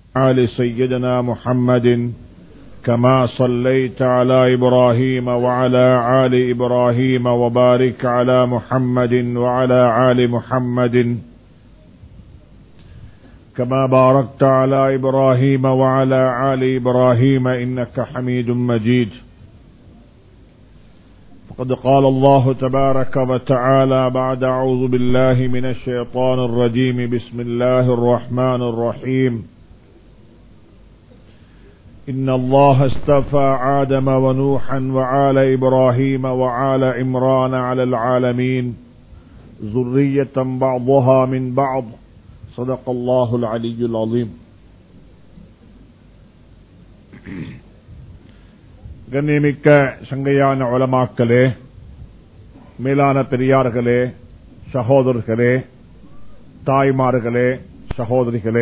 آل سيدنا محمد كما صليت على إبراهيم وعلى آل إبراهيم وبارك على محمد وعلى آل محمد كما باركت على إبراهيم وعلى آل إبراهيم إنك حميد مجيد فقد قال الله تبارك وتعالى بعد أعوذ بالله من الشيطان الرجيم بسم الله الرحمن الرحيم إن الله استفى آدم ونوحا وعال إبراهيم وعال عمران على العالمين ذرية بعضها من بعض صدق الله العلي العظيم கண்ணியமிக்க சங்கையான உலமாக்களே மேலான பெரியார்களே சகோதரர்களே தாய்மார்களே சகோதரிகளே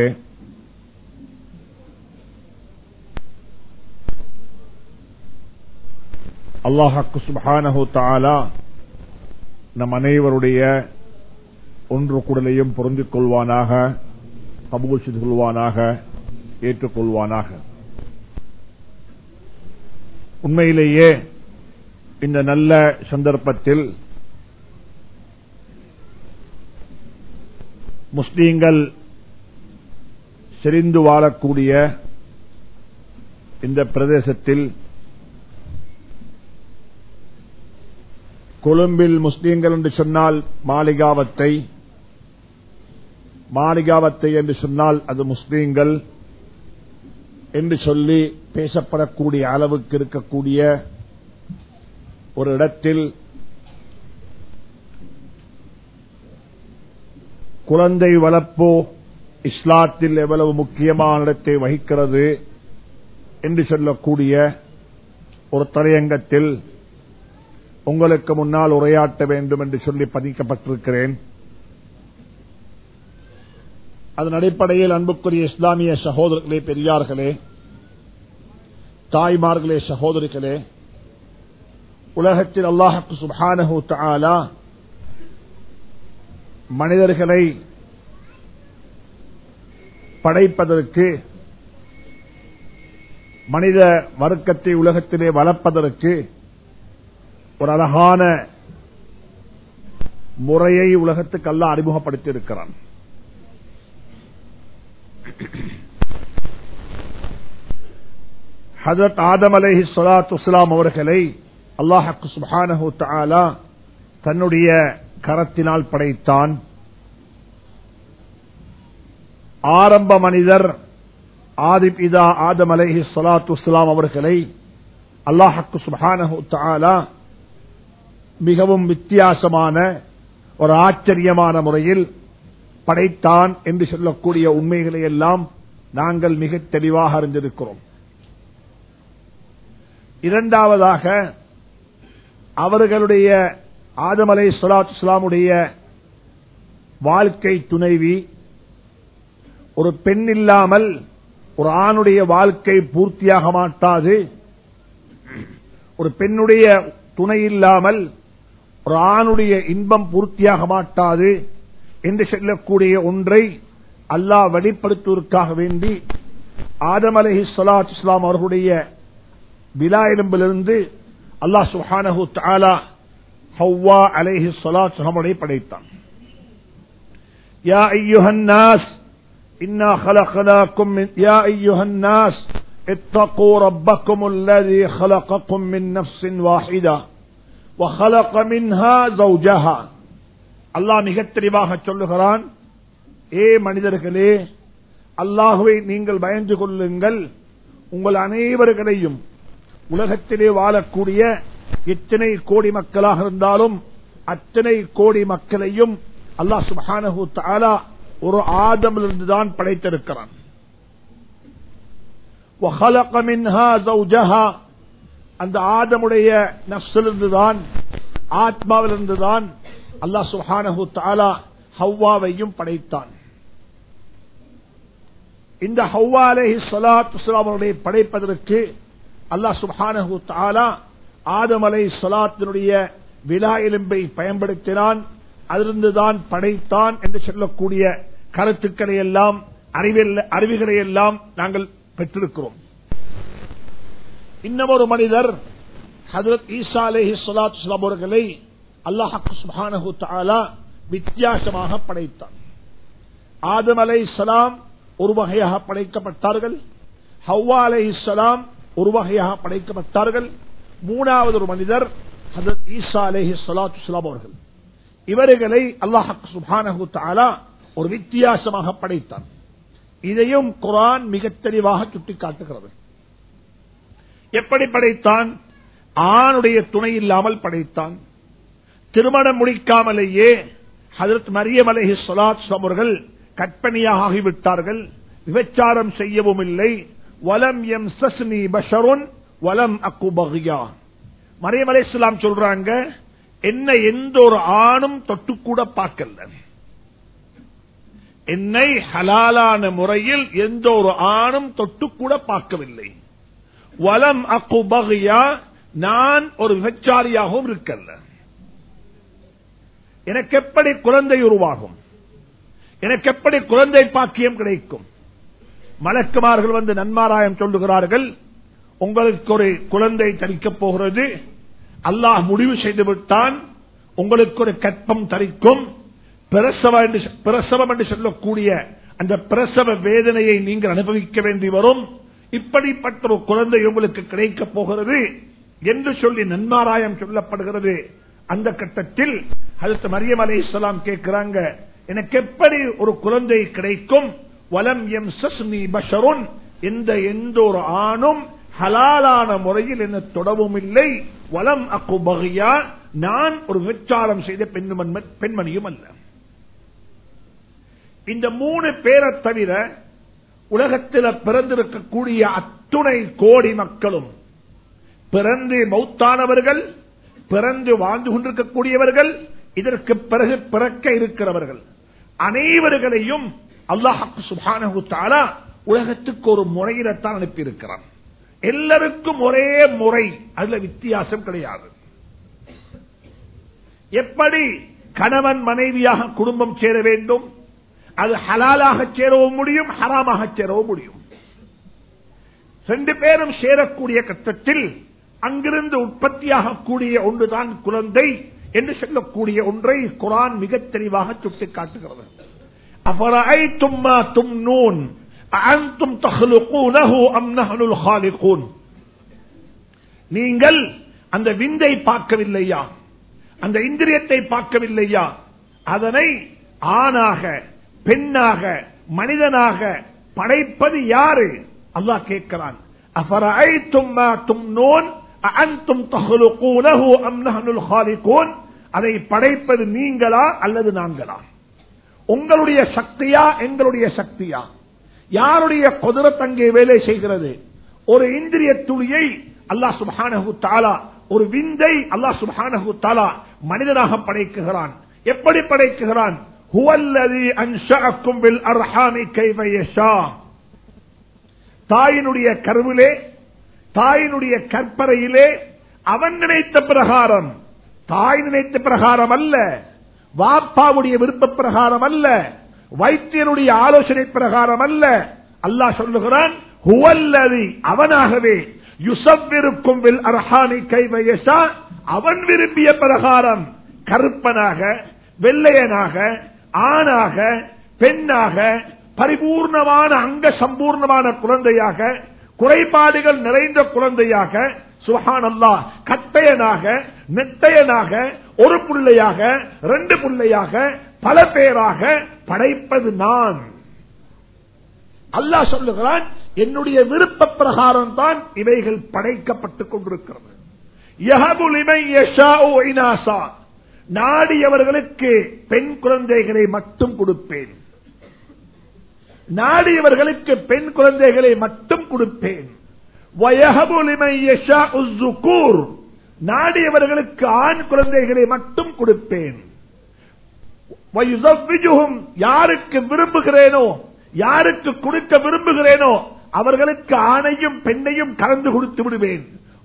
அல்லாஹாக்கு சுபானஹு தாலா நம் அனைவருடைய ஒன்று குடலையும் பொருந்திக் கொள்வானாக கபூல் செய்து கொள்வானாக ஏற்றுக்கொள்வானாக உண்மையிலேயே இந்த நல்ல சந்தர்ப்பத்தில் முஸ்லீம்கள் செறிந்து வாழக்கூடிய இந்த பிரதேசத்தில் கொழும்பில் முஸ்லீம்கள் என்று சொன்னால் மாளிகாவத்தை மாளிகாவத்தை என்று சொன்னால் அது முஸ்லீம்கள் என்று சொல்லி பேசப்படக்கூடிய அளவுக்கு இருக்கக்கூடிய ஒரு இடத்தில் குழந்தை வளர்ப்போ இஸ்லாத்தில் எவ்வளவு முக்கியமான இடத்தை வகிக்கிறது என்று சொல்லக்கூடிய ஒரு தலையங்கத்தில் உங்களுக்கு முன்னால் உரையாற்ற வேண்டும் என்று சொல்லி பதிக்கப்பட்டிருக்கிறேன் அதன் அடிப்படையில் அன்புக்குரிய இஸ்லாமிய சகோதரர்களே பெரியார்களே தாய்மார்களே சகோதரிகளே உலகத்தில் அல்லாஹுக்கு சுபானஹு தாலா மனிதர்களை படைப்பதற்கு மனித வர்க்கத்தை உலகத்திலே வளர்ப்பதற்கு ஒரு அழகான முறையை உலகத்துக்கு அல்ல அறிமுகப்படுத்தி இருக்கிறான் ஹதரத் ஆதம் அலஹி சொலாத்து இஸ்லாம் அவர்களை அல்லாஹக்கு சுபானஹு தாலா தன்னுடைய கரத்தினால் படைத்தான் ஆரம்ப மனிதர் ஆதிப் இதா ஆதம் அலஹி சொலாத்து இஸ்லாம் அவர்களை அல்லாஹக்கு சுபானஹு தாலா மிகவும் வித்தியாசமான ஒரு ஆச்சரியமான முறையில் படைத்தான் என்று சொல்லக்கூடிய உண்மைகளை எல்லாம் நாங்கள் மிக தெளிவாக அறிந்திருக்கிறோம் இரண்டாவதாக அவர்களுடைய ஆதமலை சலாத் இஸ்லாமுடைய வாழ்க்கை துணைவி ஒரு பெண் இல்லாமல் ஒரு ஆணுடைய வாழ்க்கை பூர்த்தியாக மாட்டாது ஒரு பெண்ணுடைய துணை இல்லாமல் ஒரு ஆணுடைய இன்பம் பூர்த்தியாக மாட்டாது என்று சொல்லக்கூடிய ஒன்றை அல்லாஹ் வெளிப்படுத்துவதற்காக வேண்டி ஆதம் அலஹி சலாத் இஸ்லாம் அவர்களுடைய விழா எலும்பிலிருந்து அல்லாஹ் சுஹானஹு தாலா ஹவ்வா அலைஹி சலாத் சலமுடைய படைத்தான் யா ஐயுஹன் நாஸ் إنا خلقناكم من يا أيها الناس اتقوا ربكم الذي خلقكم من نفس واحدة وخلق منها زوجها அல்லாஹ் மிக தெளிவாக சொல்லுகிறான் ஏ மனிதர்களே அல்லாஹுவை நீங்கள் பயந்து கொள்ளுங்கள் உங்கள் அனைவர்களையும் உலகத்திலே வாழக்கூடிய எத்தனை கோடி மக்களாக இருந்தாலும் அத்தனை கோடி மக்களையும் அல்லாஹ் சுபஹானஹு தஆலா ஒரு ஆதமிலிருந்து தான் படைத்திருக்கிறான் وَخَلَقَ مِنْهَا زَوْجَهَا அந்த ஆதமுடைய நப்சிலிருந்து தான் ஆத்மாவிலிருந்து தான் அல்லாஹ் சுஹானஹு தாலா ஹவ்வாவையும் படைத்தான் இந்த ஹவ்வா அலஹி சலாத்து படைப்பதற்கு அல்லாஹ் சுஹானஹு தாலா ஆதம் அலை சலாத்தினுடைய விழா எலும்பை பயன்படுத்தினான் அதிலிருந்துதான் படைத்தான் என்று சொல்லக்கூடிய கருத்துக்களை எல்லாம் அறிவில் அறிவுகளை எல்லாம் நாங்கள் பெற்றிருக்கிறோம் இன்னமொரு மனிதர் ஹதரத் ஈசா அலேஹி சொலாத்து அவர்களை அல்லாஹு சுபானஹு தாலா வித்தியாசமாக படைத்தான் ஆதம் அலை சலாம் ஒரு வகையாக படைக்கப்பட்டார்கள் ஹவ்வா அலை சலாம் ஒரு வகையாக படைக்கப்பட்டார்கள் மூணாவது ஒரு மனிதர் ஹதரத் ஈசா அலேஹி சொலாத்து சுலாம் அவர்கள் இவர்களை அல்லாஹ் சுபானஹு தாலா ஒரு வித்தியாசமாக படைத்தான் இதையும் குரான் மிக தெளிவாக சுட்டிக்காட்டுகிறது எப்படி படைத்தான் ஆணுடைய துணை இல்லாமல் படைத்தான் திருமணம் முடிக்காமலேயே ஹதரத் மரியம் அலஹி சொலாத் அவர்கள் கற்பனையாக ஆகிவிட்டார்கள் விபச்சாரம் செய்யவும் இல்லை வலம் எம் சஸ்னி பஷருன் வலம் அக்கு பகியா மரியம் அலை சொல்றாங்க என்ன எந்த ஒரு ஆணும் தொட்டு கூட பார்க்கல என்னை ஹலாலான முறையில் எந்த ஒரு ஆணும் தொட்டு கூட பார்க்கவில்லை வலம் அக்கு பகியா நான் ஒரு விபச்சாரியாகவும் இருக்கல்ல எனக்கு எப்படி குழந்தை உருவாகும் எனக்கு எப்படி குழந்தை பாக்கியம் கிடைக்கும் மலக்குமார்கள் வந்து நன்மாராயம் சொல்லுகிறார்கள் உங்களுக்கு ஒரு குழந்தை தரிக்கப் போகிறது அல்லாஹ் முடிவு செய்து விட்டான் உங்களுக்கு ஒரு கற்பம் தரிக்கும் பிரசவம் என்று சொல்லக்கூடிய அந்த பிரசவ வேதனையை நீங்கள் அனுபவிக்க வேண்டி வரும் இப்படிப்பட்ட ஒரு குழந்தை உங்களுக்கு கிடைக்கப் போகிறது என்று சொல்லி நன்மாராயம் சொல்லப்படுகிறது அந்த கட்டத்தில் அடுத்த மரியம் அலை இஸ்லாம் கேட்கிறாங்க எனக்கு எப்படி ஒரு குழந்தை கிடைக்கும் வலம் எம் சஸ்னி பஷருன் எந்த எந்த ஒரு ஆணும் ஹலாலான முறையில் என்ன தொடவும் இல்லை வலம் அக்கு பகையா நான் ஒரு விச்சாரம் செய்த பெண்மணியும் அல்ல இந்த மூணு பேரை தவிர உலகத்தில் பிறந்திருக்கக்கூடிய அத்துணை கோடி மக்களும் பிறந்து மௌத்தானவர்கள் பிறந்து வாழ்ந்து கொண்டிருக்கக்கூடியவர்கள் இதற்கு பிறகு பிறக்க இருக்கிறவர்கள் அனைவர்களையும் அல்லாஹு சுபானு தாலா உலகத்துக்கு ஒரு முறையில்தான் அனுப்பியிருக்கிறான் எல்லாருக்கும் ஒரே முறை அதுல வித்தியாசம் கிடையாது எப்படி கணவன் மனைவியாக குடும்பம் சேர வேண்டும் அது ஹலாலாக சேரவும் முடியும் ஹராமாக சேரவும் முடியும் ரெண்டு பேரும் சேரக்கூடிய கட்டத்தில் அங்கிருந்து உற்பத்தியாகக்கூடிய ஒன்றுதான் குழந்தை என்று சொல்லக்கூடிய ஒன்றை குரான் மிக தெளிவாக சுட்டிக்காட்டுகிறது அபராய்த்தும்மா தும் நூன் அன்தும் தஹ்லுகூனஹு அம் நஹ்னுல் ஹாலிகூன் நீங்கள் அந்த விந்தை பார்க்கவில்லையா அந்த இந்திரியத்தை பார்க்கவில்லையா அதனை ஆணாக பெண்ணாக மனிதனாக படைப்பது யாரு அல்லாஹ் கேட்கிறான் அபராய்த்தும்மா தும் நூன் அன்தும் தஹ்லுகூனஹு அம் நஹ்னுல் ஹாலிகூன் அதை படைப்பது நீங்களா அல்லது நாங்களா உங்களுடைய சக்தியா எங்களுடைய சக்தியா யாருடைய குதிரத் அங்கே வேலை செய்கிறது ஒரு இந்திரிய துளியை அல்லாஹ் சுபானஹு தாலா ஒரு விந்தை அல்லாஹ் சுபானஹு தாலா மனிதனாக படைக்குகிறான் எப்படி படைக்குகிறான் ஹுவல்லதி அன்ஷஅக்கும் பில் அர்ஹாமி கைஃப யஷா தாயினுடைய கருவிலே தாயினுடைய கற்பறையிலே அவன் நினைத்த பிரகாரம் தாய் நினைத்த பிரகாரம் அல்ல வாப்பாவுடைய விருப்ப பிரகாரம் அல்ல வைத்தியனுடைய ஆலோசனை பிரகாரம் அல்ல அல்லாஹ் சொல்லுகிறான் ஹுவல்லதி அவனாகவே யுசவ்விருக்கும் வில் அர்ஹானி கைவயசா அவன் விரும்பிய பிரகாரம் கருப்பனாக வெள்ளையனாக ஆணாக பெண்ணாக பரிபூர்ணமான அங்க சம்பூர்ணமான குழந்தையாக குறைபாடுகள் நிறைந்த குழந்தையாக சுஹான் அல்லா கட்டையனாக நெட்டையனாக ஒரு பிள்ளையாக ரெண்டு பிள்ளையாக பல பேராக படைப்பது நான் அல்லாஹ் சொல்லுகிறான் என்னுடைய விருப்ப பிரகாரம் தான் இவைகள் படைக்கப்பட்டுக் கொண்டிருக்கிறது நாடியவர்களுக்கு பெண் குழந்தைகளை மட்டும் கொடுப்பேன் நாடியவர்களுக்கு பெண் குழந்தைகளை மட்டும் கொடுப்பேன் நாடியவர்களுக்கு ஆண் குழந்தைகளை மட்டும் கொடுப்பேன் யாருக்கு விரும்புகிறேனோ யாருக்கு கொடுக்க விரும்புகிறேனோ அவர்களுக்கு ஆணையும் பெண்ணையும் கலந்து கொடுத்து விடுவேன்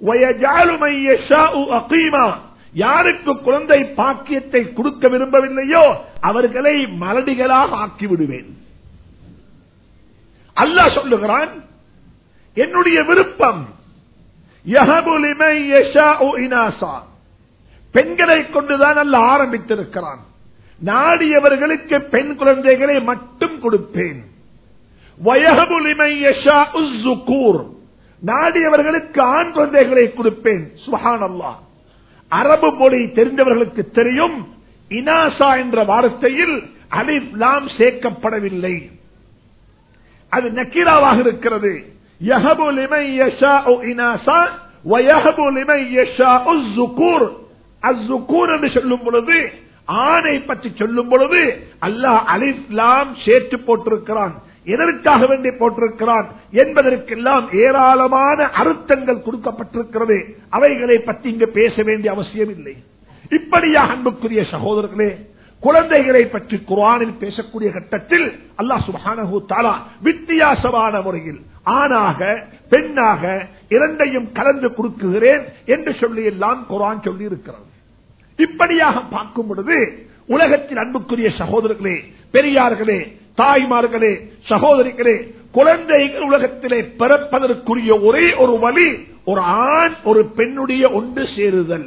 யாருக்கு குழந்தை பாக்கியத்தை கொடுக்க விரும்பவில்லையோ அவர்களை மலடிகளாக ஆக்கி விடுவேன் அல்லாஹ் சொல்லுகிறான் என்னுடைய விருப்பம் யஹபு லிமன் யஷாஉ இனாசா. பெண்களை கொண்டுதான் அல்ல ஆரம்பித்திருக்கிறான் நாடியவர்களுக்கு பெண் குழந்தைகளை மட்டும் கொடுப்பேன் வயஹபு லிமன் யஷாஉ ஸுகூர். நாடியவர்களுக்கு ஆண் குழந்தைகளை கொடுப்பேன் சுஹானல்லாஹ் அரபு மொழி தெரிந்தவர்களுக்கு தெரியும் இனாசா என்ற வார்த்தையில் அலிப் லாம் சேர்க்கப்படவில்லை அது நக்கீராவாக இருக்கிறது யஹபு லிமன் யஷாஉ இனாசா வயஹபு லிமன் யஷாஉ ஸுகூர் அஸ்ஸுகூர் என்று சொல்லும் பொழுது ஆணை பற்றி சொல்லும் பொழுது அல்லாஹ் அலிஃப் லாம் சேர்த்து போட்டிருக்கிறான் எதற்காக வேண்டி போட்டிருக்கிறான் என்பதற்கெல்லாம் ஏராளமான அர்த்தங்கள் கொடுக்கப்பட்டிருக்கிறது அவைகளை பற்றி இங்கு பேச வேண்டிய அவசியம் இல்லை இப்படியாக அன்புக்குரிய சகோதரர்களே குழந்தைகளை பற்றி குர்ஆனில் பேசக்கூடிய கட்டத்தில் அல்லாஹ் சுப்ஹானஹு தஆலா வித்தியாசமான முறையில் ஆணாக பெண்ணாக இரண்டையும் கலந்து கொடுக்குகிறேன் என்று சொல்லி எல்லாம் குர்ஆன் சொல்லி இருக்கிறது இப்படியாக பார்க்கும் பொழுது உலகத்தில் அன்புக்குரிய சகோதரர்களே பெரியார்களே தாய்மார்களே சகோதரிகளே குழந்தைகள் உலகத்திலே பிறப்பதற்குரிய ஒரே ஒரு வழி ஒரு ஆண் ஒரு பெண்ணுடைய ஒன்று சேருதல்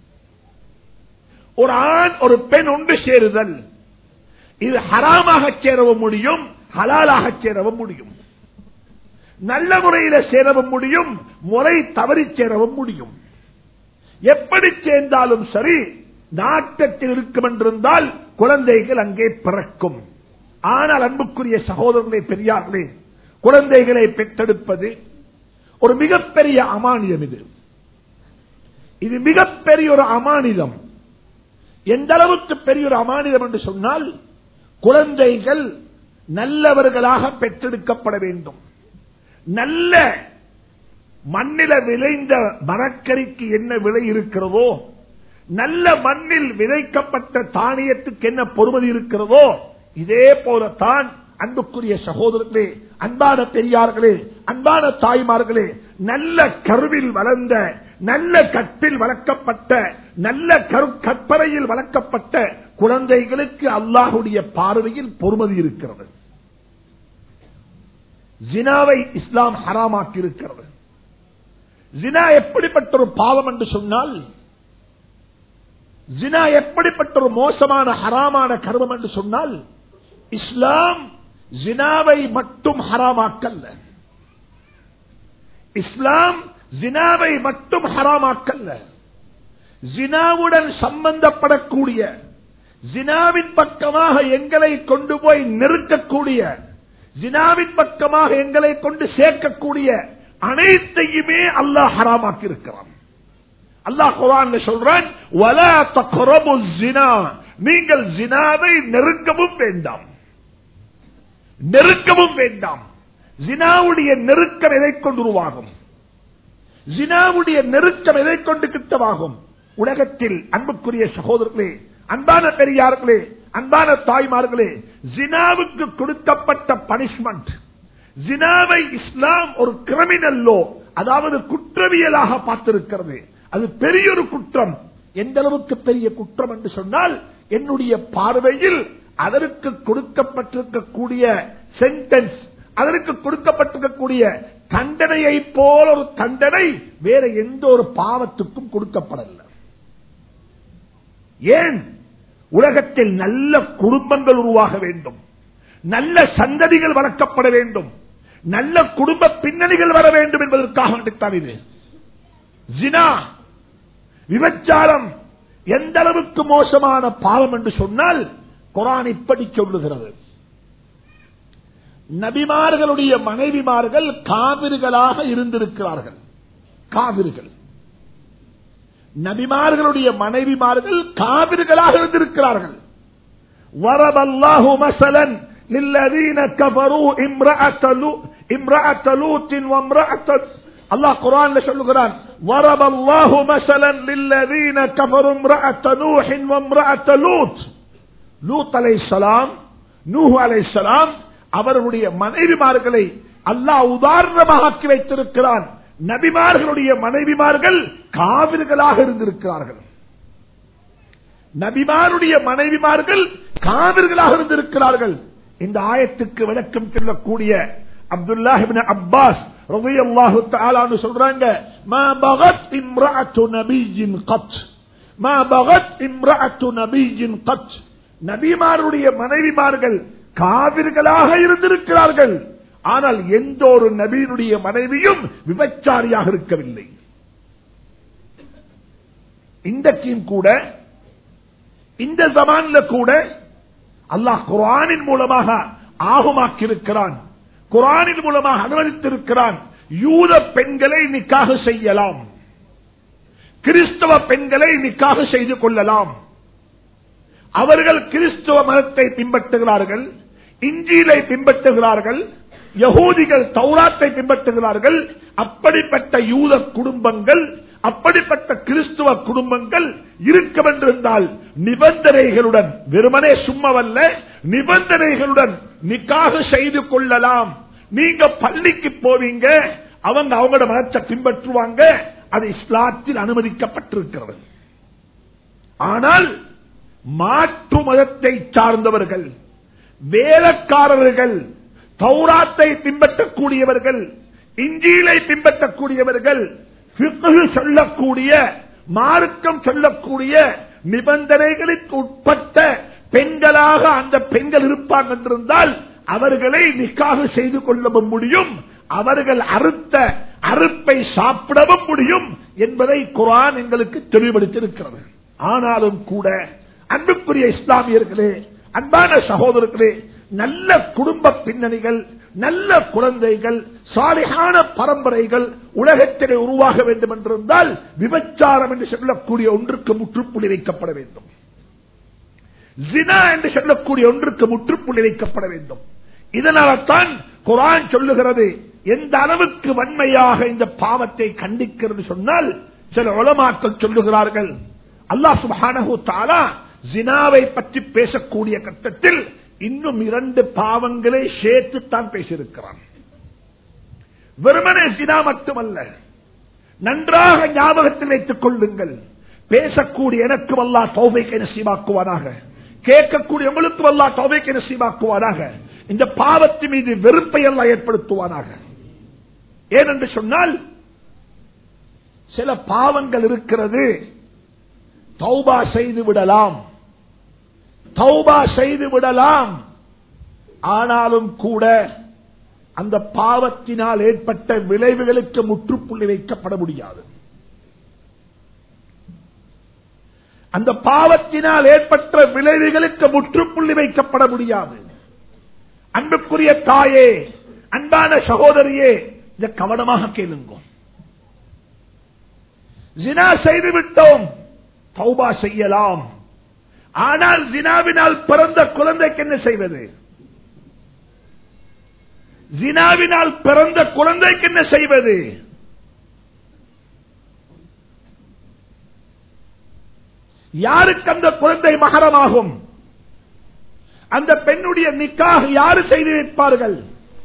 ஒரு ஆண் ஒரு பெண் ஒன்று சேருதல் இது ஹராமாக சேரவும் முடியும் ஹலாலாக சேரவும் முடியும் நல்ல முறையில சேரவும் முடியும் முறை தவறி சேரவும் முடியும் எப்படி சேர்ந்தாலும் சரி நாட்டத்தில் இருக்கும் என்றிருந்தால் குழந்தைகள் அங்கே பிறக்கும் ஆனால் அன்புக்குரிய சகோதரர்களே பெரியார்களே குழந்தைகளை பெற்றெடுப்பது ஒரு மிகப்பெரிய அமானிதம் இது இது மிகப்பெரிய ஒரு அமானிதம் எந்த அளவுக்கு பெரிய ஒரு அமானிதம் என்று சொன்னால் குழந்தைகள் நல்லவர்களாக பெற்றெடுக்கப்பட வேண்டும் நல்ல மண்ணில விளைந்த மரக்கறிக்கு என்ன விலை இருக்கிறதோ நல்ல மண்ணில் விதைக்கப்பட்ட தானியத்துக்கு என்ன பொறுமதி இருக்கிறதோ இதே போலத்தான் அன்புக்குரிய சகோதரர்களே அன்பான பெரியார்களே அன்பான தாய்மார்களே நல்ல கருவில் வளர்ந்த நல்ல கற்பில் வளர்க்கப்பட்ட நல்ல கரு கற்பனையில் வளர்க்கப்பட்ட குழந்தைகளுக்கு அல்லாஹுடைய பார்வையில் பொறுமதி இருக்கிறது ஜினாவை இஸ்லாம் ஹராமாக்கி இருக்கிறது ஜினா எப்படிப்பட்ட ஒரு பாவம் என்று சொன்னால் ஜினா எப்படிப்பட்ட ஒரு மோசமான ஹராமான கர்மம் என்று சொன்னால் இஸ்லாம் ஜினாவை மட்டும் ஹராமாக்கல்ல இஸ்லாம் ஜினாவை மட்டும் ஹராமாக்கல்ல ஜினாவுடன் சம்பந்தப்படக்கூடிய ஜினாவின் பக்கமாக எங்களை கொண்டு போய் நிறுத்தக்கூடிய ஜினாவின் பக்கமாக எங்களை கொண்டு சேர்க்கக்கூடிய அனைத்தையுமே அல்லாஹ் ஹராமாக்கி இருக்கிறான் அல்லாஹ் குரான் சொல்றான் "வலா தக்ரபு ஸினா." நீங்கள் ஜினாவை நெருக்கவும் வேண்டாம் நெருக்கவும் வேண்டாம் ஜினாவுடைய நெருக்கம் எதை கொண்டு உருவாகும் ஜினாவுடைய நெருக்கம் எதை கொண்டு கிட்டமாகும் உலகத்தில் அன்புக்குரிய சகோதரர்களே அன்பான பெரியார்களே அன்பான தாய்மார்களே ஜினாவுக்கு கொடுக்கப்பட்ட பனிஷ்மெண்ட் ஜினாவை இஸ்லாம் ஒரு கிரிமினல் லோ அதாவது குற்றவியலாக பார்த்திருக்கிறது அது பெரிய ஒரு குற்றம் எந்த அளவுக்கு பெரிய குற்றம் என்று சொன்னால் என்னுடைய பார்வையில் அதற்கு கொடுக்கப்பட்டிருக்கக்கூடிய சென்டென்ஸ் அதற்கு கொடுக்கப்பட்டிருக்கக்கூடிய தண்டனையை போல ஒரு தண்டனை வேற எந்த ஒரு பாவத்துக்கும் கொடுக்கப்படவில்லை ஏன் உலகத்தில் நல்ல குடும்பங்கள் உருவாக வேண்டும் நல்ல சந்ததிகள் வளர்க்கப்பட வேண்டும் நல்ல குடும்ப பின்னணிகள் வர வேண்டும் என்பதற்காக வேண்டித்தான் இது ஜினா விபச்சாரம் எந்த அளவுக்கு மோசமான பாவம் என்று சொன்னால் குரான் இப்படி சொல்லுகிறது நபிமார்களுடைய மனைவிமார்கள் காவிர்களாக இருந்திருக்கிறார்கள் காவிர்கள் நபிமார்களுடைய மனைவிமார்கள் காவிர்களாக இருந்திருக்கிறார்கள் வரபல்லாஹு மசலன் للذين كفروا امرأة لو امرأة لوط وامرأة الله قرآن சொல்லுகிறான் ضرب الله مثلا للذين كفروا امرأة نوح وامرأة لوط லூத் அலைஹிஸ்ஸலாம் நூஹ் அலைஹிஸ்ஸலாம் அவர்களுடைய மனைவிமார்களை அல்லாஹ் உதாரணமாக ஆக்கி வைத்திருக்கிறான் நபிமார்களுடைய மனைவிமார்கள் காவிர்களாக இருந்திருக்கிறார்கள் நபிமாருடைய மனைவிமார்கள் காவிர்களாக இருந்திருக்கிறார்கள் இந்த ஆயத்துக்கு விளக்கம் சொல்லக்கூடிய அப்துல்லாஹிபின் அப்பாஸ் ரலியல்லாஹு தஆலான்னு சொல்றாங்க மா பகத் இம்ரஅத்து நபியின் கத் மா பகத் இம்ரஅத்து நபியின் கத் நபிமாருடைய மனைவிமார்கள் காவிர்களாக இருந்திருக்கிறார்கள் ஆனால் எந்த ஒரு நபியினுடைய மனைவியும் விபச்சாரியாக இருக்கவில்லை இன்றைக்கும் கூட இந்த ஜமான்ல கூட அல்லாஹ் குரானின் மூலமாக ஆகுமாக்கி இருக்கிறான் குரானின் மூலமாக அனுமதித்திருக்கிறான் யூத பெண்களை நிக்காக செய்யலாம் கிறிஸ்தவ பெண்களை நிக்காக செய்து கொள்ளலாம் அவர்கள் கிறிஸ்தவ மதத்தை பின்பற்றுகிறார்கள் இஞ்சியிலை பின்பற்றுகிறார்கள் யகூதிகள் தௌராத்தை பின்பற்றுகிறார்கள் அப்படிப்பட்ட யூத குடும்பங்கள் அப்படிப்பட்ட கிறிஸ்துவ குடும்பங்கள் இருக்கும் என்றிருந்தால் நிபந்தனைகளுடன் வெறுமனே சும்மவல்ல நிபந்தனைகளுடன் நிக்காக செய்து கொள்ளலாம் நீங்க பள்ளிக்கு போவீங்க அவங்க அவங்களோட மனத்தை பின்பற்றுவாங்க அது இஸ்லாத்தில் அனுமதிக்கப்பட்டிருக்கிறது ஆனால் மாற்று மதத்தை சார்ந்தவர்கள் வேலைக்காரர்கள் தௌராத்தை பின்பற்றக்கூடியவர்கள் இஞ்சியிலை பின்பற்றக்கூடியவர்கள் ஃபிக்ஹ் சொல்லக்கூடிய மார்க்கம் சொல்லக்கூடிய நிபந்தனைகளுக்கு உட்பட்ட பெண்களாக அந்த பெண்கள் இருப்பாங்க என்றிருந்தால் அவர்களை நிக்காக செய்து கொள்ளவும் முடியும் அவர்கள் அறுத்த அறுப்பை சாப்பிடவும் முடியும் என்பதை குரான் எங்களுக்கு தெளிவுபடுத்தியிருக்கிறது ஆனாலும் கூட அன்புக்குரிய இஸ்லாமியர்களே அன்பான சகோதரர்களே நல்ல குடும்ப பின்னணிகள் நல்ல குழந்தைகள் சாலிகான பரம்பரைகள் உலகத்திலே உருவாக வேண்டும் என்றிருந்தால் விபச்சாரம் என்று சொல்லக்கூடிய ஒன்றுக்கு முற்றுப்புள்ளி வைக்கப்பட வேண்டும் ஜினா என்று சொல்லக்கூடிய ஒன்றுக்கு முற்றுப்புள்ளி வைக்கப்பட வேண்டும் இதனால்தான் குரான் சொல்லுகிறது எந்த அளவுக்கு வன்மையாக இந்த பாவத்தை கண்டிக்கிறது சொன்னால் சில உலமாக்கள் சொல்லுகிறார்கள் அல்லாஹ் சுபானு தாலா ஜினாவை பற்றி பேசக்கூடிய கட்டத்தில் இன்னும் இரண்டு பாவங்களை சேர்த்துத்தான் பேசியிருக்கிறான் வெறுமனே ஜினா மட்டுமல்ல நன்றாக ஞாபகத்தில் வைத்துக் கொள்ளுங்கள் பேசக்கூடிய எனக்கு அல்லா தௌபைக்கு நசீபாக்குவானாக கேட்கக்கூடிய உங்களுக்கு அல்லா தௌபைக்கு நசீபாக்குவானாக இந்த பாவத்தின் மீது வெறுப்பை எல்லாம் ஏற்படுத்துவானாக ஏனென்று சொன்னால் சில பாவங்கள் இருக்கிறது தௌபா செய்து விடலாம் தௌபா செய்து விடலாம் ஆனாலும் கூட அந்த பாவத்தினால் ஏற்பட்ட விளைவுகளுக்கு முற்றுப்புள்ளி வைக்கப்பட முடியாது அந்த பாவத்தினால் ஏற்பட்ட விளைவுகளுக்கு முற்றுப்புள்ளி வைக்கப்பட முடியாது அன்புக்குரிய தாயே அன்பான சகோதரியே இதை கவனமாக கேளுங்க ஜினா செய்து விட்டோம் தௌபா செய்யலாம் ஆனால் ஜினாவினால் பிறந்த குழந்தைக்கு என்ன செய்வது ஜினாவினால் பிறந்த குழந்தைக்கு என்ன செய்வது யாருக்கு அந்த குழந்தை மகரமாகும் அந்த பெண்ணுடைய நிக்காக யாரு செய்து வைப்பார்கள்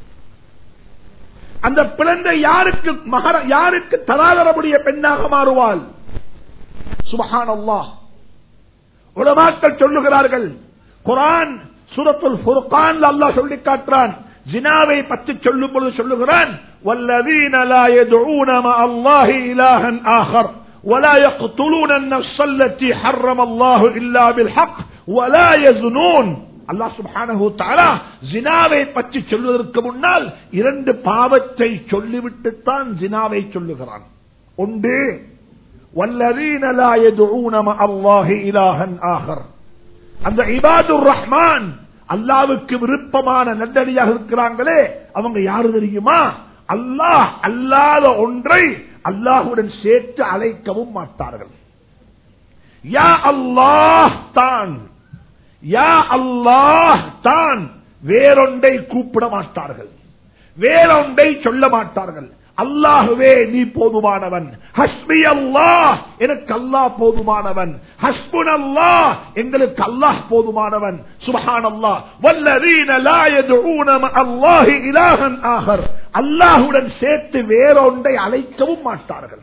அந்த குழந்தை யாருக்கு மகர யாருக்கு தராதரமுடைய பெண்ணாக மாறுவாள் சுபஹான் அல்லாஹ் உலமாக்கள் சொல்லுகிறார்கள் குரான் சூரத்துல் ஃபுர்கான் அல்லாஹ் சொல்லி காட்டுறான் ஜினாவை பற்றி சொல்லும் பொழுது சொல்லுகிறான் والذين لا يدعون مع الله إلها آخر ولا يقتلون النفس التي حرم الله إلا بالحق ولا يزنون அல்லாஹ் சுப்ஹானஹு தஆலா ஜினாவை பற்றி சொல்வதற்கு முன்னால் இரண்டு பாவத்தை சொல்லிவிட்டுத்தான் ஜினாவை சொல்லுகிறான் ஒன்று والذين لا يدعون مع الله إلها آخر அந்த இபாதுர் ரஹ்மான் அல்லாவுக்கு விருப்பமான நல்லடியாக இருக்கிறாங்களே அவங்க யாரு தெரியுமா அல்லாஹ் அல்லாத ஒன்றை அல்லாஹுடன் சேர்த்து அழைக்கவும் மாட்டார்கள் யா அல்லாஹ் தான் யா அல்லாஹ் தான் வேறொன்றை கூப்பிட மாட்டார்கள் வேறொன்றை சொல்ல மாட்டார்கள் அல்லாஹுவே நீ போதுமானவன் ஹஸ்பி அல்லாஹ் எனக்கு அல்லாஹ் போதுமானவன் ஹஸ்புன் அல்லாஹ் எங்களுக்கு அல்லாஹ் போதுமானவன் சுபஹான் அல்லாஹ் வல்லதீன லா யதுஊன அல்லாஹி இலாஹன் ஆகர் அல்லாஹுடன் சேர்த்து வேறொன்றை அழைக்கவும் மாட்டார்கள்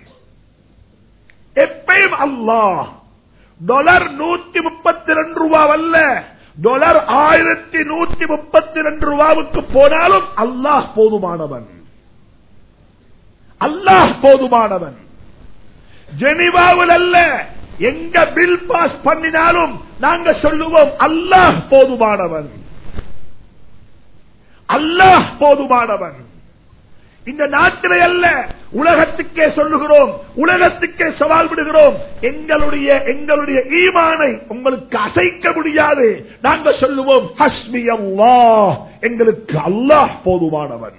எப்பயும் அல்லாஹ் டாலர் நூத்தி முப்பத்தி ரெண்டு ரூபாய் அல்ல டாலர் ஆயிரத்தி நூத்தி முப்பத்தி ரெண்டு ரூபாவுக்கு போனாலும் அல்லாஹ் போதுமானவன் அல்லாஹ் போதுமானவன் ஜெனிவாவில் அல்ல எங்க பில் பாஸ் பண்ணினாலும் நாங்க சொல்லுவோம் அல்லாஹ் போதுமானவன் அல்லாஹ் போதுமானவன் இந்த நாட்டிலே அல்ல உலகத்துக்கே சொல்லுகிறோம் உலகத்துக்கே சவால் விடுகிறோம் எங்களுடைய எங்களுடைய ஈமானை உங்களுக்கு அசைக்க முடியாது நாங்க சொல்லுவோம் ஹஸ்மி அல்லாஹ் எங்களுக்கு அல்லாஹ் போதுமானவன்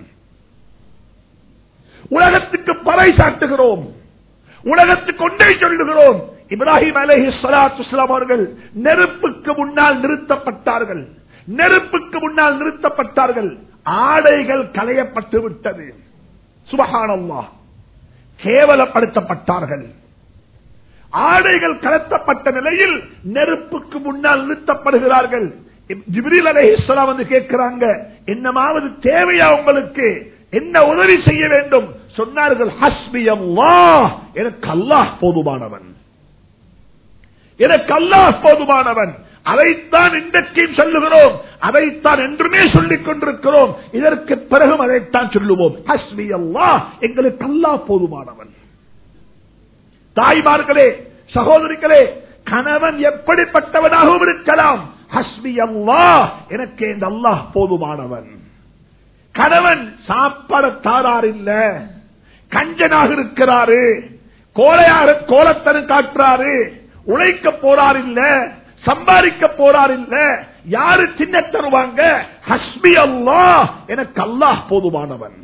உலகத்துக்கு பறை சாட்டுகிறோம் உலகத்துக்கு கொண்டே சொல்லுகிறோம் இப்ராஹிம் அலஹி சலாத்து அவர்கள் நெருப்புக்கு முன்னால் நிறுத்தப்பட்டார்கள் நெருப்புக்கு முன்னால் நிறுத்தப்பட்டார்கள் ஆடைகள் களையப்பட்டு விட்டது சுபகானல்லா கேவலப்படுத்தப்பட்டார்கள் ஆடைகள் கலத்தப்பட்ட நிலையில் நெருப்புக்கு முன்னால் நிறுத்தப்படுகிறார்கள் ஜிப்ரீல் அலை இஸ்லாம் வந்து கேட்கிறாங்க என்னமாவது தேவையா உங்களுக்கு என்ன உதவி செய்ய வேண்டும் சொன்னார்கள் ஹஸ்பி அல்லாஹ் எனக்கு அல்லாஹ் போதுமானவன் எனக்கு அல்லாஹ் போதுமானவன் அதைத்தான் இன்றைக்கும் சொல்லுகிறோம் அதைத்தான் என்றுமே சொல்லிக் கொண்டிருக்கிறோம் இதற்கு பிறகும் அதைத்தான் சொல்லுவோம் ஹஸ்மி அல்லாஹ் எங்களுக்கு அல்லாஹ் போதுமானவன் தாய்மார்களே சகோதரிகளே கணவன் எப்படிப்பட்டவனாகவும் இருக்கலாம் ஹஸ்மி அல்லாஹ் எனக்கு இந்த அல்லாஹ் போதுமானவன் கணவன் சாப்பாட தாரார் இல்ல கஞ்சனாக இருக்கிறாரு கோலையாக கோலத்தனம் காட்டுறாரு உழைக்க போறார் இல்ல சம்பாதிக்க போறார் இல்ல யாரு சின்ன தருவாங்க ஹஸ்பி அல்லாஹ் எனக்கு அல்லாஹ் போதுமானவன்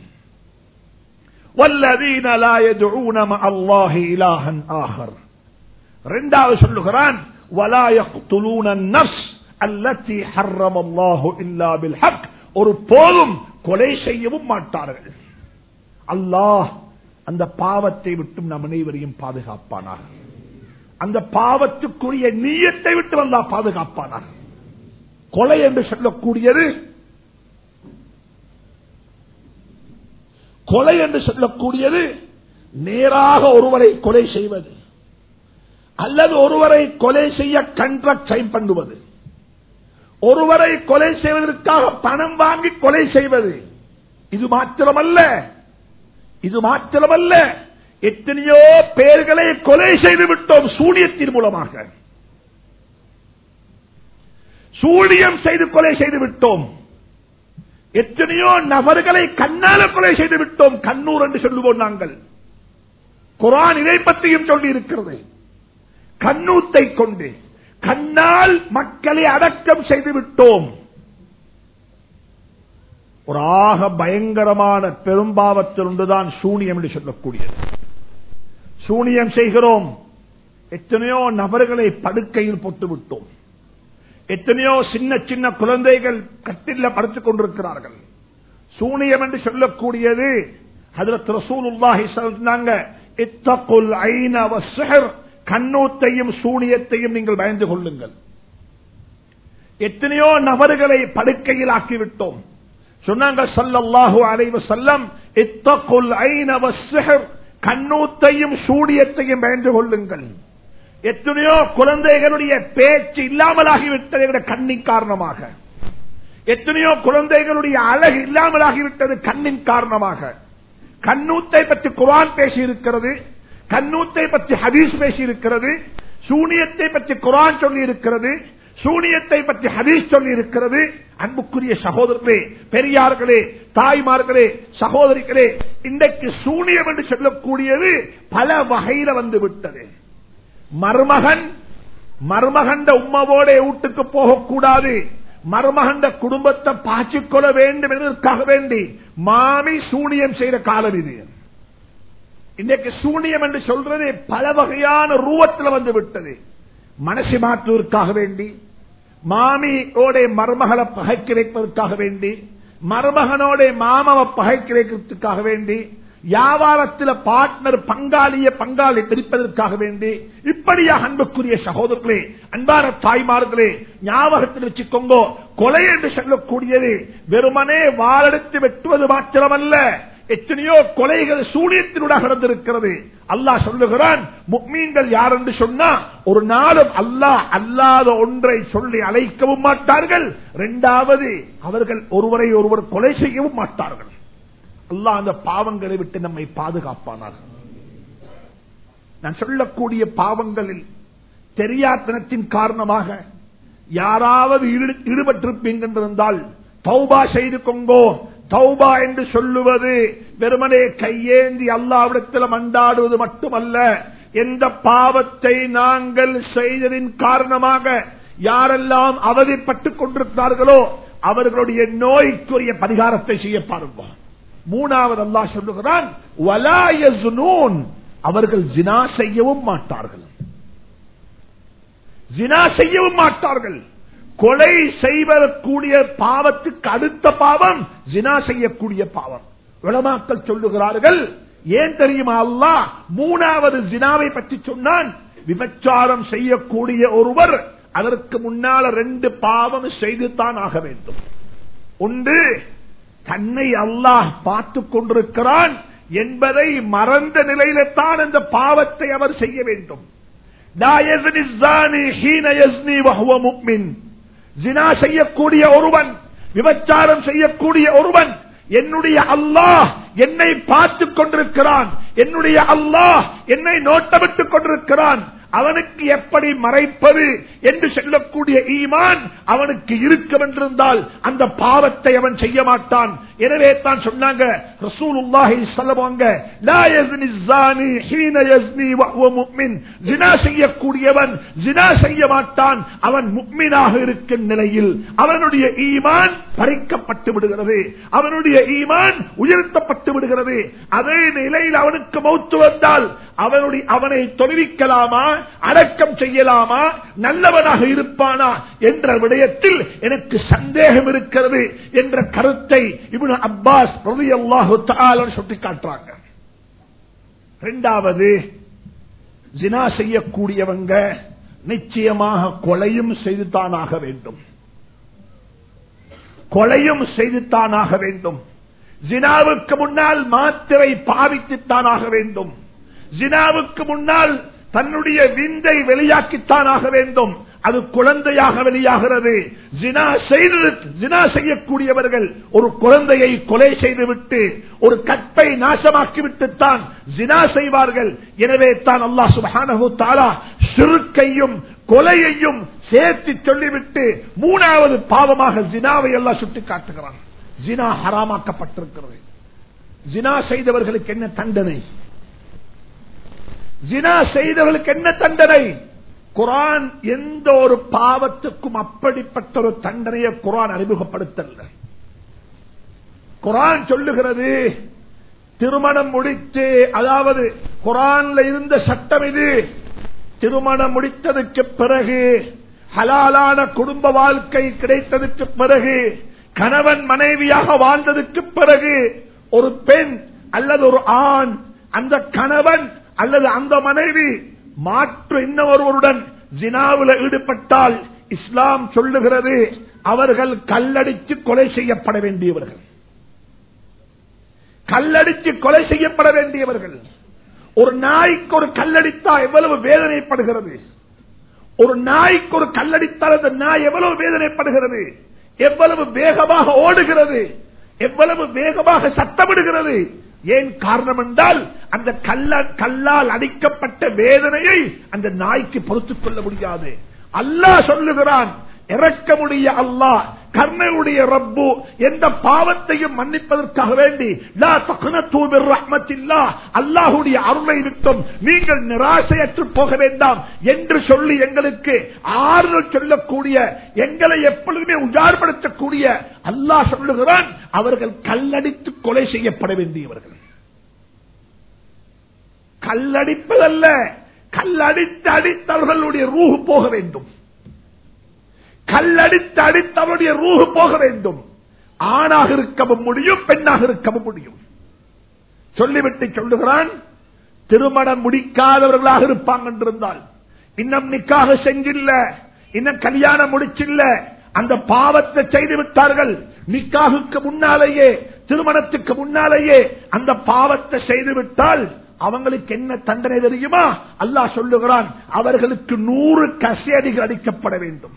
والذين لا يدعون مع الله إلها آخر ரெண்டாவது சொல்லுகிறான் ولا يقتلون النفس التي حرم الله إلا بالحق ஒரு போதும் கொலை செய்யவும் மாட்டார்கள் அல்லாஹ் அந்த பாவத்தை விட்டும் நம் அனைவரையும் பாதுகாப்பானாக அந்த பாவத்துக்குரிய நீயத்தை விட்டு வந்தா பாதுகாப்பானாக கொலை என்று சொல்லக்கூடியது கொலை என்று சொல்லக்கூடியது நேராக ஒருவரை கொலை செய்வது அல்லது ஒருவரை கொலை செய்ய கண்ட்ராக்ட் சைன் பண்ணுவது ஒருவரை கொலை செய்வதற்காக பணம் வாங்கி கொலை செய்வது இது மாத்திரமல்ல இது மாத்திரமல்ல எத்தனையோ பேர்களை கொலை செய்து விட்டோம் சூனியத்தின் மூலமாக சூனியம் செய்து கொலை செய்து விட்டோம் எத்தனையோ நபர்களை கண்ணால கொலை செய்து விட்டோம் கண்ணூர் என்று சொல்லுவோம் நாங்கள் குரான் இதை பற்றியும் சொல்லி இருக்கிறது கண்ணூத்தை கொண்டு கண்ணால் மக்களை அடக்கம் செய்து விட்டோம் ஒரு ஆக பயங்கரமான பெரும்பாவத்தில் ஒன்றுதான் சூனியம் என்று சொல்லக்கூடியது சூனியம் செய்கிறோம் எத்தனையோ நபர்களை படுக்கையில் போட்டு விட்டோம் எத்தனையோ சின்ன சின்ன குழந்தைகள் கட்டில படுத்துக் கொண்டிருக்கிறார்கள் சூனியம் என்று சொல்லக்கூடியது ஹதரத் ரசூலுல்லாஹி சொன்னாங்க இத்தகுல் ஐன வஸ்ஸஹர் கண்ணூத்தையும் சூனியத்தையும் நீங்கள் பயந்து கொள்ளுங்கள் எத்தனையோ நபர்களை படுக்கையில் ஆக்கிவிட்டோம் சொன்னாங்க சல்லல்லாஹு அலைவ செல்லம் இத்தகுல் ஐன வஸ்ஸஹர் கண்ணூத்தையும் சூனியத்தையும் பயந்து கொள்ளுங்கள் எத்தனையோ குழந்தைகளுடைய பேச்சு இல்லாமலாகிவிட்டது கண்ணின் காரணமாக எத்தனையோ குழந்தைகளுடைய அழகு இல்லாமலாகிவிட்டது கண்ணின் காரணமாக கண்ணூத்தை பற்றி குரான் பேசி இருக்கிறது கண்ணூத்தை பற்றி ஹதீஸ் பேசி இருக்கிறது சூனியத்தை பற்றி குரான் சொல்லி இருக்கிறது சூனியத்தை பற்றி ஹதீஸ் சொல்லி இருக்கிறது அன்புக்குரிய சகோதரர்களே பெரியார்களே தாய்மார்களே சகோதரிகளே இன்றைக்கு சூனியம் என்று சொல்லக்கூடியது பல வகையில வந்து விட்டது மருமகன் மருமகண்ட உம்மவோட வீட்டுக்கு போகக்கூடாது மருமகண்ட குடும்பத்தை பாய்ச்சிக்கொள்ள வேண்டும் என்பதற்காக வேண்டி மாமி சூனியம் செய்த காலம் இது இன்றைக்கு சூனியம் என்று சொல்றது பல வகையான ரூபத்தில் வந்து விட்டது மனசு மாற்றுவதற்காக வேண்டி மாமியோட மருமகளை பகைக்க வைப்பதற்காக வேண்டி மருமகனோட மாமாவை பகைக்க வைக்கிறதுக்காக வேண்டி வியாபாரத்தில் பார்ட்னர் பங்காளிய பங்காளி பிரிப்பதற்காக வேண்டி இப்படியாக அன்புக்குரிய சகோதரர்களே அன்பான தாய்மார்களே ஞாபகத்தில் வச்சுக்கோங்க கொலை என்று சொல்லக்கூடியது வெறுமனே வாழெடுத்து வெட்டுவது மாத்திரமல்ல எத்தனையோ கொலைகள் சூனியத்தினூடாக நடந்திருக்கிறது அல்லாஹ் சொல்லுகிறான் முக்மீன்கள் யார் என்று சொன்னா ஒரு நாளும் அல்லாஹ் அல்லாத ஒன்றை சொல்லி அழைக்கவும் மாட்டார்கள் இரண்டாவது அவர்கள் ஒருவரை ஒருவர் கொலை செய்யவும் மாட்டார்கள் அல்லாஹ் அந்த பாவங்களை விட்டு நம்மை பாதுகாப்பானார் நான் சொல்லக்கூடிய பாவங்களில் தெரியாத்தனத்தின் காரணமாக யாராவது ஈடு- ஈடுபட்டிருப்பீங்க என்றிருந்தால் தௌபா செய்து கொங்கோ தௌபா என்று சொல்லுவது வெறுமனே கையேந்தி அல்லாவிடத்தில் மண்டாடுவது மட்டுமல்ல எந்த பாவத்தை நாங்கள் செய்ததின் காரணமாக யாரெல்லாம் அவதிப்பட்டுக் கொண்டிருக்கிறார்களோ அவர்களுடைய நோய்க்குரிய பரிகாரத்தை செய்ய பாருங்க மூணாவது அல்லாஹ் சொல்லுகிறான் "வலா யஸ்னூன்." அவர்கள் ஜினா செய்யவும் மாட்டார்கள் ஜினா செய்யவும் மாட்டார்கள் கொலை செய்வதற்குரிய பாவத்துக்கு அடுத்த பாவம் ஜினா செய்யக்கூடிய பாவம் உலமாக்கள் சொல்லுகிறார்கள் ஏன் தெரியுமா அல்லாஹ் மூணாவது ஜினாவை பற்றி சொன்னான் விபச்சாரம் செய்யக்கூடிய ஒருவர் அதற்கு முன்னால ரெண்டு பாவம் செய்துதான் ஆக வேண்டும் ஒன்று தன்னை அல்லாஹ் பார்த்துக் கொண்டிருக்கிறான் என்பதை மறந்த நிலையில தான் அந்த பாவத்தை அவர் செய்ய வேண்டும் லா யஸ்னி الزاني حين يزني وهو مؤمن. ஜினா செய்யக்கூடிய ஒருவன் விபச்சாரம் செய்யக்கூடிய ஒருவன் என்னுடைய அல்லாஹ் என்னை பார்த்துக் கொண்டிருக்கிறான் என்னுடைய அல்லாஹ் என்னை நோட்டமிட்டுக் கொண்டிருக்கிறான் அவனுக்கு எப்படி மறைப்பது என்று சொல்லக்கூடிய ஈமான் அவனுக்கு இருக்கும் என்றிருந்தால் அந்த பாவத்தை அவன் செய்ய மாட்டான் எனவே தான் சொன்னாங்க ரசூலுல்லாஹி ஸல்லல்லாஹு லா யஸ்னி الزاني حين يزني وهو مؤمن ஜினா செய்யக்கூடியவன் ஜினா செய்ய மாட்டான் அவன் முக்மினாக இருக்கும் நிலையில் அவனுடைய ஈமான் பறிக்கப்பட்டு விடுகிறது அவனுடைய ஈமான் உயர்த்தப்பட்டு விடுகிறது அதே நிலையில் அவனுக்கு மௌத்து வந்தால் அவனுடைய அவனை தொழுவிக்கலாமா அடக்கம் செய்யலாமா நல்லவனாக இருப்பானா என்ற விடயத்தில் எனக்கு சந்தேகம் இருக்கிறது என்ற கருத்தை இப்னு அப்பாஸ் ரலியல்லாஹு தஆலா சுட்டி காட்டுறாங்க இரண்டாவது ஜினா செய்யக்கூடியவங்க நிச்சயமாக கொலையும் செய்துதானாக வேண்டும் கொலையும் செய்துத்தானாக வேண்டும் ஜினாவுக்கு முன்னால் மாத்திரை பாவித்துத்தானாக வேண்டும் ஜினாவுக்கு முன்னால் தன்னுடைய விந்தை வெளியாக்கித்தானாக வேண்டும் அது குழந்தையாக வெளியாகிறது ஜினா செய்து ஜினா செய்யக்கூடியவர்கள் ஒரு குழந்தையை கொலை செய்துவிட்டு ஒரு கற்பை நாசமாக்கிவிட்டுத்தான் ஜினா செய்வார்கள் எனவே தான் அல்லாஹ் சுப்ஹானஹு தஆலா சிறுக்கையும் கொலையையும் சேர்த்து சொல்லிவிட்டு மூணாவது பாவமாக ஜினாவை எல்லாம் சுட்டி காட்டுகிறான் ஜினா ஹராமாக்கப்பட்டிருக்கிறது ஜினா செய்தவர்களுக்கு என்ன தண்டனை ஜினா செய்தவர்களுக்கு என்ன தண்டனை குரான் எந்த ஒரு பாவத்துக்கும் அப்படிப்பட்ட ஒரு தண்டனையை குரான் அறிமுகப்படுத்தல குரான் சொல்லுகிறது திருமணம் முடித்து அதாவது குரான்ல இருந்த சட்டம் இது திருமணம் முடித்ததுக்கு பிறகு ஹலாலான குடும்ப வாழ்க்கை கிடைத்ததுக்கு பிறகு கணவன் மனைவியாக வாழ்ந்ததுக்கு பிறகு ஒரு பெண் அல்லது ஒரு ஆண் அந்த கணவன் அல்லது அந்த மனைவி மாற்று இன்னொருவருடன் ஜினாவில் ஈடுபட்டால் இஸ்லாம் சொல்லுகிறது அவர்கள் கல்லடித்து கொலை செய்யப்பட வேண்டியவர்கள் கல்லடித்து கொலை செய்யப்பட வேண்டியவர்கள் ஒரு நாய்க்கு ஒரு கல்லடித்தா எவ்வளவு வேதனைப்படுகிறது ஒரு நாய்க்கு ஒரு கல்லடித்தால் அந்த நாய் எவ்வளவு வேதனைப்படுகிறது எவ்வளவு வேகமாக ஓடுகிறது எவ்வளவு வேகமாக சத்தமிடுகிறது ஏன் காரணம் என்றால் அந்த கல்ல கல்லால் அடிக்கப்பட்ட வேதனையை அந்த நாய்க்கு பொறுத்துக் கொள்ள முடியாது அல்லாஹ் சொல்லுகிறான் இறக்கமுடைய அல்லாஹ் கர்ணையுடைய ரப்பு எந்த பாவத்தையும் மன்னிப்பதற்காக வேண்டி லா தக்னத்து மிர் ரஹ்மத்தில்லாஹ் அல்லாஹ்வுடைய அருளை விட்டும் நீங்கள் நிராசையற்று போக வேண்டாம் என்று சொல்லி எங்களுக்கு ஆறுதல் சொல்லக்கூடிய எங்களை எப்பொழுதுமே உஜார்படுத்தக்கூடிய அல்லாஹ் சொல்லுகிறான் அவர்கள் கல்லடித்து கொலை செய்யப்பட வேண்டியவர்கள் கல்லடிப்பதல்ல கல்லடித்து அடித்தவர்களுடைய ரூஹு போக வேண்டும் கல்லடித்து அடித்தவருடைய ரூஹு போக வேண்டும் ஆணாக இருக்கவும் முடியும் பெண்ணாக இருக்கவும் முடியும் சொல்லிவிட்டு சொல்லுகிறான் திருமணம் முடிக்காதவர்களாக இருப்பாங்க என்றிருந்தால் இன்னும் நிக்காக செஞ்சில்ல இன்னும் கல்யாணம் முடிச்சில்ல அந்த பாவத்தை செய்து விட்டார்கள் நிக்காகுக்கு முன்னாலேயே திருமணத்துக்கு முன்னாலேயே அந்த பாவத்தை செய்து விட்டால் அவங்களுக்கு என்ன தண்டனை தெரியுமா அல்லாஹ் சொல்லுகிறான் அவர்களுக்கு நூறு கசேடிகள் அடிக்கப்பட வேண்டும்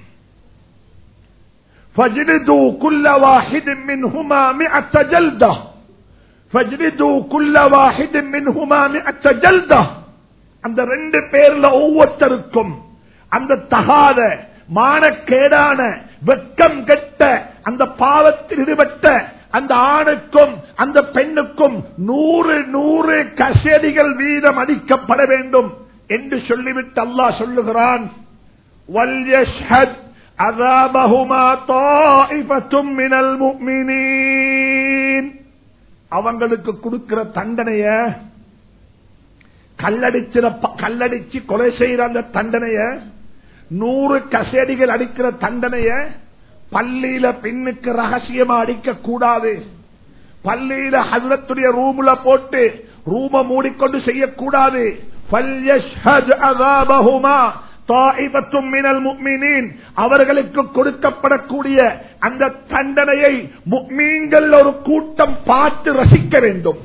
فاجلدوا كل واحد منهما مئة جلدة فاجلدوا كل واحد منهما مئة جلدة அந்த ரெண்டு பேர்ல ஒவ்வொருத்தருக்கும் அந்த தகாத மானக்கேடான வெக்கம் கெட்ட அந்த பாவத்தில் ஈடுபட்ட அந்த ஆணுக்கும் அந்த பெண்ணுக்கும் நூறு நூறு கசேடிகள் வீதம் அடிக்கப்பட வேண்டும் என்று சொல்லிவிட்டு அல்லாஹ் சொல்லுகிறான் وَلْيَشْهَدْ عَذَابَهُمَا طَائِفَةٌ مِنَ الْمُؤْمِنِينَ அவங்களுக்கு கொடுக்கிற தண்டனைய கல்லடிச்சிற கல்லடிச்சு கொலை செய்யற அந்த தண்டனைய நூறு கசேடிகள் அடிக்கிற தண்டனைய பள்ளியில பெண்ணுக்கு ரகசியமா அடிக்க கூடாது பள்ளியில ஹசரத்துடைய ரூம்ல போட்டு ரூம மூடிக்கொண்டு செய்யக்கூடாது فَلْيَشْهَدْ عَذَابَهُمَا طَائِفَةٌ مِنَ الْمُؤْمِنِينَ அவர்களுக்கு கொடுக்கப்படக்கூடிய அந்த தண்டனையை முக்மீன்கள் ஒரு கூட்டம் பார்த்து ரசிக்க வேண்டும்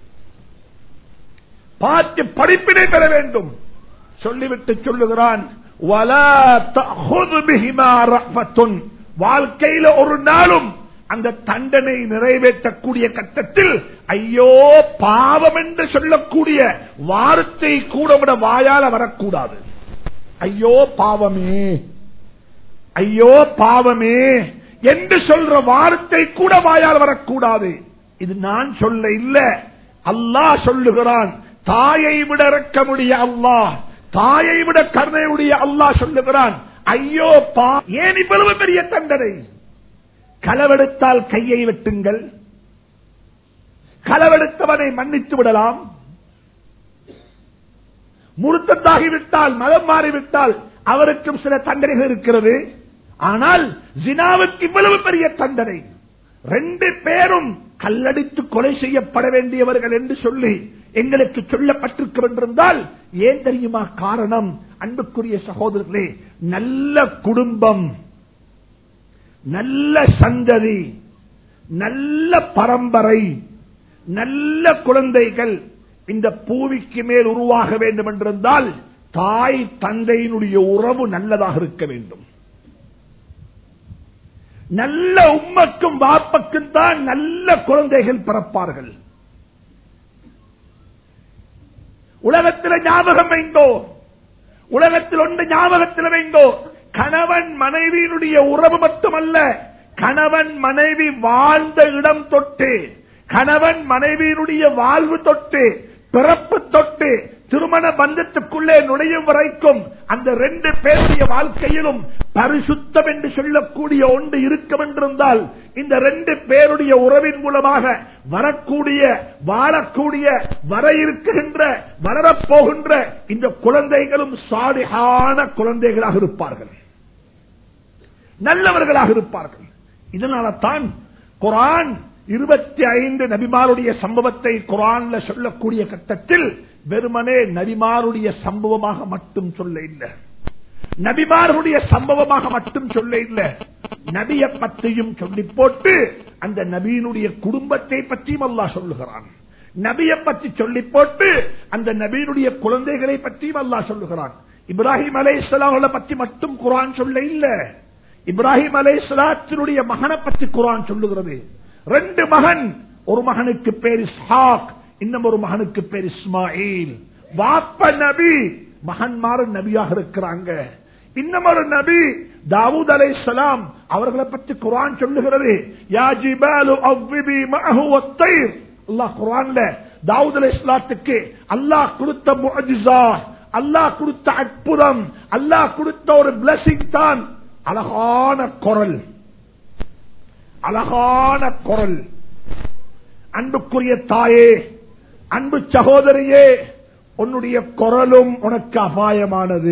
பார்த்து படிப்பினை பெற வேண்டும் சொல்லிவிட்டு சொல்லுகிறான் وَلَا تَأْخُذْ بِهِمَا رَأْفَةٌ வாழ்க்கையில ஒரு நாளும் அந்த தண்டனை நிறைவேற்றக்கூடிய கட்டத்தில் ஐயோ பாவம் என்று சொல்லக்கூடிய வார்த்தை கூட விட வாயால வரக்கூடாது ஐயோ பாவமே ஐயோ பாவமே என்று சொல்ற வார்த்தை கூட வாயால் வரக்கூடாது இது நான் சொல்ல இல்ல அல்லாஹ் சொல்லுகிறான் தாயை விட இறக்க முடிய அல்லாஹ் தாயை விட கருணையுடைய அல்லாஹ் சொல்லுகிறான் ஐயோ பா ஏன் இவ்வளவு பெரிய தண்டனை களவெடுத்தால் கையை வெட்டுங்கள் களவெடுத்தவனை மன்னித்து விடலாம் முருத்தத்தாகிவிட்டால் மதம் மாறிவிட்டால் அவருக்கும் சில தண்டனைகள் இருக்கிறது ஆனால் ஜினாவுக்கு இவ்வளவு பெரிய தண்டனை ரெண்டு பேரும் கல்லடித்து கொலை செய்யப்பட வேண்டியவர்கள் என்று சொல்லி எங்களுக்கு சொல்லப்பட்டிருக்கின்றால் ஏன் தெரியுமா காரணம் அன்புக்குரிய சகோதரர்களே நல்ல குடும்பம் நல்ல சந்ததி நல்ல பரம்பரை நல்ல குழந்தைகள் இந்த பூவிக்கு மேல் உருவாக வேண்டும் என்றிருந்தால் தாய் தந்தையினுடைய உறவு நல்லதாக இருக்க வேண்டும் நல்ல உம்மக்கும் வாப்பக்கும் தான் நல்ல குழந்தைகள் பிறப்பார்கள் உலகத்தில் ஞாபகம் வைந்தோ உலகத்தில் ஒன்று ஞாபகத்தில் வைந்தோ கணவன் மனைவியினுடைய உறவு மட்டுமல்ல கணவன் மனைவி வாழ்ந்த இடம் தொட்டு கணவன் மனைவியினுடைய வாழ்வு தொட்டு பிறப்பு தொட்டு திருமண பந்தத்துக்குள்ளே நுழையும் வரைக்கும் அந்த ரெண்டு பேருடைய வாழ்க்கையிலும் பரிசுத்தம் என்று சொல்லக்கூடிய ஒன்று இருக்கும் என்றிருந்தால் இந்த ரெண்டு பேருடைய உறவின் மூலமாக வரக்கூடிய வாழக்கூடிய வர இருக்கின்ற வளரப்போகின்ற இந்த குழந்தைகளும் சாலிகான குழந்தைகளாக இருப்பார்கள் நல்லவர்களாக இருப்பார்கள் இதனால தான் குரான் இருபத்தி ஐந்து நபிமாருடைய சம்பவத்தை குரான்ல சொல்லக்கூடிய கட்டத்தில் வெறுமனே நபிமாருடைய சம்பவமாக மட்டும் சொல்ல இல்லை நபிமாருடைய சம்பவமாக மட்டும் சொல்ல இல்லை நபிய பற்றியும் சொல்லி போட்டு அந்த நபியினுடைய குடும்பத்தை பற்றியும் அல்லாஹ் சொல்லுகிறான் நபியை பற்றி சொல்லி போட்டு அந்த நபியினுடைய குழந்தைகளை பற்றியும் அல்லாஹ் சொல்லுகிறான் இப்ராஹிம் அலை பற்றி மட்டும் குரான் சொல்ல இல்லை இப்ராஹிம் அலை சலாத்தினுடைய மகனை பற்றி குரான் சொல்லுகிறது ரெண்டு மகன் ஒரு மகனுக்கு பேர் இஸ்ஹாக் இன்னும் ஒரு மகனுக்கு பேர் இஸ்மாயில் வாப்ப நபி மகன்மார் நபியாக இருக்கிறாங்க இன்னும் ஒரு நபி தாவூத் அலை சலாம் அவர்களை பற்றி குரான் சொல்லுகிறது யா ஜிபாலு அவ்விபி மஅஹு வத்தைர் அல்லாஹ் குரான்ல தாவூத் அலை சலாத்துக்கு அல்லாஹ் கொடுத்த முஅஜிசா அல்லாஹ் கொடுத்த அற்புதம் அல்லாஹ் கொடுத்த ஒரு பிளஸிங் தான் அழகான குரல் அழகான குரல் அன்புக்குரிய தாயே அன்பு சகோதரியே உன்னுடைய குரலும் உனக்கு அபாயமானது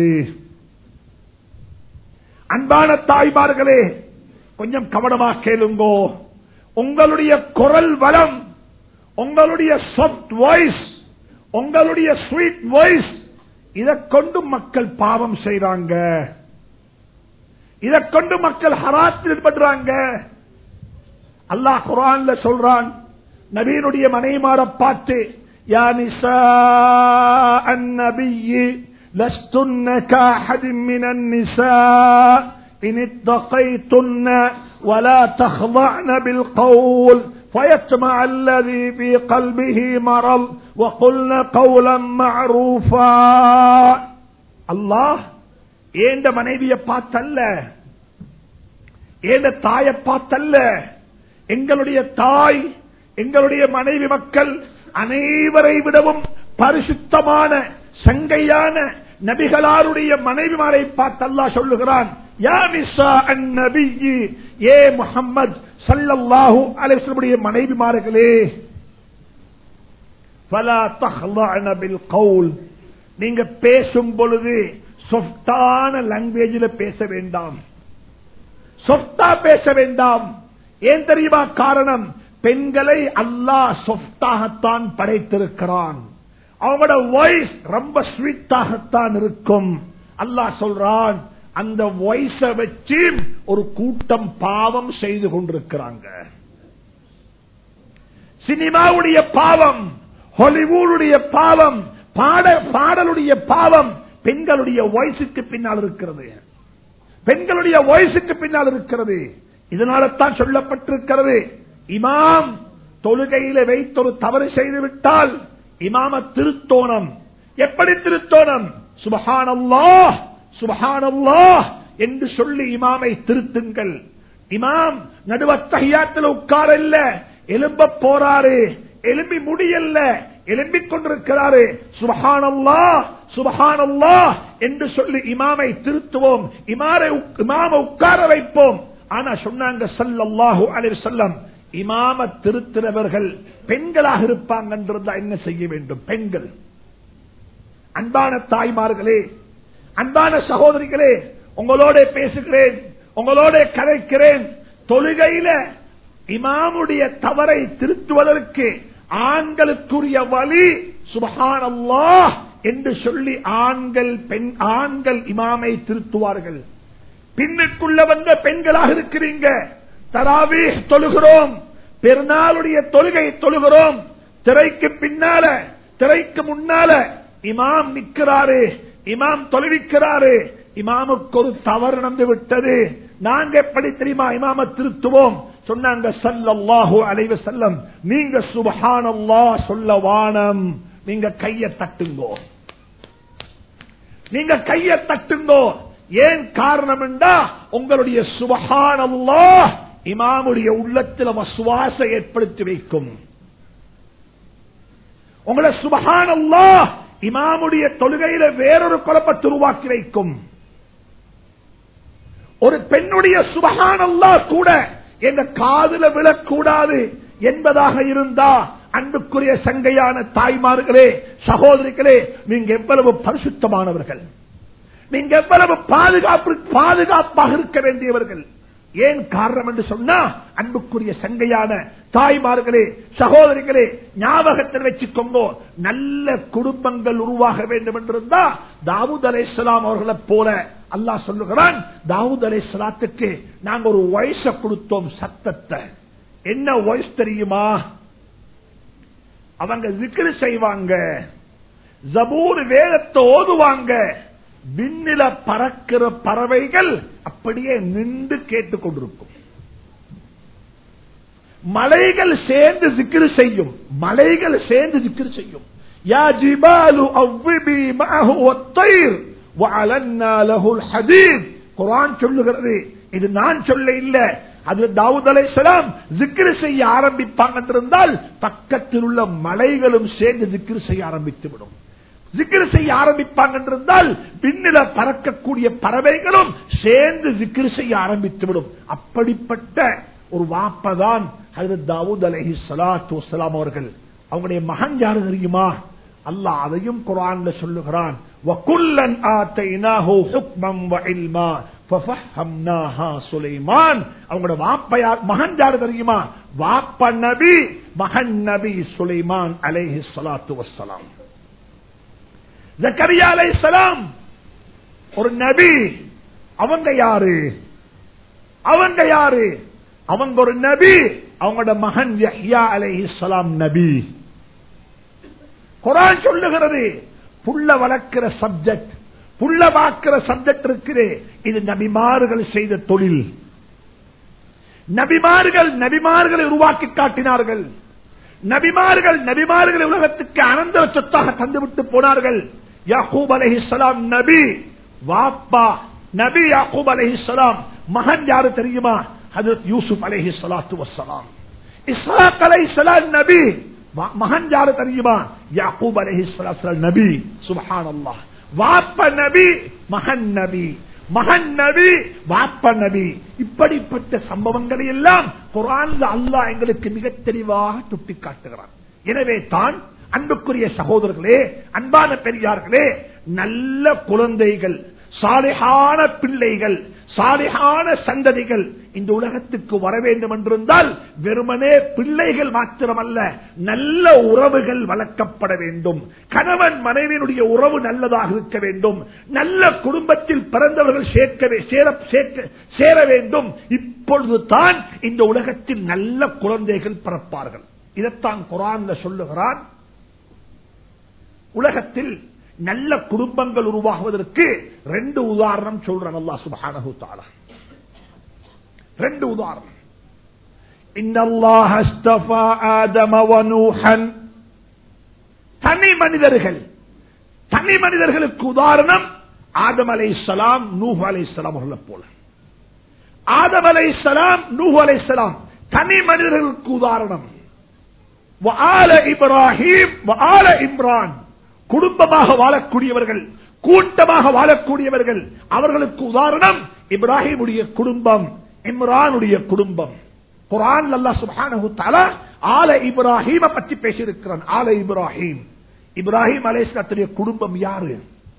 அன்பான தாய்மார்களே கொஞ்சம் கவனமா கேளுங்கோ உங்களுடைய குரல் வளம் உங்களுடைய சாஃப்ட் வாய்ஸ் உங்களுடைய ஸ்வீட் வாய்ஸ் இதை கொண்டு மக்கள் பாவம் செய்றாங்க இதை கொண்டு மக்கள் ஹராத்தில் ஈடுபடுறாங்க அல்லாஹ் குரான்ல சொல்றான் நபீனுடைய மனைமார பார்த்து யா நிசா النبي لستن كاحد من النساء إن اتقيتن ولا تخضعن بالقول فيطمع الذي في قلبه مرض وقلن قولا معروفا الله ஏண்ட மனைவிய பார்த்தல்ல ஏண்ட தாயை பார்த்தல்ல எங்களுடைய தாய் எங்களுடைய மனைவி மக்கள் அனைவரை விடவும் பரிசுத்தமான சங்கையான நபிகளாருடைய மனைவிமாரை பார்த்து அல்லாஹ் சொல்லுகிறான் யா நிசா அந்நபியி ஏ முஹம்மத் ஸல்லல்லாஹு அலைஹி வஸல்லம் மனைவிமார்களே ஃபலா தஹ்லஅன பில் கவுல் நீங்க பேசும் பொழுது சொஃப்டான லாங்குவேஜில் பேச வேண்டாம் சொஃப்டா பேச வேண்டாம் ஏன் தெரியுமா காரணம் பெண்களை அல்லாஹ் சொஃப்டாகத்தான் படைத்திருக்கிறான் அவங்களோட வாய்ஸ் ரொம்ப ஸ்வீட்டாகத்தான் இருக்கும் அல்லாஹ் சொல்றான் அந்த வாய்ஸ வச்சு ஒரு கூட்டம் பாவம் செய்து கொண்டிருக்கிறாங்க சினிமாவுடைய பாவம் ஹாலிவுடைய பாவம் பாட பாடலுடைய பாவம் பெண்களுடைய வாய்ஸுக்கு பின்னால் இருக்கிறது பெண்களுடைய வாய்ஸுக்கு பின்னால் இருக்கிறது இதனால தான் சொல்லப்பட்டிருக்கிறது இமாம் தொழுகையில வைத்தொரு தவறு செய்து விட்டால் இமாம திருத்தோணம் எப்படி திருத்தோணம் சுபஹானல்லா சுபஹானல்லா என்று சொல்லி இமாமை திருத்துங்கள் இமாம் நடுவத்தகையாத்தில் உட்கார இல்ல எலும்ப போறாரு எலும்பி முடியல்ல எலும்பிக் கொண்டிருக்கிறாரு சுபஹானல்லா சுபஹானல்லா என்று சொல்லி இமாமை திருத்துவோம் இமாரை இமாம உட்கார வைப்போம் ஆனா சொன்னாங்க சல்லல்லாஹு அலைஹி வஸல்லம் இமாம திருத்திரவர்கள் பெண்களாக இருப்பாங்க என்றிருந்தா என்ன செய்ய வேண்டும் பெண்கள் அன்பான தாய்மார்களே அன்பான சகோதரிகளே உங்களோட பேசுகிறேன் உங்களோட கதைக்கிறேன் தொழுகையில இமாமுடைய தவறை திருத்துவதற்கு ஆண்களுக்குரிய வழி சுபஹானல்லா என்று சொல்லி ஆண்கள் பெண் ஆண்கள் இமாமை திருத்துவார்கள் பின்னுக்குள்ள வந்த பெண்களாக இருக்கிறீங்க தராவி தொழுகிறோம் பெருநாளுடைய தொழுகை தொழுகிறோம் திரைக்கு பின்னால திரைக்கு முன்னால இமாம் நிற்கிறாரு இமாம் தொழுவிக்கிறாரு இமாமுக்கு ஒரு தவறு நடந்து விட்டது நாங்க எப்படி தெரியுமா இமாம திருத்துவோம் சொன்னாங்க சல்லல்லாஹு அலைவ செல்லம் நீங்க சுபஹானல்லா சொல்ல வானம் நீங்க கைய தட்டுங்கோ நீங்க கைய தட்டுங்கோ ஏன் காரணம் என்றா உங்களுடைய சுபஹானல்லா இமாமுடைய உள்ளத்தில் வசுவாச ஏற்படுத்தி வைக்கும் உங்களை சுபஹானல்லா இமாமுடைய தொழுகையில வேறொரு குழப்பத்தை உருவாக்கி வைக்கும் ஒரு பெண்ணுடைய சுபஹானல்லா கூட எங்க காதுல விழக்கூடாது என்பதாக இருந்தா அன்புக்குரிய சங்கையான தாய்மார்களே சகோதரிகளே நீங்க எவ்வளவு பரிசுத்தமானவர்கள் நீங்க எவ்வளவு பாதுகாப்பு பாதுகாப்பாக இருக்க வேண்டியவர்கள் ஏன் காரணம் என்று சொன்னா அன்புக்குரிய சங்கையான தாய்மார்களே சகோதரிகளே ஞாபகத்தில் வச்சுக்கோங்க நல்ல குடும்பங்கள் உருவாக வேண்டும் என்றிருந்தா தாவூத் அலை அவர்களை போல அல்லாஹ் சொல்லுகிறான் தாவூத் அலை சலாத்துக்கு நாங்க ஒரு வயச கொடுத்தோம் சத்தத்தை என்ன வயசு தெரியுமா அவங்க விக்கிரி செய்வாங்க ஜபூர் வேதத்தை ஓதுவாங்க விண்ணில பறக்கிற பறவைகள் அப்படியே நின்று கேட்டுக் கொண்டிருக்கும் மலைகள் சேர்ந்து சிக்கிரு செய்யும் மலைகள் சேர்ந்து சிக்கிரு செய்யும் யா ஜிபாலு அவ்விபி மஅஹு வத்தைர் வஅலன்னா லஹுல் ஹதீத் குர்ஆன் சொல்லுகிறது இது நான் சொல்ல இல்ல அது தாவூத் அலைஹிஸ்ஸலாம் ஜிக்ர் செய்ய ஆரம்பிப்பாங்க என்றிருந்தால் பக்கத்தில் உள்ள மலைகளும் சேர்ந்து ஜிக்ர் செய்ய ஆரம்பித்து விடும் ஜிக்ர் செய்ய ஆரம்பிப்பாங்க என்றிருந்தால் பின்னில பறக்கக்கூடிய பறவைகளும் சேர்ந்து ஜிக்ர் செய்ய ஆரம்பித்து விடும் அப்படிப்பட்ட ஒரு வாப்பதான் ஹஜரத் தாவூத் அலஹி சலாத்து வசலாம் அவர்கள் அவங்களுடைய மகன் யாரு தெரியுமா அல்லாஹ் அதையும் குரான்ல சொல்லுகிறான் وَكُلًّا آتَيْنَاهُ حُكْمًا وَعِلْمًا فَفَهَّمْنَاهَا சுலைமான் அவங்களோட வாப்ப யார் மகன் யாரு தெரியுமா வாப்ப நபி மகன் நபி சுலைமான் அலைஹி ஸலாத்து வஸ்ஸலாம் ஜக்கரியா அலைஹிஸ்ஸலாம் ஒரு நபி அவங்க யாரு அவங்க யாரு அவங்க ஒரு நபி அவங்களோட மகன் யஹ்யா அலைஹிஸ்ஸலாம் நபி குரான் சொல்லுகிறது புள்ள வளர்க்கிற சப்ஜெக்ட் புள்ள வாக்குற சப்ஜெக்ட் இருக்குது இது நபிமார்கள் செய்த தொழில் நபிமார்கள் நபிமார்களை உருவாக்கி காட்டினார்கள் நபிமார்கள் நபிமார்களை உலகத்துக்கு அனந்தர சொத்தாக தந்துவிட்டு போனார்கள் யாக்கூப் அலைஹிஸ்ஸலாம் நபி வாப்பா நபி யாக்கூப் அலைஹிஸ்ஸலாம் மகன் யாரு தெரியுமா ஹஜரத் யூசுப் அலைஹி ஸலாத்து வஸ்ஸலாம் இஸ்ஹாக் அலைஹிஸ்ஸலாம் நபி ம- மகன் யாரு தெரியுமா யாக்கூப் அலைஹி ஸலாத்து நபி சுப்ஹானல்லாஹ் வாப்ப நபி மகன் நபி மகன் நபி வாப்ப நபி இப்படிப்பட்ட சம்பவங்களை எல்லாம் குரான்ல அல்லாஹ் எங்களுக்கு மிக தெளிவாக சுட்டி காட்டுகிறான் எனவே தான் அன்புக்குரிய சகோதரர்களே அன்பான பெரியார்களே நல்ல குழந்தைகள் சாலிகான பிள்ளைகள் சாலிகான சந்ததிகள் இந்த உலகத்துக்கு வர வேண்டும் என்றிருந்தால் வெறுமனே பிள்ளைகள் மாத்திரமல்ல நல்ல உறவுகள் வளர்க்கப்பட வேண்டும் கணவன் மனைவியினுடைய உறவு நல்லதாக இருக்க வேண்டும் நல்ல குடும்பத்தில் பிறந்தவர்கள் சேர்க்க சேர- சேர்க்க- சேர வேண்டும் இப்பொழுது தான் இந்த உலகத்தில் நல்ல குழந்தைகள் பிறப்பார்கள் இதைத்தான் குரான்ல சொல்லுகிறான் உலகத்தில் நல்ல குடும்பங்கள் உருவாகுவதற்கு ரெண்டு உதாரணம் சொல்றான் அல்லாஹ் சுப்ஹானஹு தஆலா ரெண்டு உதாரணம் இன்னல்லாஹ அஸ்தஃபா ஆதம வ நூஹன் தனி மனிதர்கள் தனி மனிதர்களுக்கு உதாரணம் ஆதம் அலைஹிஸ்ஸலாம் நூஹ் அலைஹிஸ்ஸலாம் அவர்களை போல ஆதம் அலைஹிஸ்ஸலாம் நூஹ் அலைஹிஸ்ஸலாம் தனி மனிதர்களுக்கு உதாரணம் وآل இப்ராஹிம் وآل இம்ரான் குடும்பமாக வாழக்கூடியவர்கள் கூட்டமாக வாழக்கூடியவர்கள் அவர்களுக்கு உதாரணம் இப்ராஹிமுடைய குடும்பம் இம்ரானுடைய குடும்பம் குரான் அல்லாஹ் சுப்ஹானஹு தஆலா ஆல இப்ராஹிம பற்றி பேசியிருக்கிறான் ஆல இப்ராஹிம் இப்ராஹிம் அலைஹிஸ்ஸலாத்துடைய குடும்பம் யாரு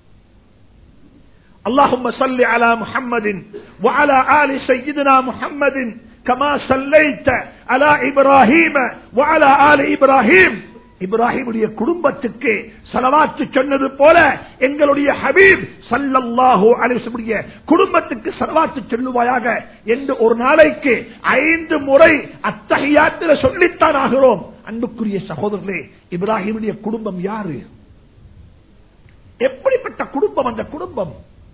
اللهم صل على محمد وعلى آل سيدنا محمد كما صليت على إبراهيم وعلى آل إبراهيم இப்ராஹிமுடைய குடும்பத்துக்கு சலவாத்து சொன்னது போல எங்களுடைய ஹபீப் சல்லல்லாஹு அலிசமுடைய குடும்பத்துக்கு சலவாத்து சொல்லுவாயாக என்று ஒரு நாளைக்கு ஐந்து முறை அத்தகையாத்தில் சொல்லித்தான் ஆகிறோம் அன்புக்குரிய சகோதரர்களே இப்ராஹிமுடைய குடும்பம் யாரு எப்படிப்பட்ட குடும்பம் அந்த குடும்பம்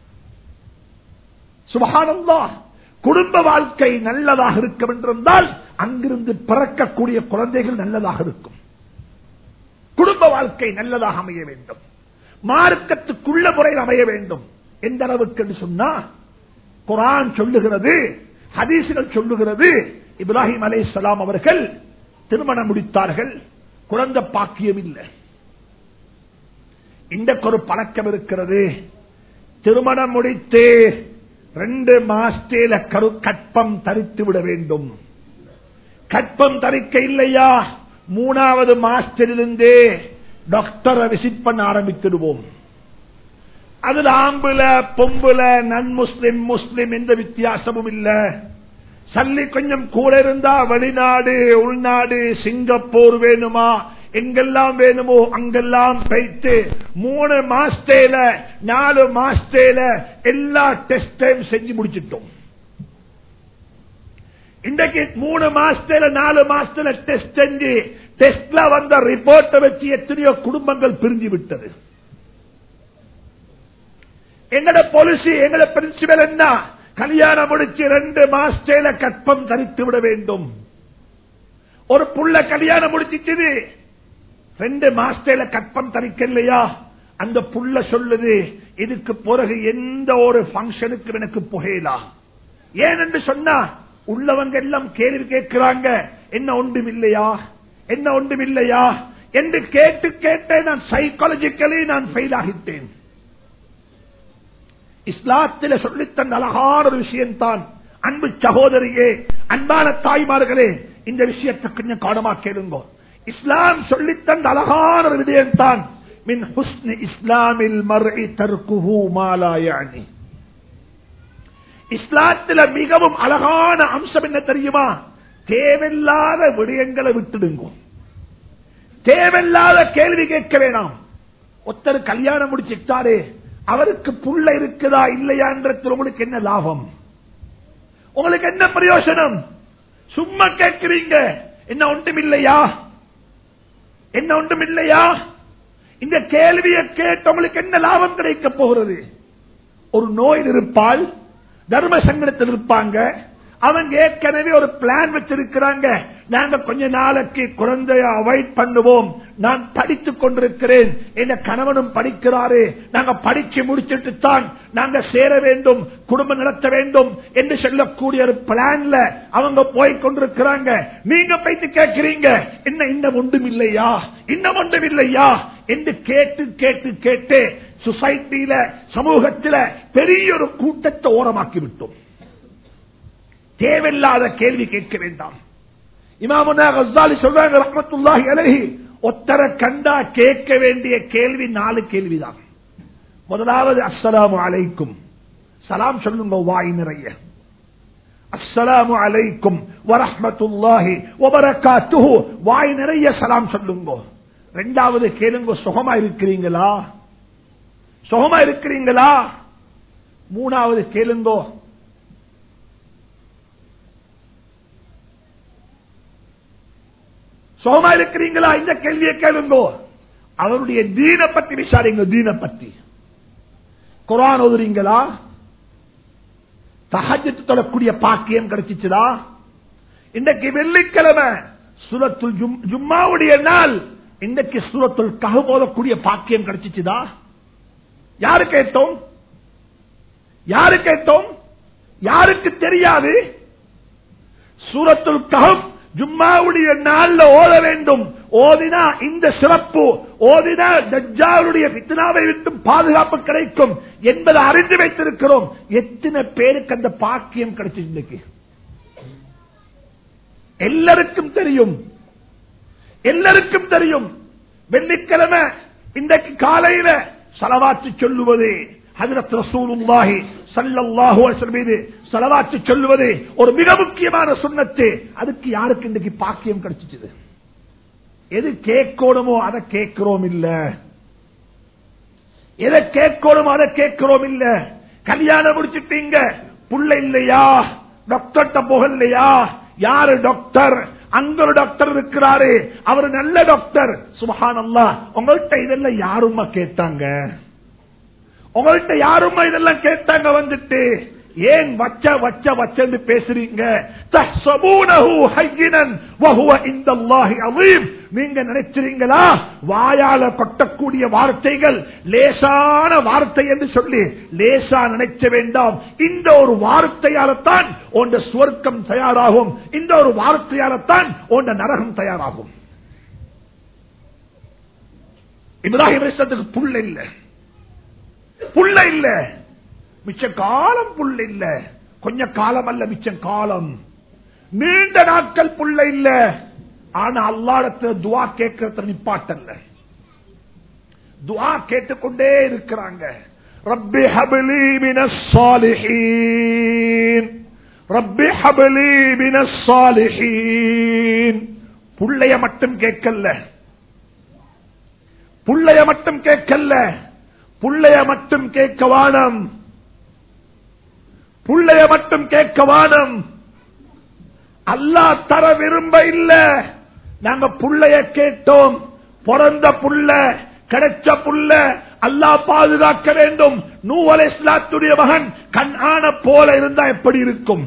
சுபகானந்தா குடும்ப வாழ்க்கை நல்லதாக இருக்கும் என்றிருந்தால் அங்கிருந்து பிறக்கக்கூடிய குழந்தைகள் நல்லதாக இருக்கும் குடும்ப வாழ்க்கை நல்லதாக அமைய வேண்டும் மார்க்கத்துக்குள்ள முறையில் அமைய வேண்டும் எந்த அளவுக்கு என்று சொன்னா குரான் சொல்லுகிறது ஹதீசுகள் சொல்லுகிறது இப்ராஹிம் அலைஹிஸ்ஸலாம் அவர்கள் திருமணம் முடித்தார்கள் குழந்தை பாக்கியம் இல்லை இன்றைக்கு ஒரு பழக்கம் இருக்கிறது திருமணம் முடித்து ரெண்டு மாஸ்டேல கரு கற்பம் தரித்து விட வேண்டும் கற்பம் தரிக்க இல்லையா மூணாவது மாஸ்டரிலிருந்தே டாக்டரை விசிட் பண்ண ஆரம்பித்துடுவோம் அதுல ஆம்புல பொம்புல நன் முஸ்லிம் முஸ்லிம் எந்த வித்தியாசமும் இல்ல சல்லி கொஞ்சம் கூட இருந்தா வெளிநாடு உள்நாடு சிங்கப்பூர் வேணுமா எங்கெல்லாம் வேணுமோ அங்கெல்லாம் போயிட்டு மூணு மாசத்தேல நாலு மாசத்தேல எல்லா டெஸ்டையும் செஞ்சு முடிச்சிட்டோம் இன்றைக்கு மூணு மாசத்துல நாலு மாசத்துல டெஸ்ட் செஞ்சு டெஸ்ட்ல வந்த ரிப்போர்ட்டை வச்சு எத்தனையோ குடும்பங்கள் பிரிஞ்சு விட்டது எங்கட பாலிசி எங்கட பிரின்சிபல் என்ன கல்யாணம் முடிச்சு ரெண்டு மாசத்துல கற்பம் தரித்து விட வேண்டும் ஒரு புள்ள கல்யாணம் முடிச்சிட்டு ரெண்டு மாசத்துல கற்பம் தரிக்கலையா அந்த புள்ள சொல்லுது இதுக்கு பிறகு எந்த ஒரு பங்கனுக்கும் எனக்கு புகையலாம் ஏன் என்று சொன்னா உள்ளவங்க எல்லாம் கேள்வி கேட்கிறாங்க என்ன ஒன்றும் இல்லையா என்ன ஒன்றும் இல்லையா என்று கேட்டு கேட்டு நான் சைக்காலஜிக்கலி நான் ஃபெயில் ஆகிட்டேன் இஸ்லாத்தில சொல்லித்தந்த அழகான ஒரு விஷயம்தான் அன்பு சகோதரியே அன்பான தாய்மார்களே இந்த விஷயத்தை கொஞ்சம் கவனமா கேளுங்க இஸ்லாம் சொல்லித்தந்த அழகான ஒரு விடயம்தான் மின் ஹுஸ்னி இஸ்லாமில் மர்இ தர்குஹு மாலா யானி இஸ்லாத்துல மிகவும் அழகான அம்சம் என்ன தெரியுமா தேவையில்லாத விடயங்களை விட்டுடுங்க தேவையில்லாத கேள்வி கேட்க வேணாம் ஒருத்தர் கல்யாணம் முடிச்சுட்டாரே அவருக்கு புள்ள இருக்குதா இல்லையா என்றது உங்களுக்கு என்ன லாபம் உங்களுக்கு என்ன பிரயோஜனம் சும்மா கேட்கிறீங்க என்ன ஒன்றும் இல்லையா என்ன ஒன்றும் இல்லையா இந்த கேள்வியை கேட்டு உங்களுக்கு என்ன லாபம் கிடைக்க போகிறது ஒரு நோயில் இருப்பால் தர்ம சங்கடத்தில் இருப்பாங்க அவங்க ஏற்கனவே ஒரு பிளான் வச்சிருக்கிறாங்க நாங்க கொஞ்ச நாளைக்கு குழந்தைய அவாய்ட் பண்ணுவோம் நான் படித்துக் கொண்டிருக்கிறேன் என் கணவனும் படிக்கிறாரு நாங்க படிச்சு முடிச்சிட்டு தான் நாங்க சேர வேண்டும் குடும்பம் நடத்த வேண்டும் என்று சொல்லக்கூடிய ஒரு பிளான்ல அவங்க போய் கொண்டிருக்கிறாங்க நீங்க போயிட்டு கேட்கிறீங்க என்ன இன்னும் ஒன்றும் இல்லையா இன்னும் ஒன்றும் இல்லையா என்று கேட்டு கேட்டு கேட்டு சொசைட்டியில சமூகத்தில் பெரிய ஒரு கூட்டத்தை ஓரமாக்கி விட்டோம் தேவையில்லாத கேள்வி கேட்க வேண்டாம் இமாமுனா கஸ்ஸாலி சொல்றாங்க ரஹ்மத்துல்லாஹி அலைஹி ஒத்தர கண்டா கேட்க வேண்டிய கேள்வி நாலு கேள்விதான் முதலாவது அஸ்ஸலாமு அலைக்கும் சலாம் சொல்லுங்க வாய் நிறைய அஸ்ஸலாமு அலைக்கும் வரஹ்மத்துல்லாஹி வபரகாத்துஹு வாய் நிறைய சலாம் சொல்லுங்க ரெண்டாவது கேளுங்க சுகமா இருக்கிறீங்களா சுகமா இருக்கிறீங்களா மூணாவது கேளுங்கோ சுகமா இருக்கிறீங்களா இந்த கேள்வியை கேளுங்கோ அவருடைய தீன பத்தி விசாரிங்க தீன பத்தி குரான் ஓதுறீங்களா தஹஜத்து தொழக்கூடிய பாக்கியம் கிடைச்சிச்சுதா இன்றைக்கு வெள்ளிக்கிழமை சுரத்துல் ஜும்மாவுடைய நாள் இன்றைக்கு சூரத்துல் கஹு போதக்கூடிய பாக்கியம் கிடைச்சிச்சுதா யாரு கேட்டோம் யாரு கேட்டோம் யாருக்கு தெரியாது சூரத்துல் கஹப் ஜும்மாவுடைய நாள்ல ஓத வேண்டும் ஓதினா இந்த சிறப்பு ஓதினா தஜ்ஜாலுடைய பித்னாவை விட்டு பாதுகாப்பு கிடைக்கும் என்பதை அறிந்து வைத்திருக்கிறோம் எத்தனை பேருக்கு அந்த பாக்கியம் கிடைச்சது இன்னைக்கு எல்லாருக்கும் தெரியும் எல்லாருக்கும் தெரியும் வெள்ளிக்கிழமை இன்றைக்கு காலையில சலவாச்சு சொல்லுவது ஹஜரத் ரசூலுல்லாஹி ஸல்லல்லாஹு அலைஹி வஸல்லம் மீது ஸலவாத்து சொல்லுவது ஒரு மிக முக்கியமான சுன்னத்து அதுக்கு யாருக்கு இன்றைக்கு பாக்கியம் கிடைச்சிச்சு எது கேட்கணுமோ அதை கேட்கிறோம் இல்ல எதை கேட்கணுமோ அதை கேட்கிறோம் இல்ல கல்யாணம் முடிச்சிட்டீங்க புள்ள இல்லையா டாக்டர்கிட்ட போகலையா யாரு டாக்டர் அங்க ஒரு டாக்டர் இருக்கிறாரு அவர் நல்ல டாக்டர் சுபஹான் அல்லா உங்கள்கிட்ட இதெல்லாம் யாருமா கேட்டாங்க உங்கள்கிட்ட யாருமா இதெல்லாம் கேட்டாங்க வந்துட்டு ஏன் வச்ச வச்ச வச்சன்னு பேசுறீங்க தஹ்சபூனஹு ஹய்யினன் வஹுவ இந்தல்லாஹி அஸீம் நீங்க நினைச்சிரீங்களா வாயால கொட்டக்கூடிய வார்த்தைகள் லேசான வார்த்தை என்று சொல்லி லேசா நினைச்ச வேண்டாம் இந்த ஒரு வார்த்தையால்தான் உண்ட சுவர்க்கம் தயாராகும் இந்த ஒரு வார்த்தையால்தான் உண்ட நரகம் தயாராகும் இப்ராஹிம் இஸ்லத்துக்கு புள்ள இல்ல புள்ள இல்ல மிச்ச காலம் புள்ள இல்ல கொஞ்ச காலம் அல்ல மிச்சம் காலம் நீண்ட நாட்கள் புள்ள இல்ல ஆனா அல்லாடத்துல துவா கேட்கறது நிப்பாட்டல்ல துவா கேட்டுக்கொண்டே இருக்கிறாங்க ரப்பி ஹபிலி மினஸ் சாலிஹீன் ரப்பி ஹபிலி மினஸ் சாலிஹீன் புள்ளைய மட்டும் கேட்கல புள்ளைய மட்டும் கேட்கல புள்ளைய மட்டும் கேட்க வானம் புள்ளைய மட்டும் கேட்க வானம் அல்லா தர விரும்ப இல்ல நாங்க புள்ளைய கேட்டோம் பிறந்த புள்ள கிடைச்ச புள்ள அல்லா பாதுகாக்க வேண்டும் நூவல் இஸ்லாத்துடைய மகன் கண் ஆன போல இருந்தா எப்படி இருக்கும்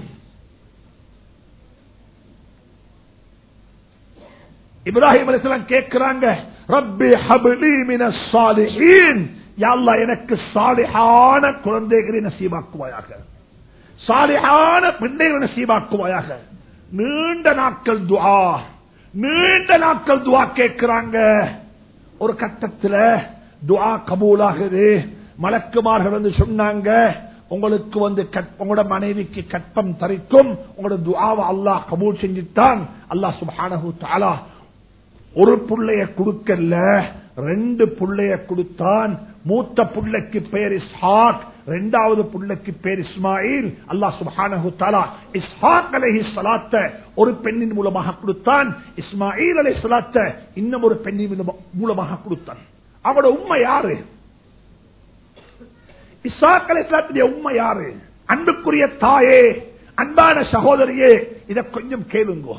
இப்ராஹிம் அலிஸ்லாம் கேட்கிறாங்க ரப்பி ஹபிலி மினஸ் சாலிஹீன் யா அல்லாஹ் எனக்கு சாலிஹான குழந்தைகளை நசீபாக்குவாயாக சாலிஹான பெண்ணைகளை நசீபாக்குவாயாக நீண்ட நாட்கள் துஆ நீண்ட நாட்கள் துஆ கேட்கிறாங்க ஒரு கட்டத்தில் துஆ கபூலாகுது மலக்குமார்கள் வந்து சொன்னாங்க உங்களுக்கு வந்து கற்- உங்களோட மனைவிக்கு கற்பம் தரிக்கும் உங்களோட துஆவை அல்லாஹ் கபூல் செஞ்சுட்டான் அல்லாஹ் சுப்ஹானஹு தஆலா ஒரு புள்ளைய கொடுக்கல ரெண்டு புள்ளைய கொடுத்தான் மூத்த புள்ளைக்கு பேர் இஸ்ஹாக் இரண்டாவது புள்ளைக்கு பேர் இஸ்மாயில் அல்லாஹ் சுப்ஹானஹு தஆலா இஸ்ஹாக் அலைஹி ஸலாத்த ஒரு பெண்ணின் மூலமாக கொடுத்தான் இஸ்மாயில் அலைஹி ஸலாத்த இன்னும் ஒரு பெண்ணின் மூலமா- மூலமாக கொடுத்தான் அவனோட உண்மை யாரு இஸ்ஹாக் அலைஹி ஸலாத்துடைய உண்மை யாரு அன்புக்குரிய தாயே அன்பான சகோதரியே இதை கொஞ்சம் கேளுங்கோ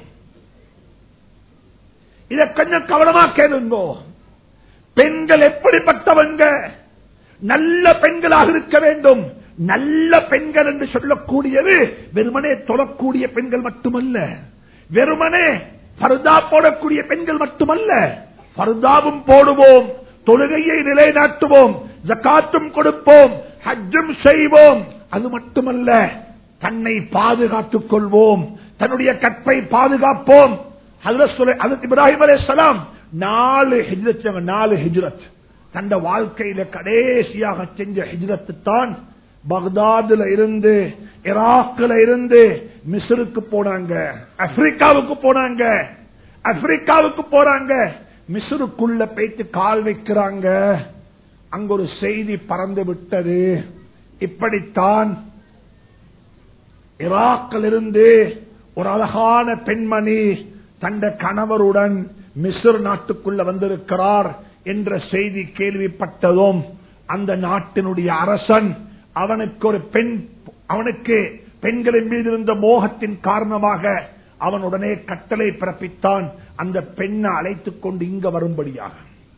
இதை கொஞ்சம் கவனமா கேளுங்கோ பெண்கள் எப்படிப்பட்டவங்க நல்ல பெண்களாக இருக்க வேண்டும் நல்ல பெண்கள் என்று சொல்லக்கூடியது வெறுமனே தொழக்கூடிய பெண்கள் மட்டுமல்ல வெறுமனே பருதா போடக்கூடிய பெண்கள் மட்டுமல்ல பருதாவும் போடுவோம் தொழுகையை நிலைநாட்டுவோம் ஜக்காத்தும் கொடுப்போம் ஹஜ்ஜும் செய்வோம் அது மட்டுமல்ல தன்னை பாதுகாத்துக் கொள்வோம் தன்னுடைய கற்பை பாதுகாப்போம் இப்ராஹிம் அலே சலாம் நாலு ஹிஜ்ரத் நாலு ஹிஜ்ரத் தந்த வாழ்க்கையில கடைசியாக செஞ்ச ஹிஜ்ரத்து தான் பக்தாதுல இருந்து ஈராக்ல இருந்து மிஸ்ருக்கு போனாங்க ஆப்பிரிக்காவுக்கு போனாங்க ஆப்பிரிக்காவுக்கு போறாங்க மிஸ்ருக்குள்ள போயிட்டு கால் வைக்கிறாங்க அங்க ஒரு செய்தி பறந்து விட்டது இப்படித்தான் ஈராக்கில் இருந்து ஒரு அழகான பெண்மணி தந்த கணவருடன் மிஸ்ர் நாட்டுக்குள்ள வந்திருக்கிறார் என்ற செய்தி கேள்விப்பட்டதும் அந்த நாட்டினுடைய அரசன் அவனுக்கு ஒரு பெண் அவனுக்கு பெண்களின் மீது இருந்த மோகத்தின் காரணமாக அவன் உடனே கட்டளை பிறப்பித்தான் அந்த பெண்ணை அழைத்துக் கொண்டு இங்க வரும்படியாக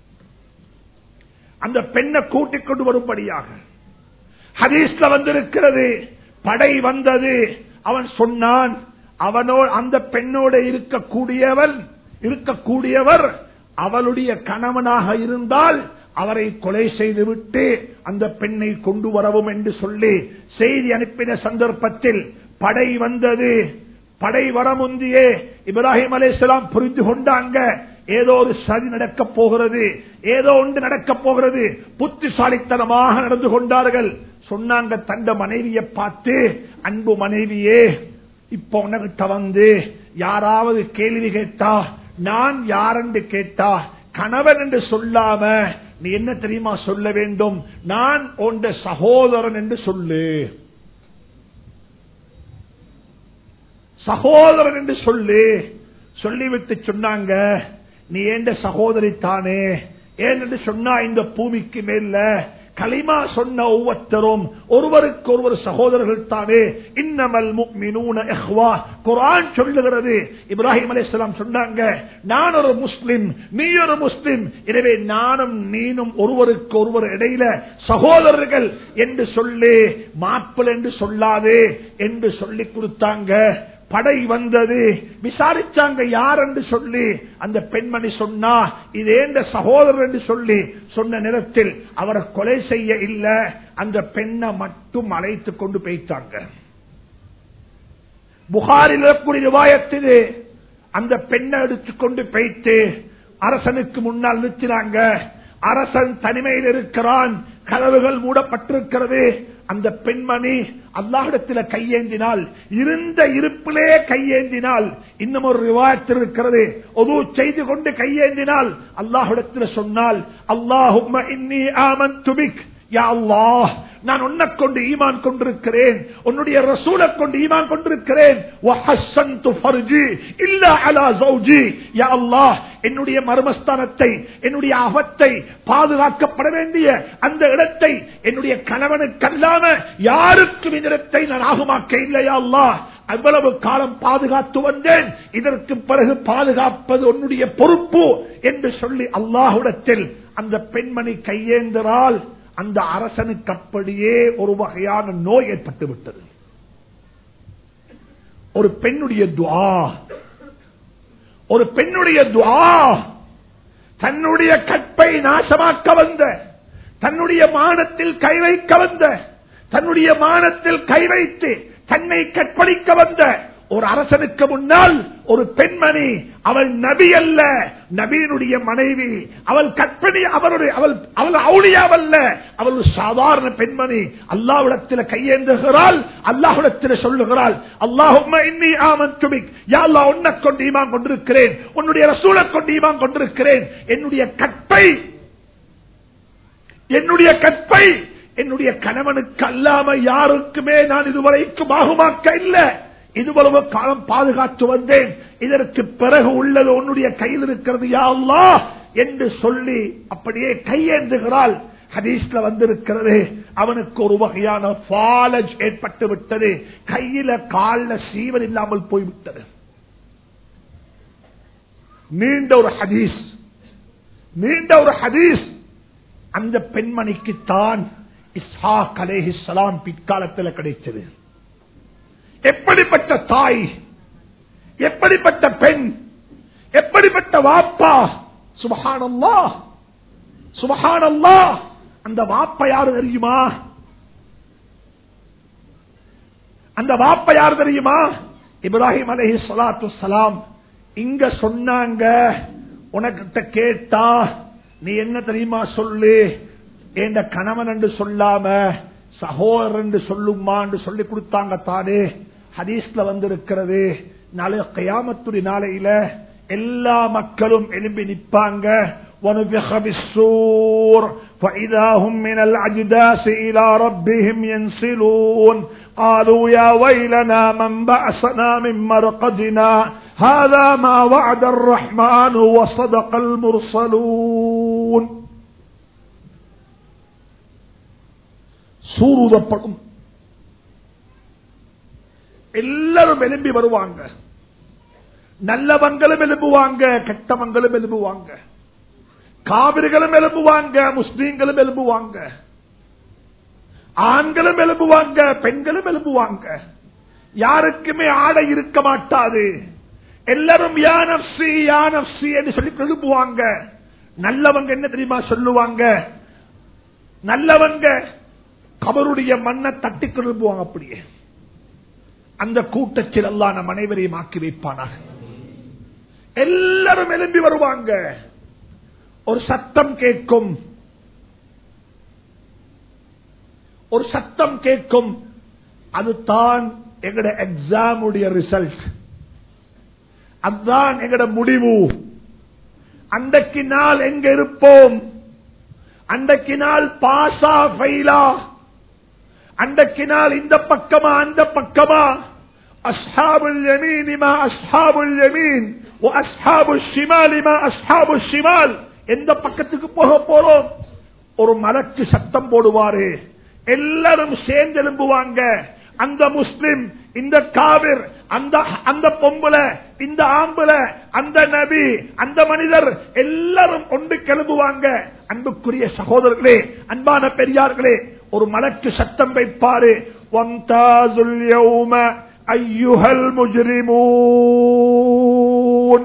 அந்த பெண்ணை கூட்டிக் கொண்டு வரும்படியாக ஹதீஸ்ல வந்திருக்கிறது படை வந்தது அவன் சொன்னான் அவனோடு அந்த பெண்ணோட இருக்கக்கூடியவன் இருக்கக்கூடியவர் அவளுடைய கணவனாக இருந்தால் அவரை கொலை செய்துவிட்டு அந்த பெண்ணை கொண்டு வரவும் என்று சொல்லி செய்தி அனுப்பின சந்தர்ப்பத்தில் படை வந்தது படை வர முந்தியே இப்ராஹிம் அலேஸ்லாம் புரிந்து கொண்டாங்க ஏதோ ஒரு சதி நடக்க போகிறது ஏதோ ஒன்று நடக்க போகிறது புத்திசாலித்தனமாக நடந்து கொண்டார்கள் சொன்னாங்க தந்த மனைவியை பார்த்து அன்பு மனைவியே இப்ப உனகிட்ட வந்து யாராவது கேள்வி கேட்டா நான் யாரென்று கேட்டா கணவன் என்று சொல்லாம நீ என்ன தெரியுமா சொல்ல வேண்டும் நான் உண்ட சகோதரன் என்று சொல்லு சகோதரன் என்று சொல்லு சொல்லிவிட்டு சொன்னாங்க நீ ஏண்ட சகோதரி தானே ஏன் என்று சொன்னா இந்த பூமிக்கு மேல களிமா சொன்ன ஒவ்வொருத்தரும் ஒருவருக்கு ஒருவர் சகோதரர்கள் தானே இன்னமல் முக்மினூன இஹ்வா குர்ஆன் சொல்லுகிறது இப்ராஹிம் அலைஹிஸ்ஸலாம் சொன்னாங்க நான் ஒரு முஸ்லிம் நீ ஒரு முஸ்லிம் எனவே நானும் நீனும் ஒருவருக்கு ஒருவர் இடையில சகோதரர்கள் என்று சொல்லி மாப்பிள் என்று சொல்லாதே என்று சொல்லி கொடுத்தாங்க படை வந்தது விசாரிச்சாங்க யார் என்று சொல்லி அந்த பெண்மணி சொன்னா இது ஏந்த சகோதரர் என்று சொல்லி சொன்ன நேரத்தில் அவரை கொலை செய்ய இல்ல அந்த பெண்ணை மட்டும் அழைத்து கொண்டு போய்த்தாங்க புகாரில் இருக்கக்கூடிய ரிவாயத்திலே அந்த பெண்ணை எடுத்துக்கொண்டு போய்த்து அரசனுக்கு முன்னால் நிறுத்தினாங்க அரசன் தனிமையில் இருக்கிறான் கதவுகள் மூடப்பட்டிருக்கிறது அந்த பெண்மணி அல்லாஹிடத்தில் கையேந்தினால் இருந்த இருப்பிலே கையேந்தினால் இன்னும் ஒரு விவாதத்தில் இருக்கிறது ஒரு செய்து கொண்டு கையேந்தினால் அல்லாஹிடத்தில் சொன்னால் அல்லாஹும் இன்னி ஆமன் துபிக் யா அல்லாஹ் நான் உன்னை கொண்டு ஈமான் கொண்டிருக்கிறேன் உன்னுடைய ரசூலை கொண்டு ஈமான் கொண்டிருக்கிறேன் என்னுடைய மர்மஸ்தானத்தை என்னுடைய அகத்தை பாதுகாக்கப்பட வேண்டிய அந்த இடத்தை என்னுடைய கணவனுக்கு அல்லாம யாருக்கும் இந்த இடத்தை நான் ஆகுமாக்க இல்லையா அல்லாஹ் அவ்வளவு காலம் பாதுகாத்து வந்தேன் இதற்கு பிறகு பாதுகாப்பது உன்னுடைய பொறுப்பு என்று சொல்லி அல்லாஹுடத்தில் அந்த பெண்மணி கையேந்திரால் அந்த அரசனுக்கு அப்படியே ஒரு வகையான நோய் ஏற்பட்டு விட்டது ஒரு பெண்ணுடைய துவா ஒரு பெண்ணுடைய துவா தன்னுடைய கற்பை நாசமாக்க வந்த தன்னுடைய மானத்தில் கை வைக்க வந்த தன்னுடைய மானத்தில் கை வைத்து தன்னை கற்பழிக்க வந்த ஒரு அரசனுக்கு முன்னால் ஒரு பெண்மணி அவள் நபி அல்ல நபியினுடைய மனைவி அவள் கற்பனை அவருடைய அவள் அவள் அவுளியாவல்ல அவள் ஒரு சாதாரண பெண்மணி அல்லாவிடத்தில் கையேந்துகிறாள் அல்லாஹிடத்தில் சொல்லுகிறாள் அல்லாஹும் இன்னி ஆமன் துமிக் யாழ்லா உன்னை கொண்டு ஈமான் கொண்டிருக்கிறேன் உன்னுடைய ரசூலை கொண்டு ஈமான் கொண்டிருக்கிறேன் என்னுடைய கற்பை என்னுடைய கற்பை என்னுடைய கணவனுக்கு அல்லாம யாருக்குமே நான் இதுவரைக்கும் ஆகுமாக்க இல்லை இதுவளவு காலம் பாதுகாத்து வந்தேன் இதற்கு பிறகு உள்ளது உன்னுடைய கையில் இருக்கிறது யா அல்லா என்று சொல்லி அப்படியே கையேந்துகிறாள் ஹதீஸ்ல வந்திருக்கிறது அவனுக்கு ஒரு வகையான ஃபாலஜ் ஏற்பட்டு விட்டது கையில கால்ல சீவன் இல்லாமல் போய்விட்டது நீண்ட ஒரு ஹதீஸ் நீண்ட ஒரு ஹதீஸ் அந்த பெண்மணிக்கு தான் இஸ்ஹாக் அலேஹிஸ்லாம் பிற்காலத்தில் கிடைத்தது எப்படிப்பட்ட தாய் எப்படிப்பட்ட பெண் எப்படிப்பட்ட வாப்பா சுபஹானல்லா சுபஹானல்லா அந்த வாப்ப யாரு தெரியுமா அந்த வாப்ப யாரு தெரியுமா இப்ராஹிம் அலஹி சலாத்து சலாம் இங்க சொன்னாங்க உனக்கிட்ட கேட்டா நீ என்ன தெரியுமா சொல்லு என்ற கணவன் என்று சொல்லாம சகோதரன் என்று சொல்லுமா என்று சொல்லி கொடுத்தாங்க தானே ஹதீஸ்ல வந்திருக்கிறது நாளை கயாமத்துடைய நாளையில எல்லா மக்களும் எழும்பி நிற்பாங்க ونفخ بالسور فإذا هم من الأجداث إلى ربهم ينسلون قالوا يا ويلنا من بعثنا من مرقدنا هذا ما وعد الرحمن وصدق المرسلون சூருதப்படும் எல்லாரும் எழும்பி வருவாங்க நல்லவங்களும் எழுப்புவாங்க கெட்டவங்களும் எழுப்புவாங்க காவிர்களும் எழுப்புவாங்க முஸ்லீம்களும் எழுப்புவாங்க ஆண்களும் எழுப்புவாங்க பெண்களும் எழுப்புவாங்க யாருக்குமே ஆடை இருக்க மாட்டாது எல்லாரும் யானப்சி யானப்சி என்று சொல்லி எழுப்புவாங்க நல்லவங்க என்ன தெரியுமா சொல்லுவாங்க நல்லவங்க கபருடைய மண்ணை தட்டி எழுப்புவாங்க அப்படியே அந்த கூட்டத்தில் எல்லாம் நம் அனைவரையும் ஆக்கி வைப்பானாக எல்லாரும் எழும்பி வருவாங்க ஒரு சத்தம் கேட்கும் ஒரு சத்தம் கேட்கும் அதுதான் எங்கட எக்ஸாமுடைய ரிசல்ட் அதுதான் எங்கட முடிவு அன்றைக்கு நாள் எங்க இருப்போம் அன்றைக்கு நாள் பாசா ஃபைலா அன்றைக்கு நாள் இந்த பக்கமா அந்த பக்கமா أصحاب اليمين ما أصحاب اليمين وأصحاب الشمال ما أصحاب الشمال எந்த பக்கத்துக்கு போக போறோம் ஒரு மலக்கு சத்தம் போடுவாரு எல்லாரும் சேர்ந்து எழும்புவாங்க அந்த முஸ்லிம் இந்த காவிர் அந்த அந்த பொம்புல இந்த ஆம்புல அந்த நபி அந்த மனிதர் எல்லாரும் ஒன்று கிளம்புவாங்க அன்புக்குரிய சகோதரர்களே அன்பான பெரியார்களே ஒரு மலக்கு சத்தம் வைப்பாரு வந்தாசுல் யௌம ஐயுஹல் முஜ்ரிமூன்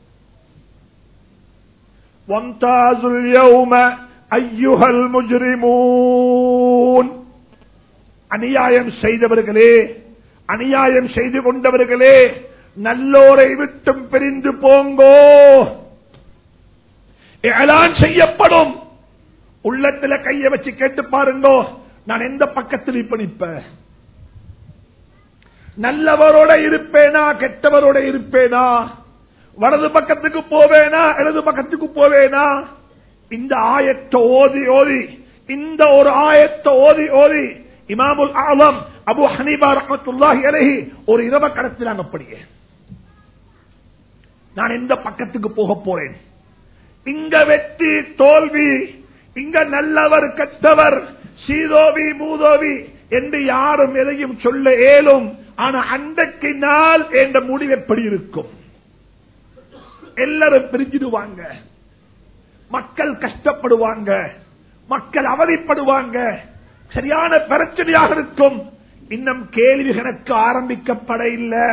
وامتازوا اليوم أيها المجرمون அநியாயம் செய்தவர்களே அநியாயம் செய்து கொண்டவர்களே நல்லோரை விட்டும் பிரிந்து போங்கோ ஏலான் செய்யப்படும் உள்ளத்துல கைய வச்சு கேட்டு பாருங்கோ நான் எந்த பக்கத்தில் இப்ப நிற்பேன் நல்லவரோட இருப்பேனா கெட்டவரோட இருப்பேனா வலது பக்கத்துக்கு போவேனா இடது பக்கத்துக்கு போவேனா இந்த ஆயத்தை ஓதி ஓதி இந்த ஒரு ஆயத்தை ஓதி ஓதி இமாமுல் ஆலம் அபு ஹனீபா ரஹமத்துல்லாஹி அலைஹி ஒரு இரவ கடத்தினாங்க அப்படியே நான் எந்த பக்கத்துக்கு போக போறேன் இங்க வெற்றி தோல்வி இங்க நல்லவர் கெட்டவர் சீதோவி மூதோவி என்று யாரும் எதையும் சொல்ல இயலும் ஆனா அன்றைக்கு நாள் என்ற முடிவு எப்படி இருக்கும் எல்லாரும் பிரிஞ்சிடுவாங்க மக்கள் கஷ்டப்படுவாங்க மக்கள் அவதிப்படுவாங்க சரியான பிரச்சனையாக இருக்கும் இன்னும் கேள்வி கணக்கு ஆரம்பிக்கப்பட இல்லை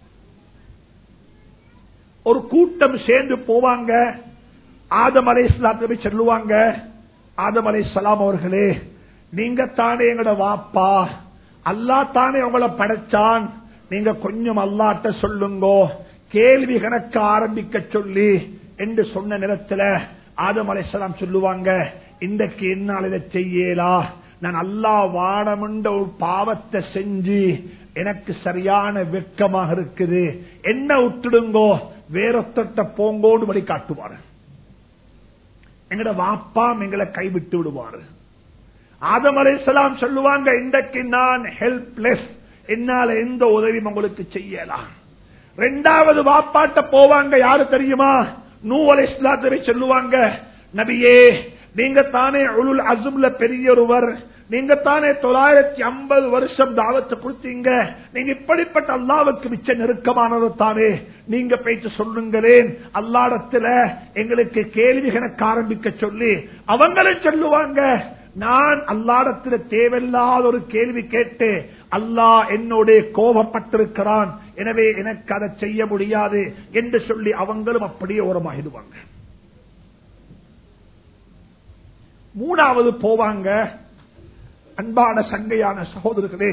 ஒரு கூட்டம் சேர்ந்து போவாங்க ஆதம் அலை இஸ்லாத்தை சொல்லுவாங்க ஆதம் அலை சலாம் அவர்களே நீங்க தானே எங்களோட வாப்பா அல்லா தானே உங்களை படைச்சான் நீங்க கொஞ்சம் அல்லாட்ட சொல்லுங்கோ கேள்வி கணக்க ஆரம்பிக்க சொல்லி என்று சொன்ன நேரத்தில் ஆதம் அலைசலாம் சொல்லுவாங்க இன்றைக்கு என்னால் இதை செய்யலா நான் அல்லா வானமுண்ட ஒரு பாவத்தை செஞ்சு எனக்கு சரியான வெட்கமாக இருக்குது என்ன விட்டுடுங்கோ வேறொத்த போங்கோடு வழி காட்டுவாரு எங்கட வாப்பாம் எங்களை கைவிட்டு விடுவாரு ஆதம் அலைசலாம் சொல்லுவாங்க இன்றைக்கு நான் ஹெல்ப்லெஸ் என்னால எந்த உதவியும் உங்களுக்கு செய்யலாம் ரெண்டாவது வாப்பாட்ட போவாங்க யாரு தெரியுமா நூ அலை இஸ்லாத்தவை சொல்லுவாங்க நபியே நீங்க தானே உளுல் அசும்ல பெரியொருவர் நீங்க தானே தொள்ளாயிரத்தி ஐம்பது வருஷம் தாவத்தை கொடுத்தீங்க நீங்க இப்படிப்பட்ட அல்லாவுக்கு மிச்ச நெருக்கமானது தானே நீங்க பேச்சு சொல்லுங்களேன் அல்லாடத்துல எங்களுக்கு கேள்வி கணக்கு ஆரம்பிக்க சொல்லி அவங்களும் சொல்லுவாங்க நான் அல்லாடத்துல தேவையில்லாத ஒரு கேள்வி கேட்டு அல்லாஹ் என்னோட கோபப்பட்டிருக்கிறான் எனவே எனக்கு அதை செய்ய முடியாது என்று சொல்லி அவங்களும் அப்படியே ஓரமாகிடுவாங்க மூணாவது போவாங்க அன்பான சங்கையான சகோதரர்களே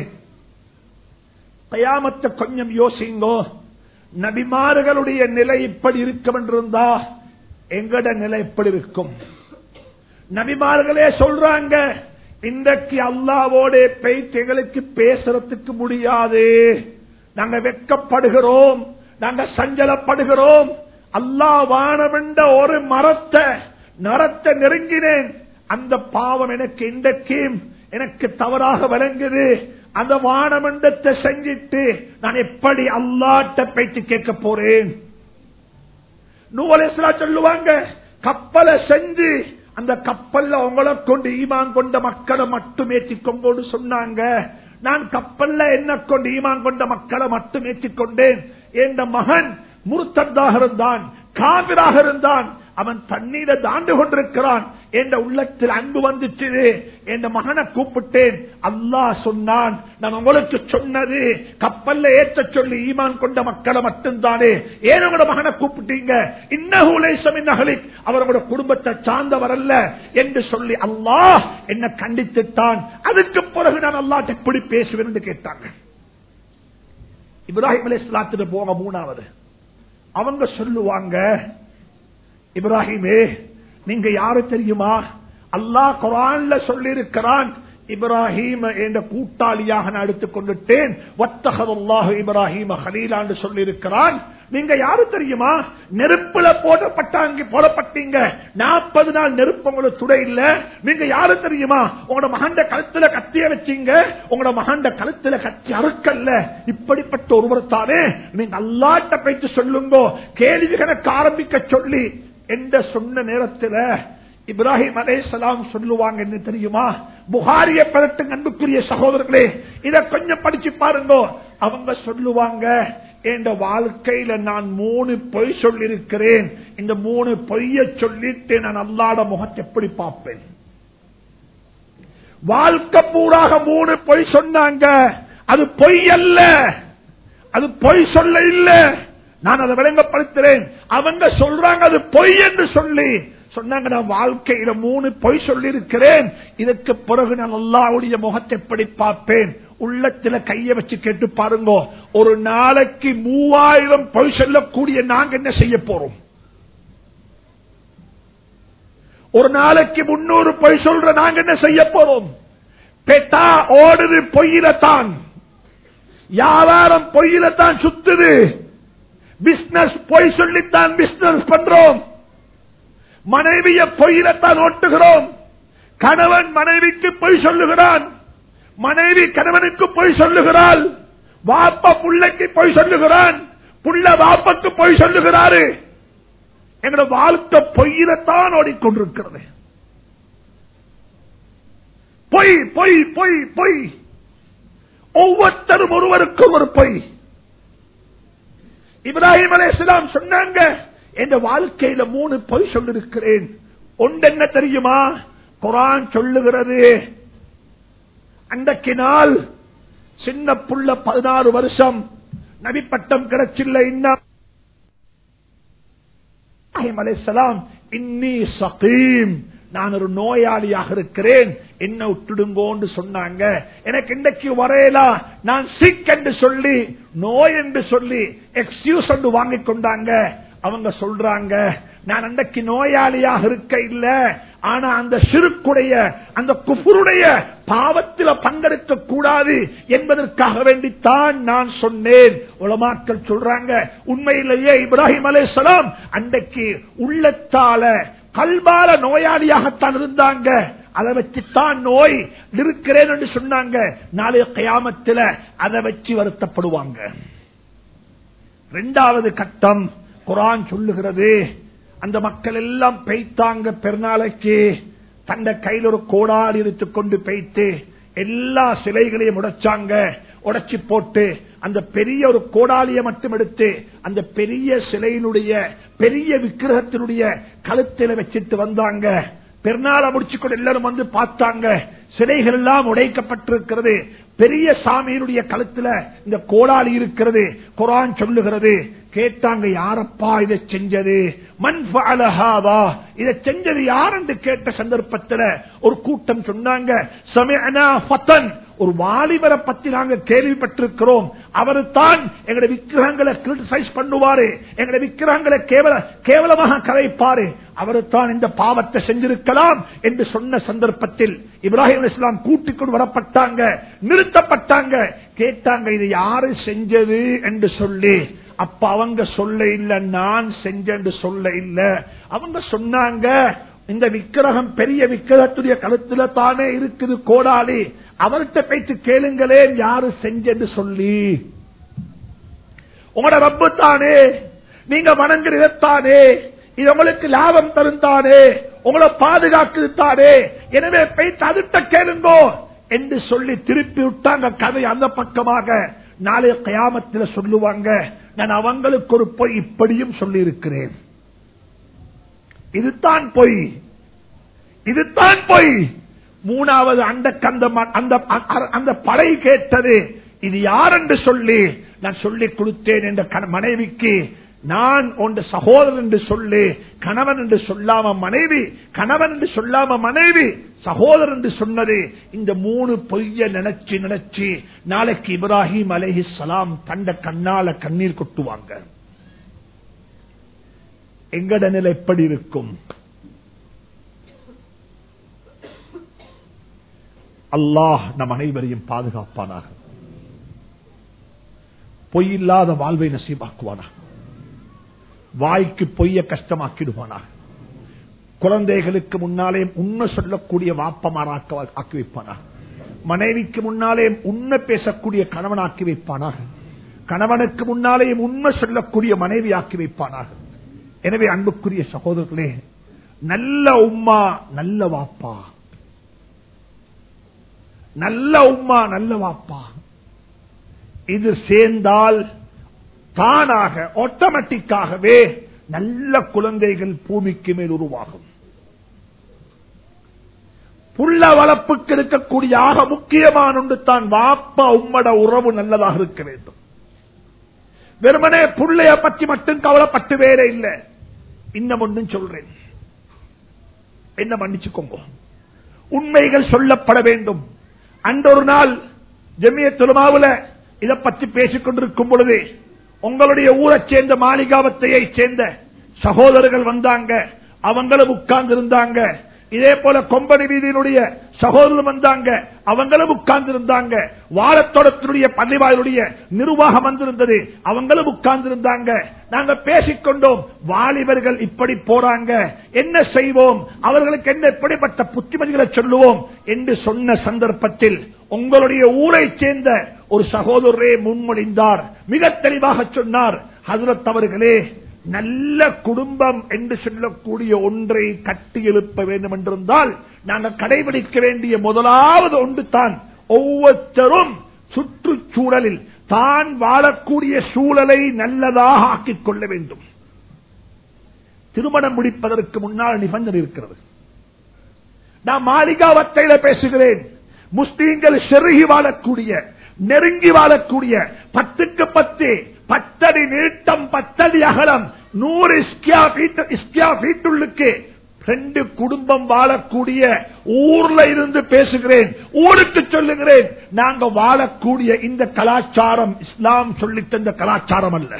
கயாமத்தை கொஞ்சம் யோசிங்கோ நபிமார்களுடைய நிலை இப்படி இருக்கும் என்றிருந்தா எங்கட நிலை எப்படி இருக்கும் நபிமார்களே சொல்றாங்க இன்றைக்கு அல்லாவோட பேச்சு எங்களுக்கு பேசுறதுக்கு முடியாது நாங்க வெட்கப்படுகிறோம் நாங்க சஞ்சலப்படுகிறோம் அல்லா வானவென்ற ஒரு மரத்தை நரத்தை நெருங்கினேன் அந்த பாவம் எனக்கு இன்றைக்கும் எனக்கு தவறாக விளங்குது அந்த வானமண்டத்தை செஞ்சிட்டு நான் எப்படி அல்லாட்ட பேச்சு கேட்க போறேன் நூவலேஸ்வரா சொல்லுவாங்க கப்பலை செஞ்சு அந்த கப்பல்ல உங்களை கொண்டு ஈமான் கொண்ட மக்களை மட்டும் ஏற்றிக்கொண்டு சொன்னாங்க நான் கப்பல்ல என்ன கொண்டு ஈமான் கொண்ட மக்களை மட்டும் ஏற்றிக்கொண்டேன் என்ற மகன் முருத்ததாக இருந்தான் காவிராக இருந்தான் அவன் தண்ணீரை தாண்டு கொண்டிருக்கிறான் என்ற உள்ளத்தில் அன்பு வந்துச்சு என் மகனை கூப்பிட்டேன் அல்லாஹ் சொன்னான் நான் உங்களுக்கு சொன்னது கப்பல்ல ஏற்ற சொல்லி ஈமான் கொண்ட மக்களை மட்டும்தானே ஏன் உங்களோட மகனை கூப்பிட்டீங்க இன்னகுலேசமின் அவரோட குடும்பத்தை சார்ந்தவர் அல்ல என்று சொல்லி அல்லாஹ் என்ன கண்டித்துட்டான் அதுக்கு பிறகு நான் அல்லாஹ் எப்படி பேசுவேன் என்று கேட்டாங்க இப்ராஹிம் அலி இஸ்லாத்துட்டு போங்க மூணாவது அவங்க சொல்லுவாங்க இப்ராஹிமே நீங்க யாரு தெரியுமா அல்லாஹ் குரான்ல சொல்லி இருக்கிறான் இப்ராஹிம் என்ற கூட்டாளியாக நான் எடுத்துக் கொண்டுட்டேன் வத்தகல்லாஹு இப்ராஹிம் ஹலீலான்னு சொல்லி இருக்கிறான் நீங்க யாரு தெரியுமா நெருப்புல போடப்பட்டாங்க போடப்பட்டீங்க நாற்பது நாள் நெருப்பு உங்களுக்கு துடை இல்ல நீங்க யாரு தெரியுமா உங்களோட மகண்ட கழுத்துல கத்திய வச்சீங்க உங்களோட மகண்ட கழுத்துல கத்தி அறுக்கல்ல இப்படிப்பட்ட ஒருவர் தானே நீங்க அல்லாட்ட பேச்சு சொல்லுங்க கேள்வி கணக்கு ஆரம்பிக்க சொல்லி என்ற சொன்ன நேரத்தில் இப்ராஹிம் அலேசலாம் சொல்லுவாங்க என்ன தெரியுமா புகாரிய பரட்டு அன்புக்குரிய சகோதரர்களே இத கொஞ்சம் படிச்சு பாருங்க அவங்க சொல்லுவாங்க என்ற வாழ்க்கையில நான் மூணு பொய் சொல்லிருக்கிறேன் இந்த மூணு பொய்ய சொல்லிட்டு நான் அல்லாட முகத்தை எப்படி பார்ப்பேன் வாழ்க்கை பூராக மூணு பொய் சொன்னாங்க அது பொய் அல்ல அது பொய் சொல்ல இல்ல நான் அதை விளங்கப்படுத்துறேன் அவங்க சொல்றாங்க அது பொய் என்று சொல்லி சொன்னாங்க நான் வாழ்க்கையில மூணு பொய் சொல்லி இருக்கிறேன் இதற்கு பிறகு நான் அல்லாவுடைய முகத்தை எப்படி பார்ப்பேன் உள்ளத்துல கைய வச்சு கேட்டு பாருங்க ஒரு நாளைக்கு மூவாயிரம் பொய் சொல்லக்கூடிய நாங்க என்ன செய்ய போறோம் ஒரு நாளைக்கு முன்னூறு பொய் சொல்ற நாங்க என்ன செய்ய போறோம் பெட்டா ஓடுது பொய்யில தான் வியாபாரம் பொய்யில தான் சுத்துது பிசினஸ் பொய் சொல்லித்தான் பிசினஸ் பண்றோம் மனைவிய பொய்யிலத்தான் ஓட்டுகிறோம் கணவன் மனைவிக்கு பொய் சொல்லுகிறான் மனைவி கணவனுக்கு பொய் சொல்லுகிறாள் வாப்ப புள்ளைக்கு பொய் சொல்லுகிறான் புள்ள வாப்பக்கு பொய் சொல்லுகிறாரு எங்களோட வாழ்க்கை பொய்யிலத்தான் ஓடிக்கொண்டிருக்கிறது பொய் பொய் பொய் பொய் ஒவ்வொருத்தரும் ஒருவருக்கும் ஒரு பொய் இப்ராஹிம் அலேஸ்லாம் சொன்னாங்க என்ற வாழ்க்கையில மூணு பொய் சொல்லிருக்கிறேன் ஒன்று என்ன தெரியுமா குரான் சொல்லுகிறது அன்றைக்கு நாள் சின்ன புள்ள பதினாறு வருஷம் நபிப்பட்டம் கிடைச்சில்ல இன்னும் அலைசலாம் இன்னி சகீம் நான் ஒரு நோயாளியாக இருக்கிறேன் என்ன விட்டுடுங்கோன்னு சொன்னாங்க எனக்கு இன்றைக்கு வரையலா நான் சிக் என்று சொல்லி நோய் என்று சொல்லி எக்ஸ்கியூஸ் என்று வாங்கி கொண்டாங்க அவங்க சொல்றாங்க நான் அன்றைக்கு நோயாளியாக இருக்க இல்ல ஆனா அந்த சிறுக்குடைய அந்த குஃபுருடைய பாவத்தில் பங்கெடுக்க கூடாது என்பதற்காக வேண்டித்தான் நான் சொன்னேன் உலமாக்கள் சொல்றாங்க உண்மையிலேயே இப்ராஹிம் அலேசலாம் அன்றைக்கு உள்ளத்தால கல்பால நோயாளியாகத்தான் இருந்தாங்க அதை வச்சுத்தான் நோய் இருக்கிறேன் என்று சொன்னாங்க நாளைய கயாமத்தில் அதை வச்சு வருத்தப்படுவாங்க இரண்டாவது கட்டம் குரான் சொல்லுகிறது அந்த மக்கள் எல்லாம் பெய்த்தாங்க பெருநாளைக்கு தந்த கையில் ஒரு கோடால் எடுத்துக் கொண்டு போயிட்டு எல்லா சிலைகளையும் உடைச்சாங்க உடைச்சி போட்டு அந்த பெரிய ஒரு கோடாலியை மட்டும் எடுத்து அந்த பெரிய சிலையினுடைய பெரிய விக்கிரகத்தினுடைய கழுத்தில வச்சிட்டு வந்தாங்க பெருநாளை முடிச்சு கொண்டு எல்லாரும் வந்து பார்த்தாங்க சிலைகள் எல்லாம் உடைக்கப்பட்டிருக்கிறது பெரிய சாமியினுடைய கழுத்துல இந்த கோடாலி இருக்கிறது குரான் சொல்லுகிறது கேட்டாங்க யாரப்பா இதை செஞ்சது மண் ஃபஅலஹாதா இதை செஞ்சது யார் என்று கேட்ட சந்தர்ப்பத்தில் ஒரு கூட்டம் சொன்னாங்க சமயனா ஃபத்தன் ஒரு வாலிபரை பத்தி நாங்க கேள்விப்பட்டிருக்கிறோம் அவரு தான் எங்களுடைய விக்கிரகங்களை கிரிட்டிசைஸ் பண்ணுவாரு எங்களுடைய விக்கிரகங்களை கேவல கேவலமாக கதைப்பாரு அவரு தான் இந்த பாவத்தை செஞ்சிருக்கலாம் என்று சொன்ன சந்தர்ப்பத்தில் இப்ராஹிம் இஸ்லாம் கூட்டிக் கொண்டு வரப்பட்டாங்க நிறுத்தப்பட்டாங்க கேட்டாங்க இது யாரு செஞ்சது என்று சொல்லி அப்ப அவங்க சொல்ல இல்ல நான் செஞ்சேன்னு சொல்ல இல்ல அவங்க சொன்னாங்க இந்த விக்கிரகம் பெரிய விக்கிரகத்துடைய கழுத்துல தானே இருக்குது கோடாலி அவர்கிட்ட பேச்சு கேளுங்களேன் யாரு செஞ்சேன்னு சொல்லி உங்களோட ரப்பு தானே நீங்க வணங்குறதானே இது உங்களுக்கு லாபம் தருந்தானே உங்களை பாதுகாக்குது தானே எனவே பேச்சு அதுட்ட கேளுங்கோ என்று சொல்லி திருப்பி விட்டாங்க கதை அந்த பக்கமாக நாளைய கயாமத்தில் சொல்லுவாங்க நான் அவங்களுக்கு ஒரு பொய் இப்படியும் சொல்லி இருக்கிறேன் இதுதான் பொய் இதுதான் பொய் மூணாவது அந்த கந்த அந்த அந்த படை கேட்டது இது யார் என்று சொல்லி நான் சொல்லிக் கொடுத்தேன் என்ற கண- மனைவிக்கு நான் உன் சகோதரன் என்று சொல்லி கணவன் என்று சொல்லாம மனைவி கணவன் என்று சொல்லாம மனைவி சகோதரன் என்று சொன்னது இந்த மூணு பொய்ய நினைச்சு நினைச்சு நாளைக்கு இப்ராஹிம் அலைஹி சலாம் தண்ட கண்ணால கண்ணீர் கொட்டுவாங்க எங்கட நிலை எப்படி இருக்கும் அல்லாஹ் நம் அனைவரையும் பாதுகாப்பானாக பொய்யில்லாத வாழ்வை நசீபாக்குவானாக வாய்க்கு பொய்ய கஷ்டமாக்கிடுவானாக குழந்தைகளுக்கு முன்னாலே உண்மை சொல்லக்கூடிய வாப்பமாராக்க ஆக்கி வைப்பானாக மனைவிக்கு முன்னாலே உண்மை பேசக்கூடிய கணவனாக்கி வைப்பானாக கணவனுக்கு முன்னாலே உண்மை சொல்லக்கூடிய மனைவி ஆக்கி வைப்பானாக எனவே அன்புக்குரிய சகோதரர்களே நல்ல உம்மா நல்ல வாப்பா நல்ல உம்மா நல்ல வாப்பா இது சேர்ந்தால் தானாக ஆட்டோமேட்டிக்காகவே நல்ல குழந்தைகள் பூமிக்கு மேல் உருவாகும் புள்ள வளர்ப்புக்கு இருக்கக்கூடிய ஆக முக்கியமான ஒன்று தான் வாப்பா உம்மட உறவு நல்லதாக இருக்க வேண்டும் வெறுமனே புள்ளைய பற்றி மட்டும் கவலைப்பட்டு வேற இல்லை இன்னும் ஒன்றும் சொல்றேன் என்ன மன்னிச்சுக்கோங்க உண்மைகள் சொல்லப்பட வேண்டும் அன்றொரு நாள் ஜெமிய திருமாவுல இதை பற்றி பேசிக் கொண்டிருக்கும் பொழுது உங்களுடைய ஊரைச் சேர்ந்த மாளிகாவத்தையை சேர்ந்த சகோதரர்கள் வந்தாங்க அவங்களும் உட்கார்ந்து இருந்தாங்க இதே போல கொம்பனி வீதியினுடைய சகோதரர் வந்தாங்க அவங்களும் உட்கார்ந்து இருந்தாங்க வாழத்தோடத்தினுடைய பள்ளிவாயுடைய நிர்வாகம் வந்திருந்தது அவங்களும் உட்கார்ந்து இருந்தாங்க நாங்க பேசிக்கொண்டோம் வாலிபர்கள் இப்படி போறாங்க என்ன செய்வோம் அவர்களுக்கு என்ன எப்படிப்பட்ட புத்திமதிகளை சொல்லுவோம் என்று சொன்ன சந்தர்ப்பத்தில் உங்களுடைய ஊரை சேர்ந்த ஒரு சகோதரரே முன்மொழிந்தார் மிக தெளிவாக சொன்னார் ஹசரத் அவர்களே நல்ல குடும்பம் என்று சொல்லக்கூடிய ஒன்றை கட்டி எழுப்ப வேண்டும் என்றிருந்தால் நாங்கள் கடைபிடிக்க வேண்டிய முதலாவது ஒன்று தான் ஒவ்வொருத்தரும் சுற்றுச்சூழலில் தான் வாழக்கூடிய சூழலை நல்லதாக ஆக்கிக் கொள்ள வேண்டும் திருமணம் முடிப்பதற்கு முன்னால் நிபந்தனை இருக்கிறது நான் மாளிகாவத்தையில பேசுகிறேன் முஸ்லீம்கள் செருகி வாழக்கூடிய நெருங்கி வாழக்கூடிய பத்துக்கு பத்து பத்தடி நீட்டம் பத்தடி அகலம் நூறு வீட்டுள்ளுக்கு ரெண்டு குடும்பம் வாழக்கூடிய ஊர்ல இருந்து பேசுகிறேன் ஊருக்கு சொல்லுகிறேன் நாங்க வாழக்கூடிய இந்த கலாச்சாரம் இஸ்லாம் சொல்லித் தந்த கலாச்சாரம் அல்ல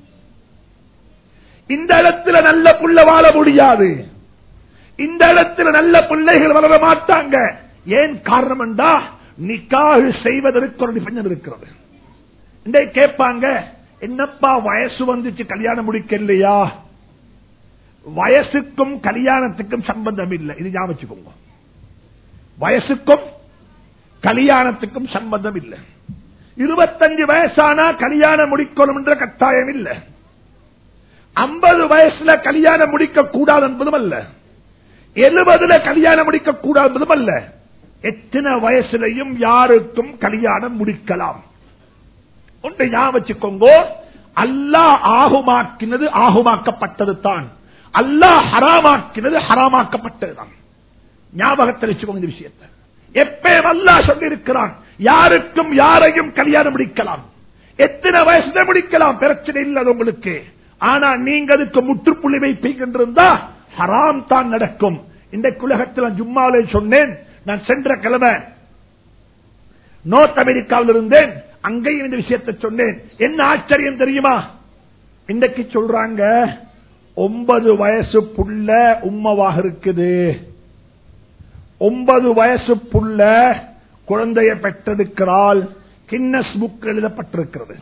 இந்த இடத்துல நல்ல புள்ள வாழ முடியாது இந்த இடத்துல நல்ல பிள்ளைகள் வளர மாட்டாங்க ஏன் காரணம் என்றா நிக்காக செய்வதற்கு ஒரு நிபந்தனை இருக்கிறது இன்றை கேட்பாங்க என்னப்பா வயசு வந்துச்சு கல்யாணம் முடிக்க இல்லையா வயசுக்கும் கல்யாணத்துக்கும் சம்பந்தம் இல்லை இது ஞாபகம் வயசுக்கும் கல்யாணத்துக்கும் சம்பந்தம் இல்லை இருபத்தஞ்சு வயசானா கல்யாணம் முடிக்கணும் என்ற கட்டாயம் இல்லை ஐம்பது வயசுல கல்யாணம் முடிக்க கூடாது என்பதும் அல்ல எழுபதுல கல்யாணம் முடிக்க கூடாது அல்ல எத்தனை வயசுலையும் யாருக்கும் கல்யாணம் முடிக்கலாம் ஒன்றை ஞாபகம் வச்சுக்கோங்க அல்லாஹ் ஆகுமாக்கினது ஆகுமாக்கப்பட்டது தான் அல்லாஹ் ஹராமாக்கினது ஹராமாக்கப்பட்டது தான் ஞாபகத்தில் வச்சுக்கோங்க இந்த விஷயத்தை எப்பயும் அல்லாஹ் சொல்லி இருக்கிறான் யாருக்கும் யாரையும் கல்யாணம் முடிக்கலாம் எத்தனை வயசுல முடிக்கலாம் பிரச்சனை இல்லை அது உங்களுக்கு ஆனா நீங்க அதுக்கு முற்றுப்புள்ளி வைப்பீங்கன்றிருந்தா ஹராம் தான் நடக்கும் இந்த உலகத்தில் ஜும்மாவிலே சொன்னேன் நான் சென்ற கிழமை நோர்த் அமெரிக்காவில் இருந்தேன் அங்கேயும் இந்த விஷயத்தை சொன்னேன் என்ன ஆச்சரியம் தெரியுமா இன்றைக்கு சொல்றாங்க ஒன்பது வயசு புள்ள உம்மவாக இருக்குது ஒன்பது வயசு புள்ள குழந்தைய பெற்றெடுக்கிறாள் கின்னஸ் புக் எழுதப்பட்டிருக்கிறது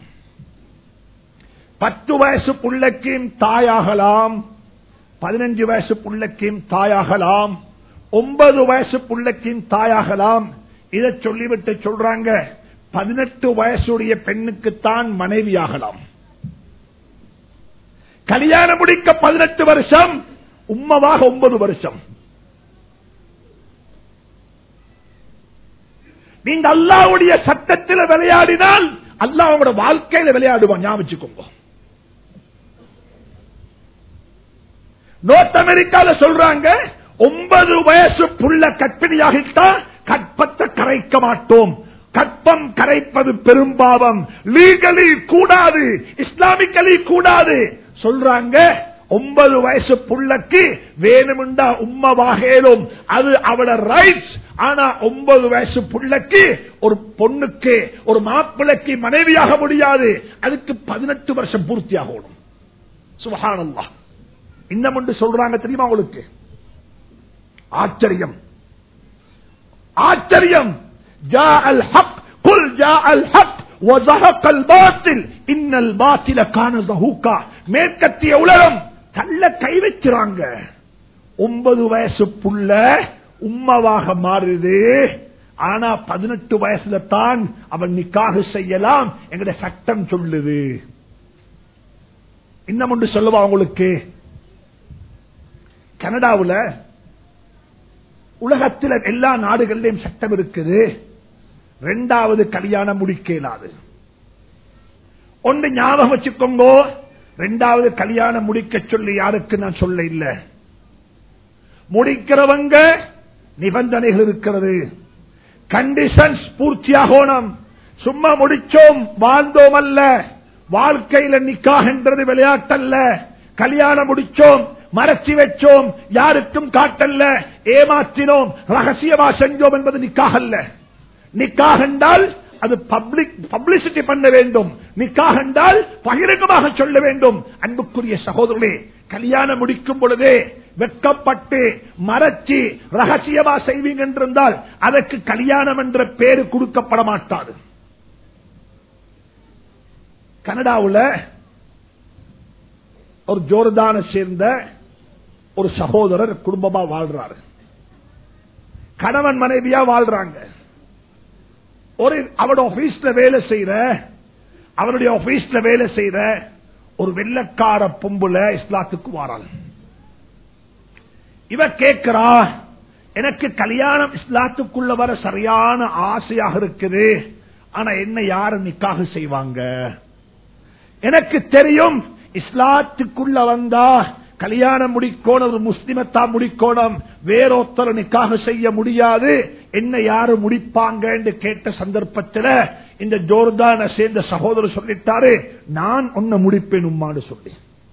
பத்து வயசு புள்ளைக்கும் தாயாகலாம் பதினஞ்சு வயசு புள்ளைக்கும் தாயாகலாம் ஒன்பது வயசு புள்ளைக்கும் தாயாகலாம் இதை சொல்லிவிட்டு சொல்றாங்க பதினெட்டு வயசுடைய பெண்ணுக்குத்தான் மனைவியாகலாம் கல்யாணம் முடிக்க பதினெட்டு வருஷம் உம்மவாக ஒன்பது வருஷம் நீங்க அல்லாவுடைய சட்டத்தில் விளையாடினால் அல்லாஹ் உங்களோட வாழ்க்கையில விளையாடுவான் ஞாபகிச்சுக்கோங்க நோர்த் அமெரிக்கால சொல்றாங்க ஒன்பது வயசு புள்ள கற்பிணியாகிட்டா கற்பத்தை கரைக்க மாட்டோம் கற்பம் கரைப்பது பெரும்பாவம் லீகலி கூடாது இஸ்லாமிக்கலி கூடாது சொல்றாங்க ஒன்பது வயசு புள்ளக்கு வேணுமெண்டா உம்மவாகலும் அது அவட ரைட்ஸ் ஆனா ஒன்பது வயசு புள்ளக்கு ஒரு பொண்ணுக்கு ஒரு மாப்பிள்ளைக்கு மனைவியாக முடியாது அதுக்கு பதினெட்டு வருஷம் பூர்த்தி ஆகணும் சுபஹானல்லா இன்னும் ஒன்று சொல்றாங்க தெரியுமா உங்களுக்கு ஆச்சரியம் ஆச்சரியம் ஜா அல் ஹக் குல் ஜா அல் ஹக் وزهق الباطل ان الباطل كان زهوقا மேற்கத்திய உலகம் தள்ள கை வச்சுறாங்க ஒன்பது வயசு புள்ள உம்மவாக மாறுது ஆனா பதினெட்டு வயசுல தான் அவன் நிக்காக செய்யலாம் எங்கட சட்டம் சொல்லுது இன்னும் ஒன்று சொல்லுவா உங்களுக்கு கனடாவில் உலகத்தில் எல்லா நாடுகளிலும் சட்டம் இருக்குது ரெண்டாவது கல்யாணம் முடிக்க இயலாது ஒன்று ஞாபகம் வச்சுக்கோங்க ரெண்டாவது கல்யாணம் முடிக்க சொல்லி யாருக்கு நான் சொல்ல இல்ல முடிக்கிறவங்க நிபந்தனைகள் இருக்கிறது கண்டிஷன்ஸ் பூர்த்தியாகணும் சும்மா முடிச்சோம் வாழ்ந்தோம் அல்ல வாழ்க்கையில நிக்காகின்றது விளையாட்டல்ல கல்யாணம் முடிச்சோம் மறைச்சி வச்சோம் யாருக்கும் காட்டல்ல ஏமாற்றினோம் ரகசியமா செஞ்சோம் என்பது நிக்காக அல்ல நிக்காக என்றால் அது பப்ளிக் பப்ளிசிட்டி பண்ண வேண்டும் நிக்காக என்றால் பகிரங்கமாக சொல்ல வேண்டும் அன்புக்குரிய சகோதரர்களே கல்யாணம் முடிக்கும் பொழுதே வெட்கப்பட்டு மறைச்சி ரகசியமா செய்வீங்க என்றிருந்தால் அதற்கு கல்யாணம் என்ற பேரு கொடுக்கப்பட மாட்டாது கனடாவில் ஒரு ஜோர்தான சேர்ந்த ஒரு சகோதரர் குடும்பமா வாழ்றாரு கணவன் மனைவியா வாழ்றாங்க ஒரு அவரோட ஆபீஸ்ல வேலை செய்யற அவருடைய ஆபீஸ்ல வேலை செய்யற ஒரு வெள்ளக்கார பொம்புல இஸ்லாத்துக்கு வாராள் இவ கேட்கிறா எனக்கு கல்யாணம் இஸ்லாத்துக்குள்ள வர சரியான ஆசையாக இருக்குது ஆனா என்ன யாரு நிக்காக செய்வாங்க எனக்கு தெரியும் இஸ்லாத்துக்குள்ள வந்தா கல்யாணம் முடிக்கோணும் ஒரு முஸ்லிமத்தா முடிக்கோணும் வேறொத்தர நிக்காக செய்ய முடியாது என்ன யாரு முடிப்பாங்க என்று கேட்ட சந்தர்ப்பத்தில் இந்த ஜோர்தான சேர்ந்த சகோதரர் சொல்லிட்டாரு நான் ஒன்ன முடிப்பேன் உம்மான்னு சொல்லி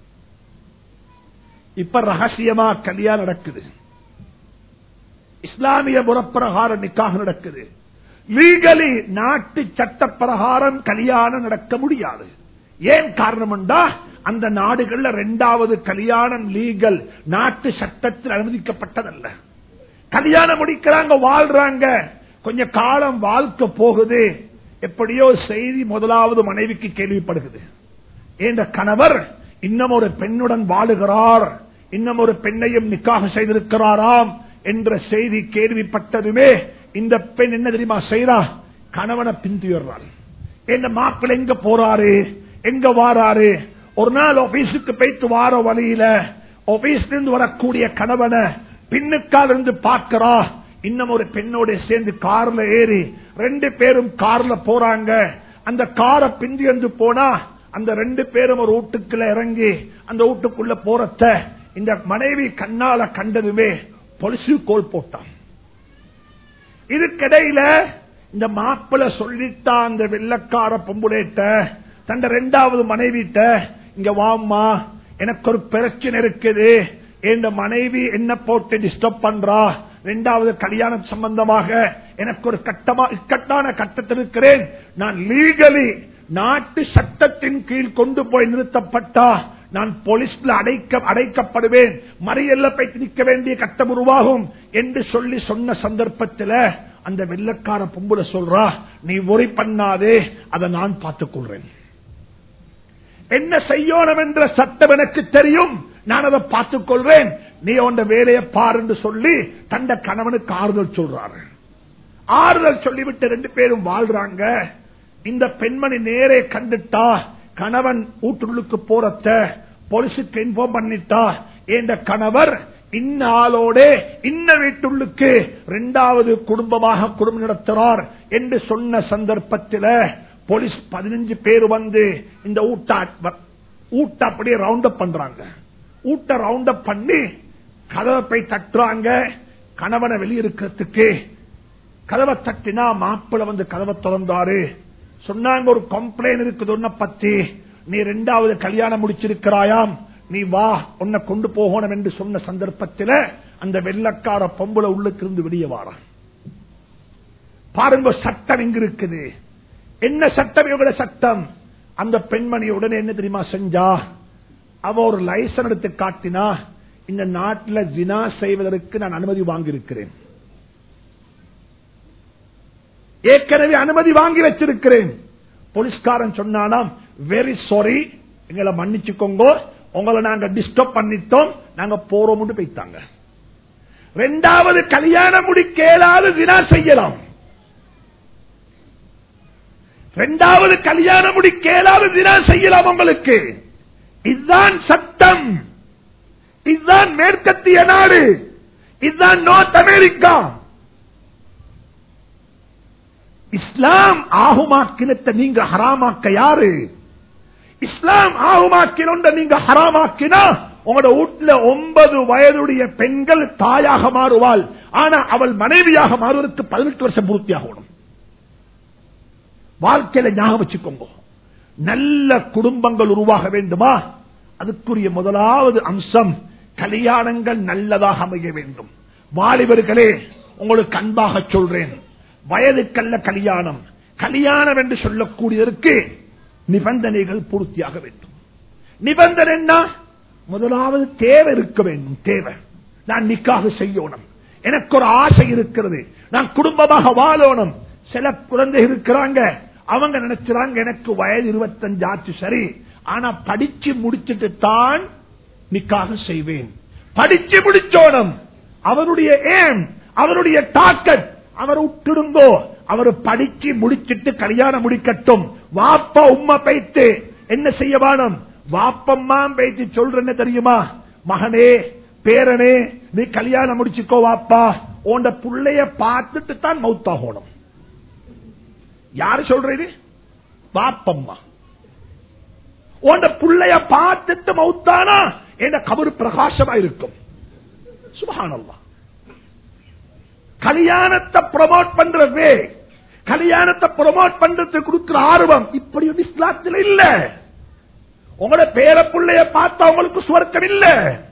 இப்ப ரகசியமா கல்யாணம் நடக்குது இஸ்லாமிய முறப்பிரகாரம் நிக்காக நடக்குது லீகலி நாட்டு சட்ட பிரகாரம் கல்யாணம் நடக்க முடியாது ஏன் காரணம் என்றா அந்த நாடுகள்ல ரெண்டாவது கல்யாணம் லீகல் நாட்டு சட்டத்தில் அனுமதிக்கப்பட்டதல்ல கல்யாணம் முடிக்கிறாங்க வாழ்றாங்க கொஞ்ச காலம் வாழ்க்கை போகுது எப்படியோ செய்தி முதலாவது மனைவிக்கு கேள்விப்படுகிறது என்ற கணவர் இன்னும் ஒரு பெண்ணுடன் வாழுகிறார் இன்னும் ஒரு பெண்ணையும் நிக்காக செய்திருக்கிறாராம் என்ற செய்தி கேள்விப்பட்டதுமே இந்த பெண் என்ன தெரியுமா செய்யறா கணவனை பின்துயர்றாள் என் மாப்பிள்ளை எங்க போறாரு எங்க வாராரு ஒரு நாள் ஆபீஸுக்கு போயிட்டு வார வழியில ஆபீஸ்ல இருந்து வரக்கூடிய கணவனை பின்னுக்கால் இருந்து பார்க்கிறா இன்னும் ஒரு பெண்ணோட சேர்ந்து கார்ல ஏறி ரெண்டு பேரும் கார்ல போறாங்க அந்த காரை பிந்தி வந்து போனா அந்த ரெண்டு பேரும் ஒரு வீட்டுக்குள்ள இறங்கி அந்த வீட்டுக்குள்ள போறத இந்த மனைவி கண்ணால கண்டதுமே பொலிசு கோல் போட்டான் இதுக்கிடையில இந்த மாப்பிள சொல்லிட்டா அந்த வெள்ளக்கார பொம்புலேட்ட தண்ட ரெண்டாவது மனைவிட்ட இங்க வாம்மா எனக்கு ஒரு பிரச்சனை இருக்குது என் மனைவி என்ன போட்டு டிஸ்டர்ப் பண்றா ரெண்டாவது கல்யாணம் சம்பந்தமாக எனக்கு ஒரு கட்டமா இக்கட்டான கட்டத்தில் இருக்கிறேன் நான் லீகலி நாட்டு சட்டத்தின் கீழ் கொண்டு போய் நிறுத்தப்பட்டா நான் போலீஸ்ல அடைக்க அடைக்கப்படுவேன் மறியல்ல போய் நிற்க வேண்டிய கட்டம் உருவாகும் என்று சொல்லி சொன்ன சந்தர்ப்பத்தில் அந்த வெள்ளக்கார பொம்புல சொல்றா நீ ஒரி பண்ணாதே அதை நான் பார்த்துக் கொள்றேன் என்ன செய்யணும் என்ற சட்டம் எனக்கு தெரியும் நான் அதை பார்த்துக் கொள்றேன் நீ உண்ட வேலையை பாருன்னு சொல்லி தந்த கணவனுக்கு ஆறுதல் சொல்றாரு ஆறுதல் சொல்லிவிட்டு ரெண்டு பேரும் வாழ்றாங்க இந்த பெண்மணி நேரே கண்டுட்டா கணவன் வீட்டுள்ளுக்கு போறத போலீஸுக்கு இன்ஃபார்ம் பண்ணிட்டா என்ற கணவர் இன்ன ஆளோட இன்ன வீட்டுள்ளுக்கு இரண்டாவது குடும்பமாக குடும்பம் நடத்துறார் என்று சொன்ன சந்தர்ப்பத்தில் போலீஸ் பதினஞ்சு பேர் வந்து இந்த ஊட்ட ஊட்ட அப்படியே ரவுண்ட் அப் பண்றாங்க ஊட்ட ரவுண்ட் அப் பண்ணி கதவை போய் தட்டுறாங்க கணவனை வெளியிருக்கிறதுக்கு கதவை தட்டினா மாப்பிள்ள வந்து கதவை திறந்தாரு சொன்னாங்க ஒரு கம்ப்ளைண்ட் இருக்குது உன்னை பத்தி நீ ரெண்டாவது கல்யாணம் முடிச்சிருக்கிறாயாம் நீ வா உன்னை கொண்டு போகணும் என்று சொன்ன சந்தர்ப்பத்தில் அந்த வெள்ளக்கார பொம்பளை உள்ளுக்கு இருந்து வெளியே வாரான் பாருங்க சட்டம் இங்க இருக்குது என்ன சட்டம் இவங்கள சட்டம் அந்த பெண்மணி உடனே என்ன தெரியுமா செஞ்சா அவ ஒரு லைசன் எடுத்து காட்டினா இந்த நாட்டில் ஜினா செய்வதற்கு நான் அனுமதி வாங்கியிருக்கிறேன் ஏற்கனவே அனுமதி வாங்கி வச்சிருக்கிறேன் போலீஸ்காரன் சொன்னானாம் வெரி சாரி எங்களை மன்னிச்சுக்கோங்க உங்களை நாங்க டிஸ்டர்ப் பண்ணிட்டோம் நாங்க போறோம் போய்த்தாங்க ரெண்டாவது கல்யாணம் முடிக்க இயலாது தினா செய்யலாம் ரெண்டாவது கல்யாணம் முடிக்க இயலாது தினா செய்யலாம் உங்களுக்கு இதுதான் சட்டம் இதுதான் மேற்கத்திய நாடு இதுதான் நார்த் அமெரிக்கா இஸ்லாம் ஆகுமாக்கினத்தை நீங்க ஹராமாக்க யாரு இஸ்லாம் ஆகுமாக்கின நீங்க ஹராமாக்கினா உங்களோட வீட்டுல ஒன்பது வயதுடைய பெண்கள் தாயாக மாறுவாள் ஆனா அவள் மனைவியாக மாறுவதற்கு பதினெட்டு வருஷம் பூர்த்தி ஆகணும் வாழ்க்கையில ஞாபகம் வச்சுக்கோங்க நல்ல குடும்பங்கள் உருவாக வேண்டுமா அதுக்குரிய முதலாவது அம்சம் கல்யாணங்கள் நல்லதாக அமைய வேண்டும் வாலிபர்களே உங்களுக்கு அன்பாக சொல்றேன் வயதுக்கல்ல கல்யாணம் கல்யாணம் என்று சொல்லக்கூடியதற்கு நிபந்தனைகள் பூர்த்தியாக வேண்டும் நிபந்தனை என்ன முதலாவது தேவை இருக்க வேண்டும் தேவை நான் நிக்காக செய்யணும் எனக்கு ஒரு ஆசை இருக்கிறது நான் குடும்பமாக வாழணும் சில குழந்தை இருக்கிறாங்க அவங்க நினைச்சாங்க எனக்கு வயது இருபத்தஞ்சு ஆச்சு சரி ஆனா படிச்சு முடிச்சிட்டு தான் நிக்காக செய்வேன் படிச்சு முடிச்சோணும் அவருடைய ஏம் அவருடைய டாக்கட் அவர் விட்டுடுங்கோ அவர் படிச்சு முடிச்சிட்டு கல்யாணம் முடிக்கட்டும் வாப்பா உம்மா பைத்து என்ன செய்ய வேணும் வாப்பம்மா பைத்து சொல்ற என்ன தெரியுமா மகனே பேரனே நீ கல்யாணம் முடிச்சுக்கோ வாப்பா உண்ட புள்ளைய பார்த்துட்டு தான் மௌத்தாகணும் யாரு சொல்றது வாப்பம்மா உண்ட புள்ளைய பார்த்துட்டு மௌத்தானா என்ன கபரு பிரகாசமா இருக்கும் சுபகானல்லா கல்யாணத்தை ப்ரமோட் பண்றது கல்யாணத்தை ப்ரமோட் பண்றது கொடுக்கிற ஆர்வம் இப்படி ஒரு இஸ்லாத்தில் இல்ல உங்களோட பேர பிள்ளைய பார்த்தா உங்களுக்கு சுவர்க்கம் இல்ல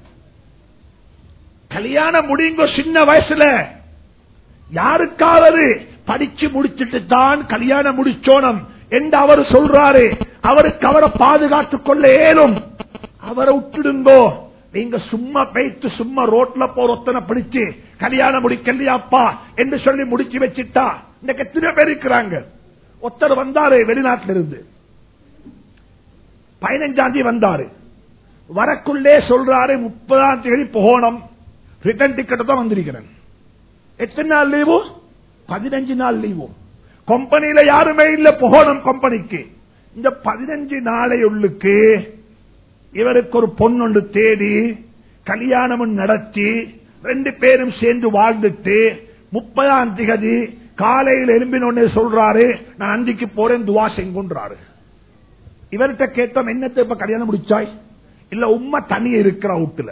கல்யாணம் முடியுங்க சின்ன வயசுல யாருக்காவது படிச்சு முடிச்சிட்டு தான் கல்யாணம் முடிச்சோனம் என்று அவர் சொல்றாரு அவருக்கு அவரை பாதுகாத்துக் கொள்ள ஏலும் அவரை விட்டுடுங்கோ நீங்க சும்மா பேத்து சும்மா ரோட்ல போற ஒத்தனை பிடிச்சு கல்யாணம் முடிக்கலையாப்பா என்று சொல்லி முடிச்சு வச்சுட்டா இன்னைக்கு எத்தனை பேர் இருக்கிறாங்க ஒருத்தர் வந்தாரு வெளிநாட்டில இருந்து பதினஞ்சாம் தேதி வந்தாரு வரக்குள்ளே சொல்றாரு முப்பதாம் தேதி போகணும் ரிட்டர்ன் டிக்கெட் தான் வந்திருக்கிறேன் எத்தனை நாள் லீவு பதினஞ்சு நாள் லீவு கம்பெனியில யாருமே இல்ல போகணும் கம்பெனிக்கு இந்த பதினஞ்சு நாளை உள்ளுக்கு இவருக்கு ஒரு பொண்ணொன்று தேடி கல்யாணம் நடத்தி ரெண்டு பேரும் சேர்ந்து வாழ்ந்துட்டு முப்பதாம் திகதி காலையில் எழும்பினோடனே சொல்றாரு நான் அந்திக்கு போறேன் துவா செங்குன்றாரு இவர்கிட்ட கேட்டோம் என்னத்தை இப்ப கல்யாணம் முடிச்சாய் இல்ல உண்மை தனியே இருக்கிற வீட்டுல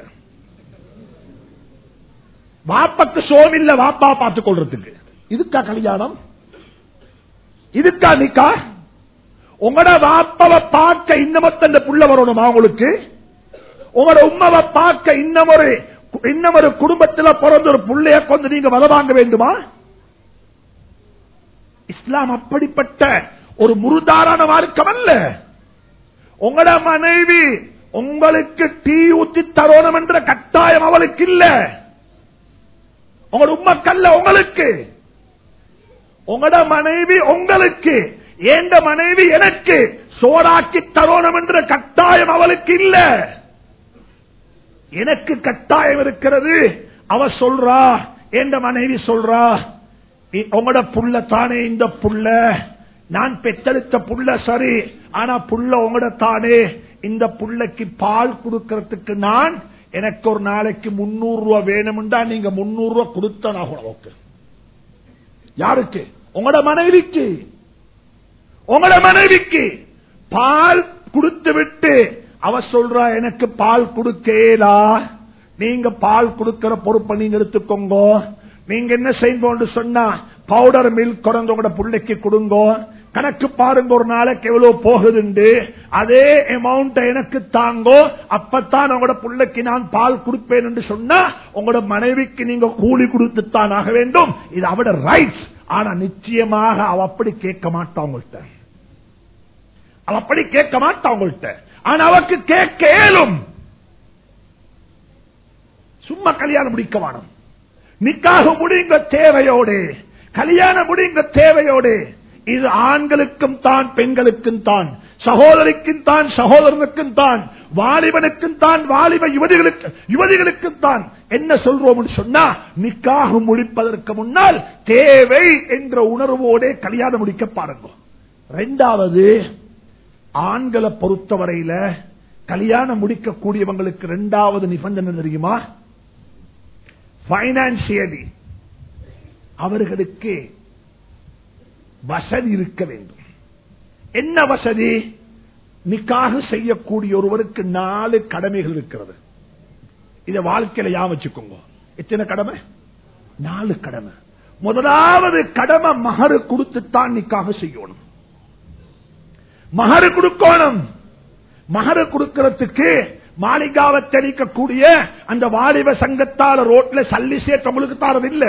வாப்பக்கு சோம் இல்ல வாப்பா பார்த்துக் கொள்றதுக்கு இதுக்கா கல்யாணம் இதுக்கா நிக்கா உங்களோட வாப்பவை பார்க்க இன்னமத்த இந்த புள்ள வரணுமா உங்களுக்கு உங்களோட உண்மவை பார்க்க இன்னமொரு இன்னமொரு குடும்பத்தில் பிறந்த ஒரு புள்ளைய கொண்டு நீங்க வர வாங்க வேண்டுமா இஸ்லாம் அப்படிப்பட்ட ஒரு முருதாரான மார்க்கம் அல்ல உங்களோட மனைவி உங்களுக்கு டீ ஊத்தி தரோணும் என்ற கட்டாயம் அவளுக்கு இல்ல உங்களோட உம்மக்கல்ல உங்களுக்கு உங்களோட மனைவி உங்களுக்கு ஏண்ட மனைவி எனக்கு சோறாக்கி தரோணும் என்ற கட்டாயம் அவளுக்கு இல்ல எனக்கு கட்டாயம் இருக்கிறது அவ சொல்றா என்ற மனைவி சொல்றா இ- உங்களோட புள்ள தானே இந்த புள்ள நான் பெற்றெடுத்த புள்ள சரி ஆனா புள்ள உங்களோட தானே இந்த புள்ளைக்கு பால் கொடுக்கறதுக்கு நான் எனக்கு ஒரு நாளைக்கு முன்னூறு ரூபாய் வேணும்டா நீங்க முன்னூறு ரூபாய் கொடுத்தனா ஓகே யாருக்கு உங்களோட மனைவிக்கு உங்களோட மனைவிக்கு பால் கொடுத்து விட்டு அவ சொல்றா எனக்கு பால் கொடுக்கலா நீங்க பால் கொடுக்கிற பொறுப்பை நீங்க எடுத்துக்கோங்க நீங்க என்ன செய்வோம்னு சொன்னா பவுடர் மில்க் குறைந்த உங்களோட பிள்ளைக்கு கொடுங்க கணக்கு பாருங்க ஒரு நாளைக்கு எவ்வளவு போகுதுண்டு அதே அமௌண்ட் எனக்கு தாங்கோ அப்பத்தான் உங்களோட பிள்ளைக்கு நான் பால் கொடுப்பேன் என்று சொன்னா உங்களோட மனைவிக்கு நீங்க கூலி கொடுத்துத்தான் ஆக வேண்டும் இது அவட ரைட்ஸ் ஆனா நிச்சயமாக அவ அப்படி கேட்க மாட்டா உங்கள்கிட்ட அவ அப்படி கேட்க மாட்டா உங்கள்கிட்ட ஆனா அவக்கு கேட்க இயலும் சும்மா கல்யாணம் முடிக்க வேணும் நிக்காக முடிங்க தேவையோடு கல்யாணம் முடிங்க தேவையோடு இது ஆண்களுக்கும் தான் பெண்களுக்கும் தான் சகோதரிக்கும் தான் சகோதரனுக்கும் தான் வாலிபனுக்கும் தான் வாலிப யுவதிகளுக்கு யுவதிகளுக்கும் தான் என்ன சொல்றோம் சொன்னா நிக்காக முடிப்பதற்கு முன்னால் தேவை என்ற உணர்வோட கல்யாணம் முடிக்க பாருங்க ரெண்டாவது ஆண்களை பொறுத்தவரையில கல்யாணம் முடிக்கக்கூடியவங்களுக்கு இரண்டாவது நிபந்தனை தெரியுமா பைனான்சியலி அவர்களுக்கு வசதி இருக்க வேண்டும் என்ன வசதி நிக்காக செய்யக்கூடிய ஒருவருக்கு நாலு கடமைகள் இருக்கிறது இத வாழ்க்கையில யா வச்சுக்கோங்க எத்தனை கடமை நாலு கடமை முதலாவது கடமை மகரு கொடுத்துத்தான் நிக்காக செய்யணும் மகரு கொடுக்கணும் மகரு கொடுக்கிறதுக்கு மாளிகாவை தெளிக்கக்கூடிய அந்த வாலிப சங்கத்தால ரோட்ல சல்லி சேர்த்து உங்களுக்கு தாரது இல்ல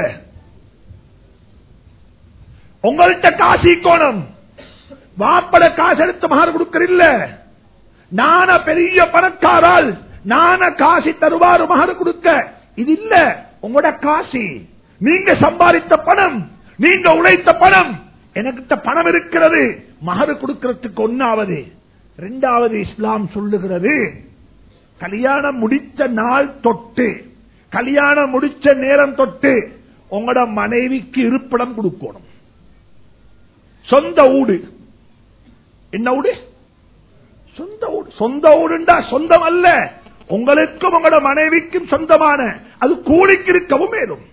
உங்கள்கிட்ட காசி கோணம் வாப்பட காசு எடுத்து மகர் கொடுக்கிற இல்ல நான பெரிய பணக்காரால் நான காசி தருவாரு மகர் கொடுக்க இது இல்ல உங்களோட காசி நீங்க சம்பாதித்த பணம் நீங்க உழைத்த பணம் எனக்கிட்ட பணம் இருக்கிறது மகரு கொடுக்கிறதுக்கு ஒன்னாவது இரண்டாவது இஸ்லாம் சொல்லுகிறது கல்யாணம் முடிச்ச நாள் தொட்டு கல்யாணம் முடிச்ச நேரம் தொட்டு உங்களோட மனைவிக்கு இருப்பிடம் கொடுக்கணும் சொந்த ஊடு என்ன ஊடு சொந்த ஊடு சொந்த ஊடுண்டா சொந்தம் அல்ல உங்களுக்கும் உங்களோட மனைவிக்கும் சொந்தமான அது கூலிக்கு இருக்கவும் மேலும்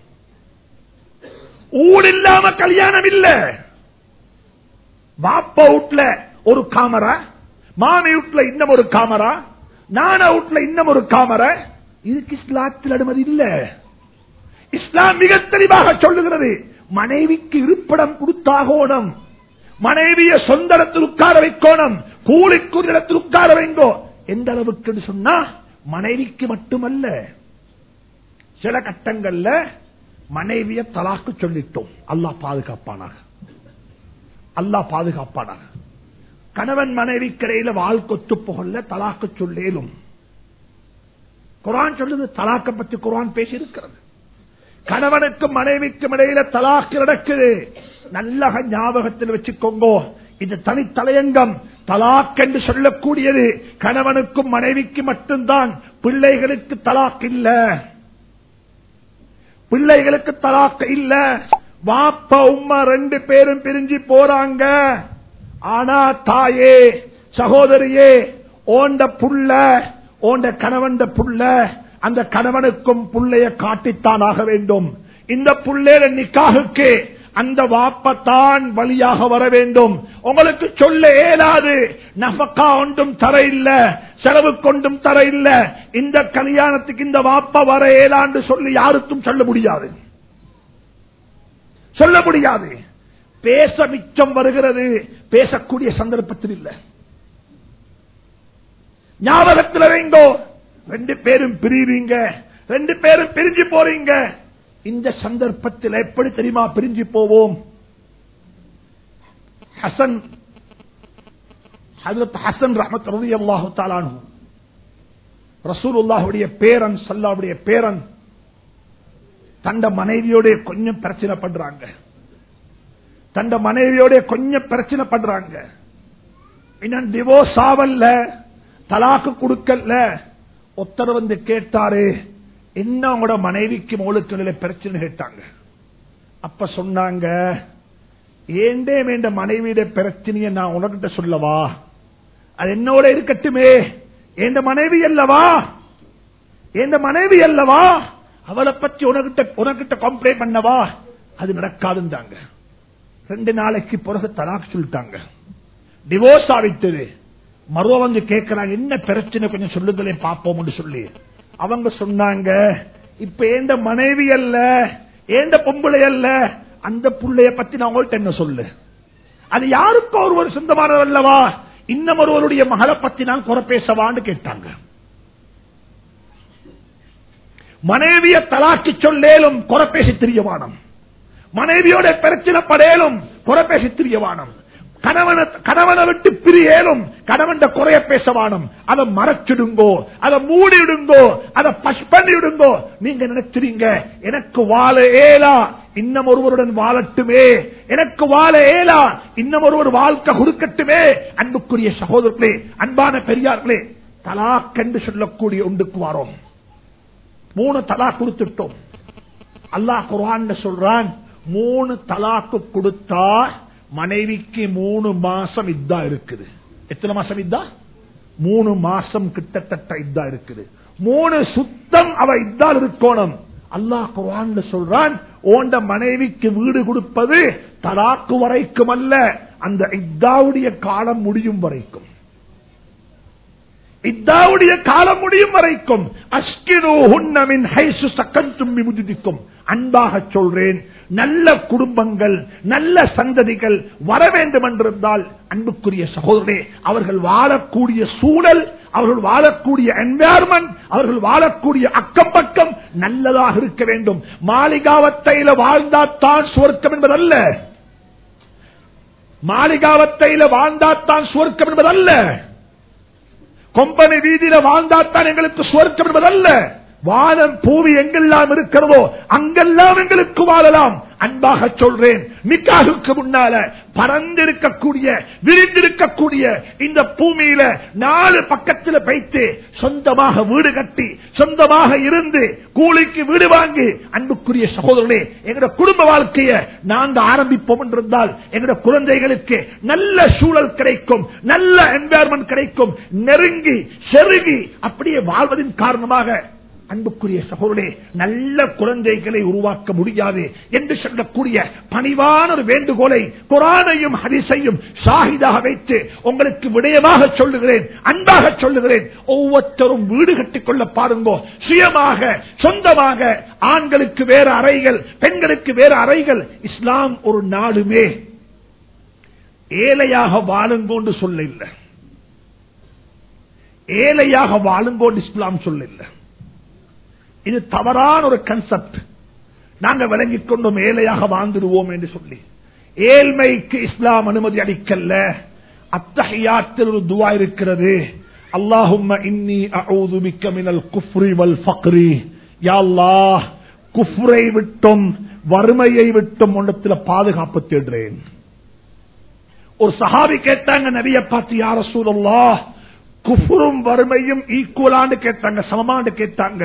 ஊடு இல்லாம கல்யாணம் இல்ல வாப்ப வீட்ல ஒரு காமரா மாமி வீட்ல இன்னும் ஒரு காமரா நான வீட்ல இன்னும் ஒரு காமரா இதுக்கு இஸ்லாத்தில் அனுமதி இல்ல இஸ்லாம் மிக தெளிவாக சொல்லுகிறது மனைவிக்கு இருப்பிடம் கொடுத்தாகோணும் மனைவிய சொந்த இடத்தில் உட்கார வைக்கோணும் கூலிக்குரிய இடத்தில் உட்கார வைங்கோ எந்த அளவுக்கு சொன்னா மனைவிக்கு மட்டுமல்ல சில கட்டங்கள்ல மனைவிய தலாக்கு சொல்லிட்டோம் அல்லாஹ் பாதுகாப்பானாக அல்லாஹ் பாதுகாப்பானாக கணவன் மனைவிக்கிடையில வாழ் கொத்து புகழ்ல தலாக்கு சொல்லேலும் குரான் சொல்லுது தலாக்க பத்தி குரான் பேசி இருக்கிறது கணவனுக்கும் மனைவிக்கும் இடையில தலாக்கு நடக்குது நல்ல ஞாபகத்தில் வச்சுக்கோங்க இது தனி தலையங்கம் தலாக் என்று சொல்லக்கூடியது கணவனுக்கும் மனைவிக்கு மட்டும்தான் பிள்ளைகளுக்கு தலாக் இல்ல பிள்ளைகளுக்கு தலாக் இல்ல வாப்ப உம்மா ரெண்டு பேரும் பிரிஞ்சு போறாங்க ஆனா தாயே சகோதரியே ஓண்ட புள்ள ஓண்ட கணவன் புள்ள அந்த கணவனுக்கும் புள்ளைய காட்டித்தான் ஆக வேண்டும் இந்த புள்ளையில நிக்காகுக்கு அந்த வாப்பத்தான் வழியாக வர வேண்டும் உங்களுக்கு சொல்ல இயலாது நபக்கா ஒன்றும் தர இல்ல செலவு கொண்டும் தர இல்ல இந்த கல்யாணத்துக்கு இந்த வாப்பா வர இயலான்னு சொல்லி யாருக்கும் சொல்ல முடியாது சொல்ல முடியாது பேச மிச்சம் வருகிறது பேசக்கூடிய சந்தர்ப்பத்தில் இல்லை ஞாபகத்தில் வைங்கோ ரெண்டு பேரும் பிரிவீங்க ரெண்டு பேரும் பிரிஞ்சு போறீங்க இந்த சந்தர்ப்பத்தில் எப்படி தெரியுமா பிரிஞ்சு போவோம் ஹசன் ஹசரத் ஹசன் ரஹமத் ரவி அல்லாஹு தாலானு ரசூலுல்லாஹுடைய பேரன் சல்லாவுடைய பேரன் தண்ட மனைவியோட கொஞ்சம் பிரச்சனை பண்றாங்க தண்ட மனைவியோட கொஞ்சம் பிரச்சனை பண்றாங்க இன்னும் டிவோர்ஸ் ஆவல்ல தலாக்கு கொடுக்கல ஒருத்தர் வந்து கேட்டாரு என்ன உங்களோட மனைவிக்கு மோளுக்கு பிரச்சனை கேட்டாங்க அப்ப சொன்னாங்க ஏண்டே வேண்ட மனைவியிட பிரச்சனைய நான் உனக்கிட்ட சொல்லவா அது என்னோட இருக்கட்டுமே எந்த மனைவி அல்லவா எந்த மனைவி அல்லவா அவளை பற்றி உனக்கிட்ட உனக்கிட்ட கம்ப்ளைண்ட் பண்ணவா அது நடக்காதுந்தாங்க ரெண்டு நாளைக்கு பிறகு தலாக் சொல்லிட்டாங்க டிவோர்ஸ் ஆவித்தது மறுவ வந்து கேட்கிறாங்க என்ன பிரச்சனை கொஞ்சம் சொல்லுங்களே பார்ப்போம் சொல்லி அவங்க சொன்னாங்க இப்ப ஏந்த மனைவி அல்ல ஏந்த பொம்பளை அல்ல அந்த புள்ளைய பத்தி நான் உங்கள்ட்ட என்ன சொல்லு அது யாருக்கோ ஒருவர் சொந்தமானவர் அல்லவா இன்னும் ஒருவருடைய மகளை பத்தி நான் குறை பேசவான்னு கேட்டாங்க மனைவிய தலாக்கி சொல்லேலும் குறை பேசி திரியவானம் மனைவியோட பிரச்சனை படையலும் குறை பேசி திரியவானம் கணவனை கணவனை விட்டு பிரியேலும் கணவன் குறைய பேசவானும் அதை மறைச்சிடுங்கோ அதை மூடிடுங்கோ அதை பஷ் பண்ணிவிடுங்கோ நீங்க நினைச்சிருங்க எனக்கு வாழ ஏலா இன்னும் ஒருவருடன் வாழட்டுமே எனக்கு வாழ ஏலா இன்னும் ஒருவர் வாழ்க்கை கொடுக்கட்டுமே அன்புக்குரிய சகோதரர்களே அன்பான பெரியார்களே தலாக் என்று சொல்லக்கூடிய ஒன்றுக்கு வாரோம் மூணு தலா கொடுத்துட்டோம் அல்லாஹ் குரான் சொல்றான் மூணு தலாக்கு கொடுத்தா மனைவிக்கு மூணு மாசம் இதா இருக்குது எத்தனை மாசம் இதா மூணு மாசம் கிட்டத்தட்ட இதா இருக்குது மூணு சுத்தம் அவ இதால் இருக்கணும் அல்லாஹ் குரான் சொல்றான் ஓண்ட மனைவிக்கு வீடு கொடுப்பது தலாக்கு வரைக்கும் அல்ல அந்த இத்தாவுடைய காலம் முடியும் வரைக்கும் இத்தாவுடைய காலம் முடியும் வரைக்கும் அஸ்கினோஹுன்னமின் ஹைசு சக்கன் தும்பி முதிக்கும் அன்பாக சொல்றேன் நல்ல குடும்பங்கள் நல்ல சந்ததிகள் வர வேண்டும் என்றிருந்தால் அன்புக்குரிய சகோதரே அவர்கள் வாழக்கூடிய சூழல் அவர்கள் வாழக்கூடிய என்வாயர்மெண்ட் அவர்கள் வாழக்கூடிய அக்கம் பக்கம் நல்லதாக இருக்க வேண்டும் மாளிகாவத்தையில வாழ்ந்தாத்தான் சுவர்க்கம் என்பதல்ல மாளிகாவத்தையில வாழ்ந்தாத்தான் சுவர்க்கம் என்பதல்ல கொம்பனி வீதியில வாழ்ந்தாத்தான் எங்களுக்கு சுவர்க்கம் என்பதல்ல வானம் பூவி எங்கெல்லாம் இருக்கிறதோ அங்கெல்லாம் எங்களுக்கு வாழலாம் அன்பாக சொல்றேன் நிக்காகுக்கு முன்னால பறந்திருக்கக்கூடிய விரிந்திருக்கக்கூடிய இந்த பூமியில நாலு பக்கத்தில் வைத்து சொந்தமாக வீடு கட்டி சொந்தமாக இருந்து கூலிக்கு வீடு வாங்கி அன்புக்குரிய சகோதரனே எங்களோட குடும்ப வாழ்க்கையை நாங்க ஆரம்பிப்போம் என்றிருந்தால் எங்களோட குழந்தைகளுக்கு நல்ல சூழல் கிடைக்கும் நல்ல என்வாயர்மெண்ட் கிடைக்கும் நெருங்கி செருகி அப்படியே வாழ்வதன் காரணமாக அன்புக்குரிய சகோதரே நல்ல குழந்தைகளை உருவாக்க முடியாது என்று சொல்லக்கூடிய பணிவான ஒரு வேண்டுகோளை குரானையும் ஹரிசையும் ஷாஹிதாக வைத்து உங்களுக்கு விடயமாக சொல்லுகிறேன் அன்பாக சொல்லுகிறேன் ஒவ்வொருத்தரும் வீடு கட்டிக் கொள்ள பாருங்கோ சுயமாக சொந்தமாக ஆண்களுக்கு வேற அறைகள் பெண்களுக்கு வேற அறைகள் இஸ்லாம் ஒரு நாடுமே ஏழையாக வாழுங்கோண்டு சொல்ல இல்லை ஏழையாக வாழுங்கோண்டு இஸ்லாம் சொல்ல இல்லை இது தவறான ஒரு கன்செப்ட் நாங்க விளங்கிக் கொண்டோம் ஏழையாக வாழ்ந்துடுவோம் என்று சொல்லி ஏழ்மைக்கு இஸ்லாம் அனுமதி அளிக்கல்ல அத்தகையாத்தில் ஒரு துவா இருக்கிறது அல்லாஹும்ம இன்னி அஊது பிக்க மினல் குஃப்ரி வல் ஃபக்ரி யா அல்லாஹ் குஃப்ரை விட்டும் வறுமையை விட்டும் உன்னத்துல பாதுகாப்பு தேடுறேன் ஒரு சஹாபி கேட்டாங்க நபிய பார்த்து யார சூழல்லா குஃபுரும் வறுமையும் ஈக்குவலான்னு கேட்டாங்க சமமான்னு கேட்டாங்க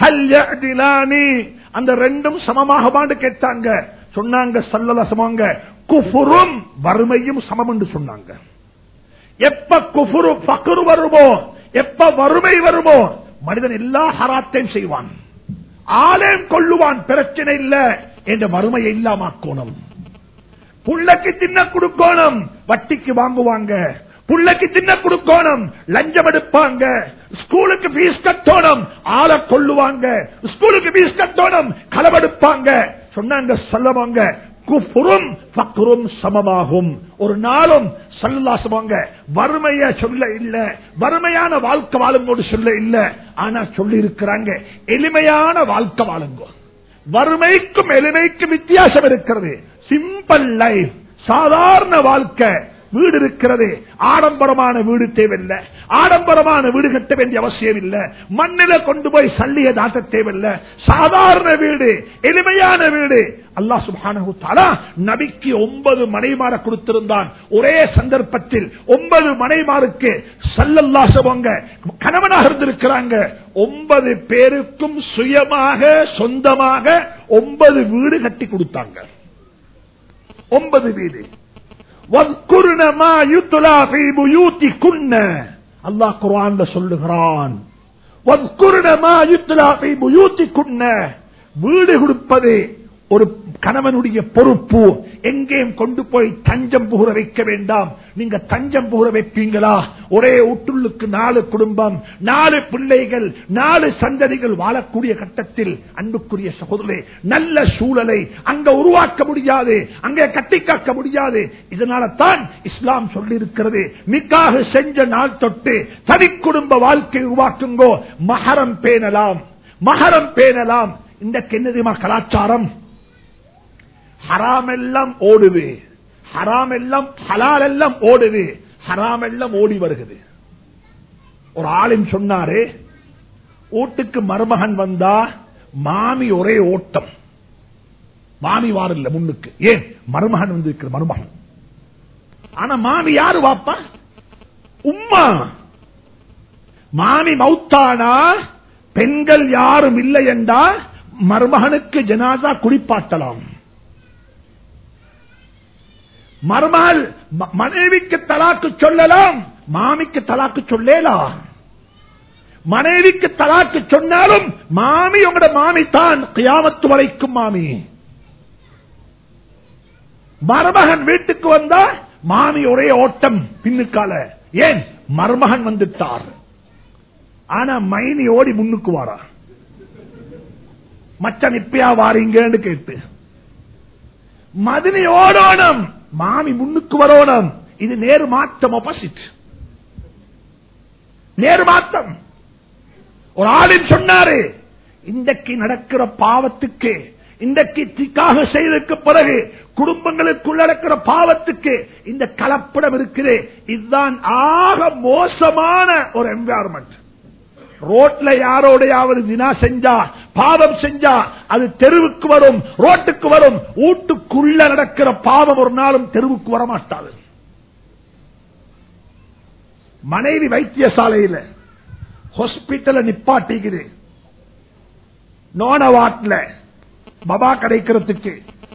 அந்த ரெண்டும் சமமாகவான்னு கேட்டாங்க சொன்னாங்க சல்லல சமங்க குஃபுரும் வறுமையும் சமம் என்று சொன்னாங்க எப்ப குஃபுரு பக்குரு வருமோ எப்ப வறுமை வருமோ மனிதன் எல்லா ஹராத்தையும் செய்வான் ஆலயம் கொள்ளுவான் பிரச்சனை இல்ல என்ற மறுமையை இல்லாமக்கோணும் புள்ளக்கு தின்ன கொடுக்கணும் வட்டிக்கு வாங்குவாங்க புள்ளைக்கு தின்ன கொடுக்கணும் லஞ்சம் எடுப்பாங்க ஸ்கூலுக்கு பீஸ் கட்டணும் ஆளை கொள்ளுவாங்க ஸ்கூலுக்கு பீஸ் கட்டணும் களவெடுப்பாங்க சொன்னாங்க சொல்லவாங்க குஃபுரும் ஃபக்ரும் சமமாகும் ஒரு நாளும் சல்லாசமாங்க வறுமைய சொல்ல இல்ல வறுமையான வாழ்க்கை வாழுங்கோடு சொல்ல இல்ல ஆனா சொல்லி இருக்கிறாங்க எளிமையான வாழ்க்கை வாழுங்கோ வறுமைக்கும் எளிமைக்கும் வித்தியாசம் இருக்கிறது சிம்பிள் லைஃப் சாதாரண வாழ்க்கை வீடு இருக்கிறது ஆடம்பரமான வீடு தேவையில்லை ஆடம்பரமான வீடு கட்ட வேண்டிய அவசியம் இல்லை மண்ணில கொண்டு போய் சல்லிய தாட்ட தேவையில்லை சாதாரண வீடு எளிமையான வீடு அல்லாஹ் சுபானு தாலா நபிக்கு ஒன்பது மனைமார கொடுத்திருந்தான் ஒரே சந்தர்ப்பத்தில் ஒன்பது மனைமாருக்கு சல்லல்லா சவங்க கணவனாக இருந்திருக்கிறாங்க ஒன்பது பேருக்கும் சுயமாக சொந்தமாக ஒன்பது வீடு கட்டி கொடுத்தாங்க ஒன்பது வீடு அல்லாஹ் குரான் சொல்லுகிறான் வீடு கொடுப்பது ஒரு கணவனுடைய பொறுப்பு எங்கேயும் கொண்டு போய் தஞ்சம் புகுற வைக்க வேண்டாம் நீங்க தஞ்சம் புகுற வைப்பீங்களா ஒரே ஒட்டுள்ளுக்கு நாலு குடும்பம் நாலு பிள்ளைகள் நாலு சந்ததிகள் வாழக்கூடிய கட்டத்தில் அன்புக்குரிய சகோதரே நல்ல சூழலை அங்க உருவாக்க முடியாது அங்கே கட்டி காக்க முடியாது இதனால தான் இஸ்லாம் சொல்லி இருக்கிறது மிக்காக செஞ்ச நாள் தொட்டு தனி குடும்ப வாழ்க்கை உருவாக்குங்கோ மகரம் பேணலாம் மகரம் பேணலாம் இந்த கென்னதிமா கலாச்சாரம் ஹராம் எல்லாம் ஓடுது ஹராம் எல்லாம் ஹலால் எல்லாம் ஓடுது ஹராம் எல்லாம் ஓடி வருகிறது ஒரு ஆளின் சொன்னாரு வீட்டுக்கு மருமகன் வந்தா மாமி ஒரே ஓட்டம் மாமி வாரில்ல முன்னுக்கு ஏன் மருமகன் வந்து இருக்கிற மருமகன் ஆனா மாமி யாரு வாப்பா உம்மா மாமி மௌத்தானா பெண்கள் யாரும் இல்லை என்றா மருமகனுக்கு ஜனாசா குளிப்பாட்டலாம் மருமகள் மனைவிக்கு தலாக்கு சொல்லலாம் மாமிக்கு தலாக்கு சொல்லலாம் மனைவிக்கு தலாக்கு சொன்னாலும் மாமி உங்களோட மாமி தான் கியாமத்து வரைக்கும் மாமி மருமகன் வீட்டுக்கு வந்தா மாமி ஒரே ஓட்டம் பின்னுக்கால ஏன் மருமகன் வந்துட்டார் ஆனா மைனி ஓடி முன்னுக்கு வாரா மச்சன் இப்பயா வாரீங்கன்னு கேட்டு மதினி ஓடோனம் மாமி முன்னுக்கு வரணும் இது நேரு மாற்றம் ஆப்போசிட் நேரு மாற்றம் ஒரு ஆளின் சொன்னாரு இன்றைக்கு நடக்கிற பாவத்துக்கு இன்றைக்கு திக்காக செய்ததுக்கு பிறகு குடும்பங்களுக்குள்ள நடக்கிற பாவத்துக்கு இந்த கலப்படம் இருக்குது இதுதான் ஆக மோசமான ஒரு என்வாரன்மெண்ட் ரோட்ல யாரோடையாவது வினா செஞ்சா பாவம் செஞ்சா அது தெருவுக்கு வரும் ரோட்டுக்கு வரும் வீட்டுக்குள்ள நடக்கிற பாவம் ஒரு நாளும் தெருவுக்கு வரமாட்டாது மனைவி வைத்தியசாலையில ஹாஸ்பிட்டல நிப்பாட்டிக்குது நோனவாட்ல பபா கிடைக்கிறதுக்கு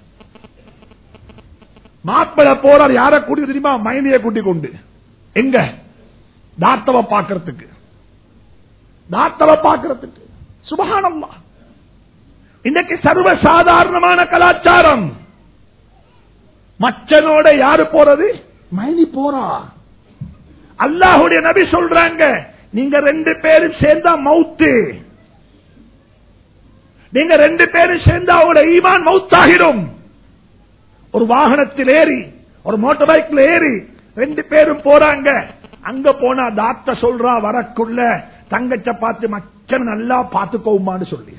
மாப்பிள போறார் யார கூட்டி தெரியுமா மைனிய கூட்டி கொண்டு எங்க டாக்டரை பாக்கிறதுக்கு டாக்டரை பாக்கிறதுக்கு சுபகானம்மா இன்னைக்கு சர்வ சாதாரணமான கலாச்சாரம் மச்சனோட யாரு போறது மைனி போறா அல்லாஹுடைய நபி சொல்றாங்க நீங்க ரெண்டு பேரும் சேர்ந்தா மவுத்து நீங்க ரெண்டு பேரும் சேர்ந்தா அவங்களோட ஈமான் மவுத்தாகிடும் ஒரு வாகனத்தில் ஏறி ஒரு மோட்டார் பைக்ல ஏறி ரெண்டு பேரும் போறாங்க அங்க போனா டாக்டர் சொல்றா வரக்குள்ள தங்கச்ச பார்த்து மச்சன் நல்லா பார்த்துக்கோமான்னு சொல்லி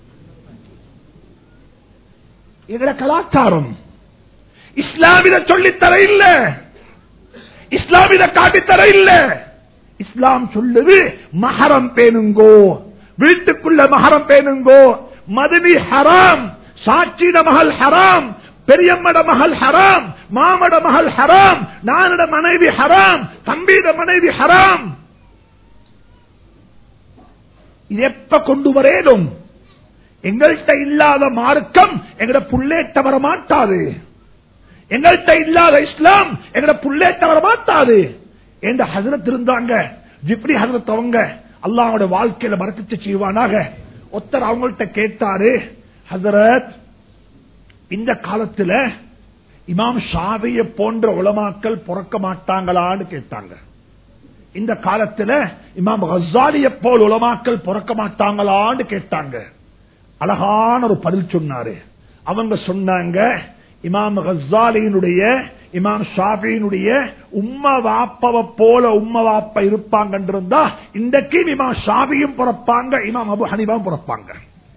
எங்கட கலாச்சாரம் இஸ்லாமில சொல்லித்தர இல்ல இஸ்லாமில காட்டித்தர இல்ல இஸ்லாம் சொல்லுது மகரம் பேணுங்கோ வீட்டுக்குள்ள மகரம் பேணுங்கோ மதுனி ஹராம் சாட்சியிட மகள் ஹராம் பெரியம்மட மகள் ஹராம் மாமட மகள் ஹராம் நானட மனைவி ஹராம் தம்பியிட மனைவி ஹராம் இது எப்ப கொண்டு வரேனும் எங்கள்கிட்ட இல்லாத மார்க்கம் எங்கட புள்ளேட்ட வர மாட்டாது எங்கள்கிட்ட இல்லாத இஸ்லாம் எங்கட புள்ளேட்ட வர மாட்டாது என்ற ஹசரத் இருந்தாங்க ஜிப்ரி ஹசரத் அவங்க அல்லாஹோட வாழ்க்கையில மறக்கத்து செய்வானாக ஒருத்தர் அவங்கள்ட்ட கேட்டாரு ஹசரத் இந்த காலத்துல இமாம் ஷாவிய போன்ற உலமாக்கள் பிறக்க மாட்டாங்களான்னு கேட்டாங்க இந்த காலத்துல இமாம் ஹசாலிய போல் உலமாக்கள் பிறக்க மாட்டாங்களான்னு கேட்டாங்க அழகான ஒரு பதில் சொன்னாரு அவங்க சொன்னாங்க இமாம் ஹசாலியினுடைய இமாம் ஷாபியினுடைய உம்ம வாப்பவ போல உம்ம வாப்ப இருப்பாங்க இருந்தா இன்றைக்கு இமாம் ஷாபியும் பிறப்பாங்க இமாம் அபு ஹனிபாவும் பிறப்பாங்க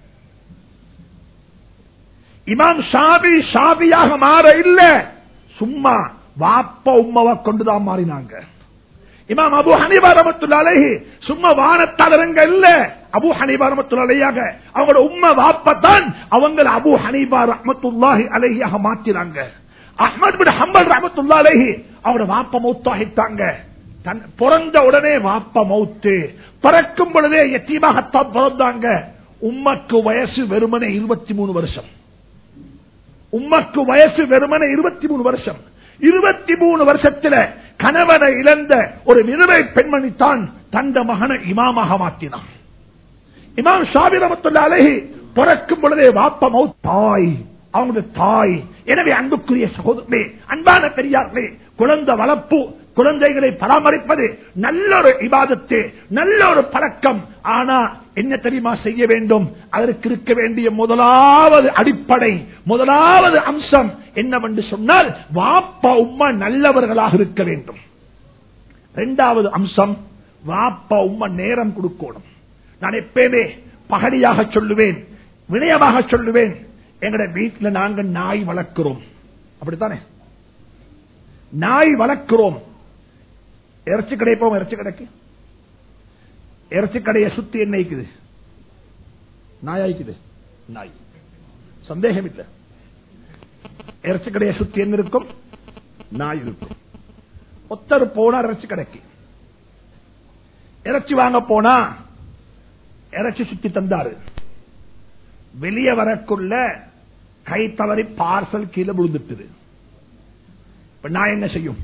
இமாம் ஷாபி ஷாபியாக மாற இல்ல சும்மா வாப்ப உம்மவா கொண்டுதான் மாறினாங்க இமாம் அபு ஹனிபா ரமத்துல்லாலேஹி சும்மா வானத்தாளரங்க இல்ல அபு ஹனிபா ரமத்துல்லாலையாக அவங்களோட உம்ம வாப்பத்தான் அவங்கள அபு ஹனிபா ரஹமத்துல்லாஹி அலையாக மாத்தினாங்க அஹ்மத் பின் ஹம்பல் ரஹமத்துல்லா அலைஹி அவங்களோட வாப்ப மௌத்தாகிட்டாங்க தன் பிறந்த உடனே வாப்ப மௌத்து பிறக்கும் பொழுதே எத்தீமாகத்தான் பிறந்தாங்க உம்மக்கு வயசு வெறுமனே இருபத்தி மூணு வருஷம் உம்மக்கு வயசு வெறுமனே இருபத்தி மூணு வருஷம் இருபத்தி மூணு வருஷத்துல கணவனை இழந்த ஒரு விதவை பெண்மணி தான் தந்த மகனை இமாமாக மாற்றினான் இமாம் ஷாபிரமத்துள்ள அழகி பிறக்கும் பொழுதே வாப்ப மௌ தாய் அவங்க தாய் எனவே அன்புக்குரிய சகோதரே அன்பான பெரியார்களே குழந்தை வளர்ப்பு குழந்தைகளை பராமரிப்பது நல்ல ஒரு இபாதத்து நல்ல ஒரு பழக்கம் ஆனா என்ன தெரியுமா செய்ய வேண்டும் அதற்கு இருக்க வேண்டிய முதலாவது அடிப்படை முதலாவது அம்சம் என்னவென்று சொன்னால் வாப்பா உம்மா நல்லவர்களாக இருக்க வேண்டும் இரண்டாவது அம்சம் வாப்பா உம்மா நேரம் கொடுக்கணும் நான் எப்பயுமே பகடியாக சொல்லுவேன் வினயமாக சொல்லுவேன் எங்கட வீட்டில் நாங்கள் நாய் வளர்க்கிறோம் அப்படித்தானே நாய் வளர்க்கிறோம் இறைச்சி கடை போவோம் இறைச்சி கடைக்கு இறைச்சி கடையை சுத்தி என்ன இருக்குது நாய் ஆயிக்குது நாய் சந்தேகம் இல்லை இறைச்சி கடையை சுத்தி என்ன இருக்கும் நாய் இருக்கும் ஒத்தர் போனா இறைச்சி கடைக்கு இறைச்சி வாங்க போனா இறைச்சி சுத்தி தந்தாரு வெளியே வரக்குள்ள கை தவறி பார்சல் கீழே விழுந்துட்டுது இப்ப நான் என்ன செய்யும்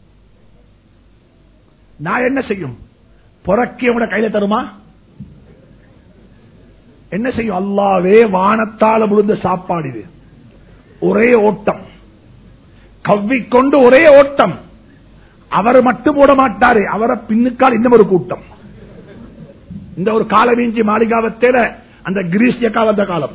நான் என்ன செய்யும் புறக்கியவன கையில தருமா என்ன செய்யும் அல்லாவே வானத்தால விழுந்த சாப்பாடு இது ஒரே ஓட்டம் கவ்விக்கொண்டு ஒரே ஓட்டம் அவர் மட்டும் போட மாட்டாரு அவரை பின்னுக்கால் இன்னும் ஒரு கூட்டம் இந்த ஒரு காலவீஞ்சி மாளிகாவத்தேல அந்த கிரீஷ்ய கால காலம்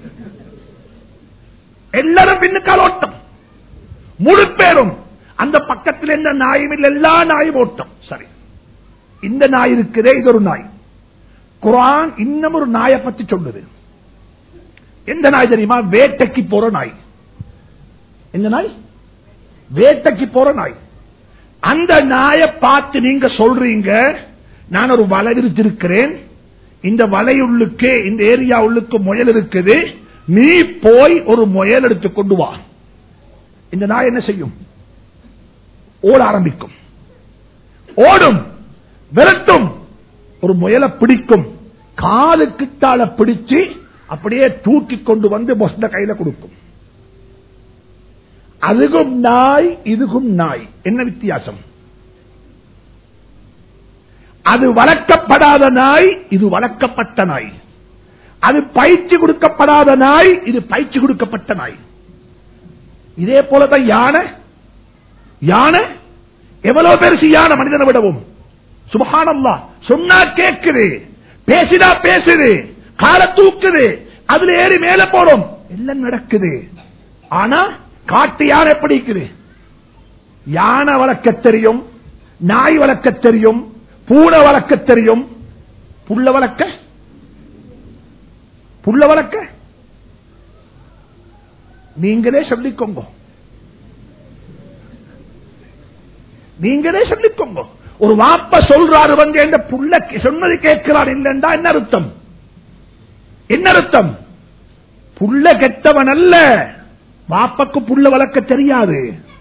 எல்லாரும் பின்னுக்கால் ஓட்டம் முழு பேரும் அந்த பக்கத்தில் எந்த நாயும் இல்லை எல்லா நாயும் ஓட்டம் சரி இந்த நாய் இருக்குதே இது ஒரு நாய் குரான் இன்னும் ஒரு நாயை பத்தி சொல்லுது எந்த நாய் தெரியுமா வேட்டைக்கு போற நாய் எந்த நாய் வேட்டைக்கு போற நாய் அந்த நாயை பார்த்து நீங்க சொல்றீங்க நான் ஒரு வலை விரித்திருக்கிறேன் இந்த வலையுள்ளுக்கு இந்த ஏரியா உள்ளுக்கு முயல் இருக்குது நீ போய் ஒரு முயல் எடுத்து கொண்டு வா இந்த நாய் என்ன செய்யும் ஓட ஆரம்பிக்கும் ஓடும் விரட்டும் ஒரு முயலை பிடிக்கும் காலுக்கு தாழ பிடிச்சு அப்படியே தூக்கி கொண்டு வந்து பொஸ்ட கையில கொடுக்கும் அதுக்கும் நாய் இதுக்கும் நாய் என்ன வித்தியாசம் அது வளர்க்கப்படாத நாய் இது வளர்க்கப்பட்ட நாய் அது பயிற்சி கொடுக்கப்படாத நாய் இது பயிற்சி கொடுக்கப்பட்ட நாய் இதே போலதான் யானை யானை எவ்வளவு பெருசு யானை மனிதனை விடவும் சுபகானம்லா சொன்னா கேக்குது பேசினா பேசுது கால தூக்குது அதுல ஏறி மேல போறோம் எல்லாம் நடக்குது ஆனா காட்டு யானை எப்படி இருக்குது யானை வளர்க்க தெரியும் நாய் வளர்க்க தெரியும் பூனை வளர்க்க தெரியும் புள்ள வளர்க்க புள்ள வளர்க்க நீங்களே சொல்லிக்கோங்க நீங்களே சொல்லிக்கோங்க ஒரு வாப்ப சொல்றாரு வந்து என்ற புள்ள சொன்னது கேட்கிறார் இல்லைண்டா என்ன அர்த்தம் என்ன அர்த்தம் புள்ள கெட்டவன் அல்ல வாப்பக்கு புள்ள வளர்க்க தெரியாது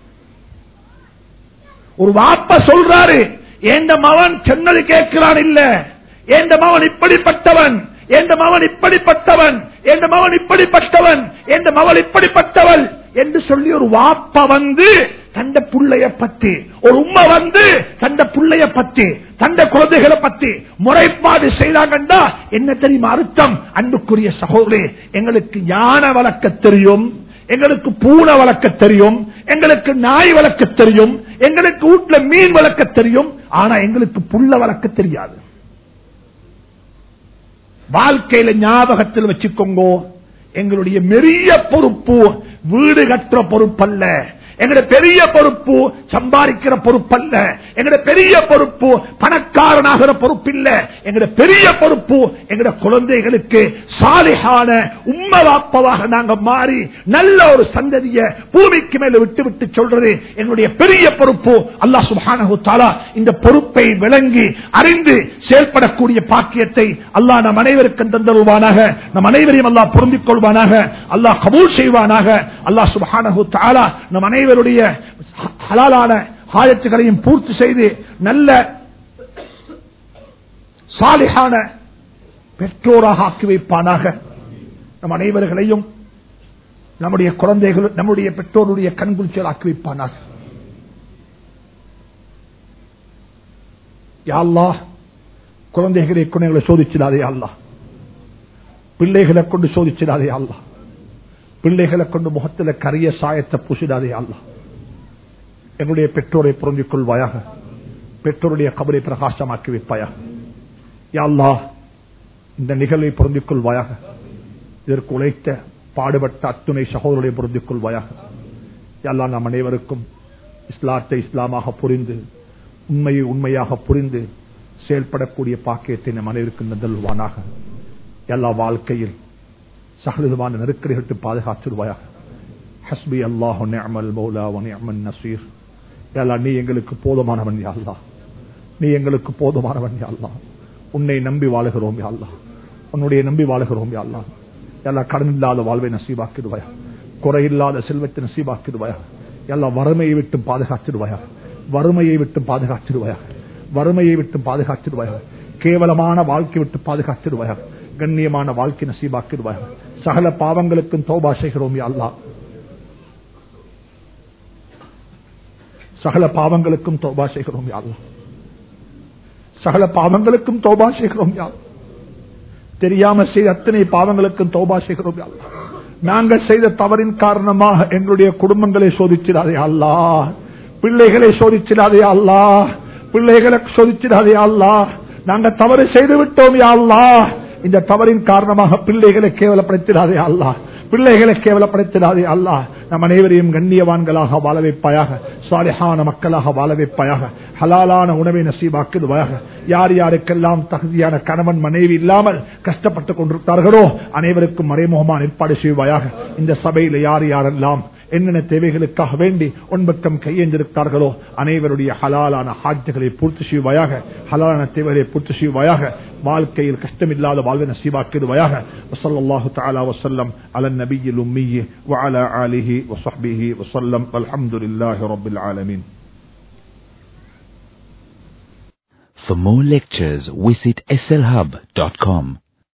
ஒரு வாப்ப சொல்றாரு எந்த மவன் சொன்னது கேட்கிறான் இல்ல எந்த மவன் இப்படிப்பட்டவன் எந்த மவன் இப்படிப்பட்டவன் எந்த மவன் இப்படிப்பட்டவன் எந்த மவள் இப்படிப்பட்டவள் என்று சொல்லி ஒரு வாப்ப வந்து தந்த புள்ளைய பத்தி ஒரு உம்மை வந்து தந்த புள்ளைய பத்தி தந்த குழந்தைகளை பத்தி முறைப்பாடு செய்தாங்கண்டா என்ன தெரியுமா அர்த்தம் அன்புக்குரிய சகோதரே எங்களுக்கு யானை வளர்க்க தெரியும் எங்களுக்கு பூனை வளர்க்க தெரியும் எங்களுக்கு நாய் வளர்க்க தெரியும் எங்களுக்கு வீட்டுல மீன் வளர்க்க தெரியும் ஆனா எங்களுக்கு புள்ள வளர்க்க தெரியாது வாழ்க்கையில ஞாபகத்தில் வச்சுக்கோங்க எங்களுடைய மெரிய பொறுப்பு வீடு கட்டுற பொறுப்பல்ல எங்களுடைய பெரிய பொறுப்பு சம்பாதிக்கிற பொறுப்பல்ல எங்களுடைய பெரிய பொறுப்பு பணக்காரனாகிற பொறுப்பில்ல எங்களுடைய பெரிய பொறுப்பு எங்களுடைய குழந்தைகளுக்கு சாலிகான உம்மவாப்பவாக நாங்க மாறி நல்ல ஒரு சந்ததிய பூமிக்கு மேல விட்டு விட்டு சொல்றது எங்களுடைய பெரிய பொறுப்பு அல்லாஹ் சுப்ஹானஹு தஆலா இந்த பொறுப்பை விளங்கி அறிந்து செயல்படக்கூடிய பாக்கியத்தை அல்லாஹ் நம் அனைவருக்கும் தந்தருவானாக நம் அனைவரையும் அல்லாஹ் பொருந்திக் கொள்வானாக அல்லாஹ் கபூல் செய்வானாக அல்லாஹ் சுப்ஹானஹு தஆலா நம் அனைவருடைய ஹலாலான ஆயத்துகளையும் பூர்த்தி செய்து நல்ல சாலிகான பெற்றோராக ஆக்கி வைப்பானாக நம் அனைவர்களையும் நம்முடைய குழந்தைகள் நம்முடைய பெற்றோருடைய கண்குளிச்சல் ஆக்கி வைப்பானாக யாழ்லா குழந்தைகளை குழந்தைகளை சோதிச்சிடாதே அல்லா பிள்ளைகளை கொண்டு சோதிச்சிடாதே அல்லா பிள்ளைகளை கொண்டு முகத்தில் கரிய சாயத்தை பூசிடாதே அல்லா என்னுடைய பெற்றோரை புரிஞ்சிக் கொள்வாயாக பெற்றோருடைய கபரை பிரகாசமாக்கி வைப்பாயா யாழ்லா இந்த நிகழ்வை புரிஞ்சிக் கொள்வாயாக இதற்கு உழைத்த பாடுபட்ட அத்துணை சகோதரரை புரிஞ்சிக் கொள்வாயாக யாழ்லா நாம் அனைவருக்கும் இஸ்லாத்தை இஸ்லாமாக புரிந்து உண்மையை உண்மையாக புரிந்து செயல்படக்கூடிய பாக்கியத்தை நம் அனைவருக்கும் நந்தல்வானாக எல்லா வாழ்க்கையில் சகலவிதமான நெருக்கடிகளுக்கு பாதுகாத்துருவாயாக ஹஸ்பி அல்லாஹு நிஅமல் மௌலா வ நிஅமன் நசீர் யா நீ எங்களுக்கு போதுமானவன் யா அல்லாஹ் நீ எங்களுக்கு போதுமானவன் யா அல்லாஹ் உன்னை நம்பி வாழுகிறோம் யா அல்லாஹ் உன்னுடைய நம்பி வாழுகிறோம் யா அல்லாஹ் எல்லா கடன் இல்லாத வாழ்வை நசீபாக்கிடுவாயா குறையில்லாத செல்வத்தை நசீபாக்கிடுவாயா எல்லா வறுமையை விட்டு பாதுகாத்திடுவாயா வறுமையை விட்டு பாதுகாத்திடுவாயா வறுமையை விட்டு பாதுகாத்திடுவாயா கேவலமான வாழ்க்கை விட்டு பாதுகாத்திடுவாயா கண்ணியமான வாழ்க்கை நசீபாக்கிடுவாயா சகல பாவங்களுக்கும் தௌபா செய்கிறோம் யா அல்லாஹ் சகல பாவங்களுக்கும் தௌபா செய்கிறோம் யா அல்லாஹ் சகல பாவங்களுக்கும் தௌபா செய்கிறோம் யா அல்லாஹ். தெரியாம செய்த அத்தனை பாவங்களுக்கும் தௌபா செய்கிறோம் யா அல்லாஹ். நாங்கள் செய்த தவறின் காரணமாக எங்களுடைய குடும்பங்களை சோதிச்சிடாதே அல்லா பிள்ளைகளை சோதிச்சிடாதே அல்லா பிள்ளைகளை சோதிச்சிடாதே அல்லா நாங்க தவறு செய்து விட்டோம் யா அல்லாஹ் இந்த தவறின் காரணமாக பிள்ளைகளை கேவலப்படுத்திடாதே அல்லாஹ் பிள்ளைகளை கேவலப்படுத்திடாதே அல்லாஹ் நம் அனைவரையும் கண்ணியவான்களாக வாழ வைப்பாயாக சாலிஹான மக்களாக வாழ வைப்பாயாக ஹலாலான உணவை நசீபாக்குவாயாக யார் யாருக்கெல்லாம் தகுதியான கணவன் மனைவி இல்லாமல் கஷ்டப்பட்டுக் கொண்டிருக்கிறார்களோ அனைவருக்கும் மறைமுகமான ஏற்பாடு செய்வாயாக இந்த சபையில் யார் யாரெல்லாம் என்னென்ன தேவைகளுக்காக வேண்டி உன்பக்கம் கையெழுந்திருக்கிறார்களோ அனைவருடைய ஹலாலான ஹாஜ்களை பூர்த்தி செய்வாயாக ஹலாலான தேவைகளை பூர்த்தி செய்வாயாக வாழ்க்கையில் கஷ்டமில்லாத வாழ்வை நசீபாக்கிடுவாயாக வசல்லாஹு தாலா வசல்லம் அலன் நபியில் உம்மி وعلى آله وصحبه وسلم والحمد لله رب العالمين For more lectures, visit slhub.com.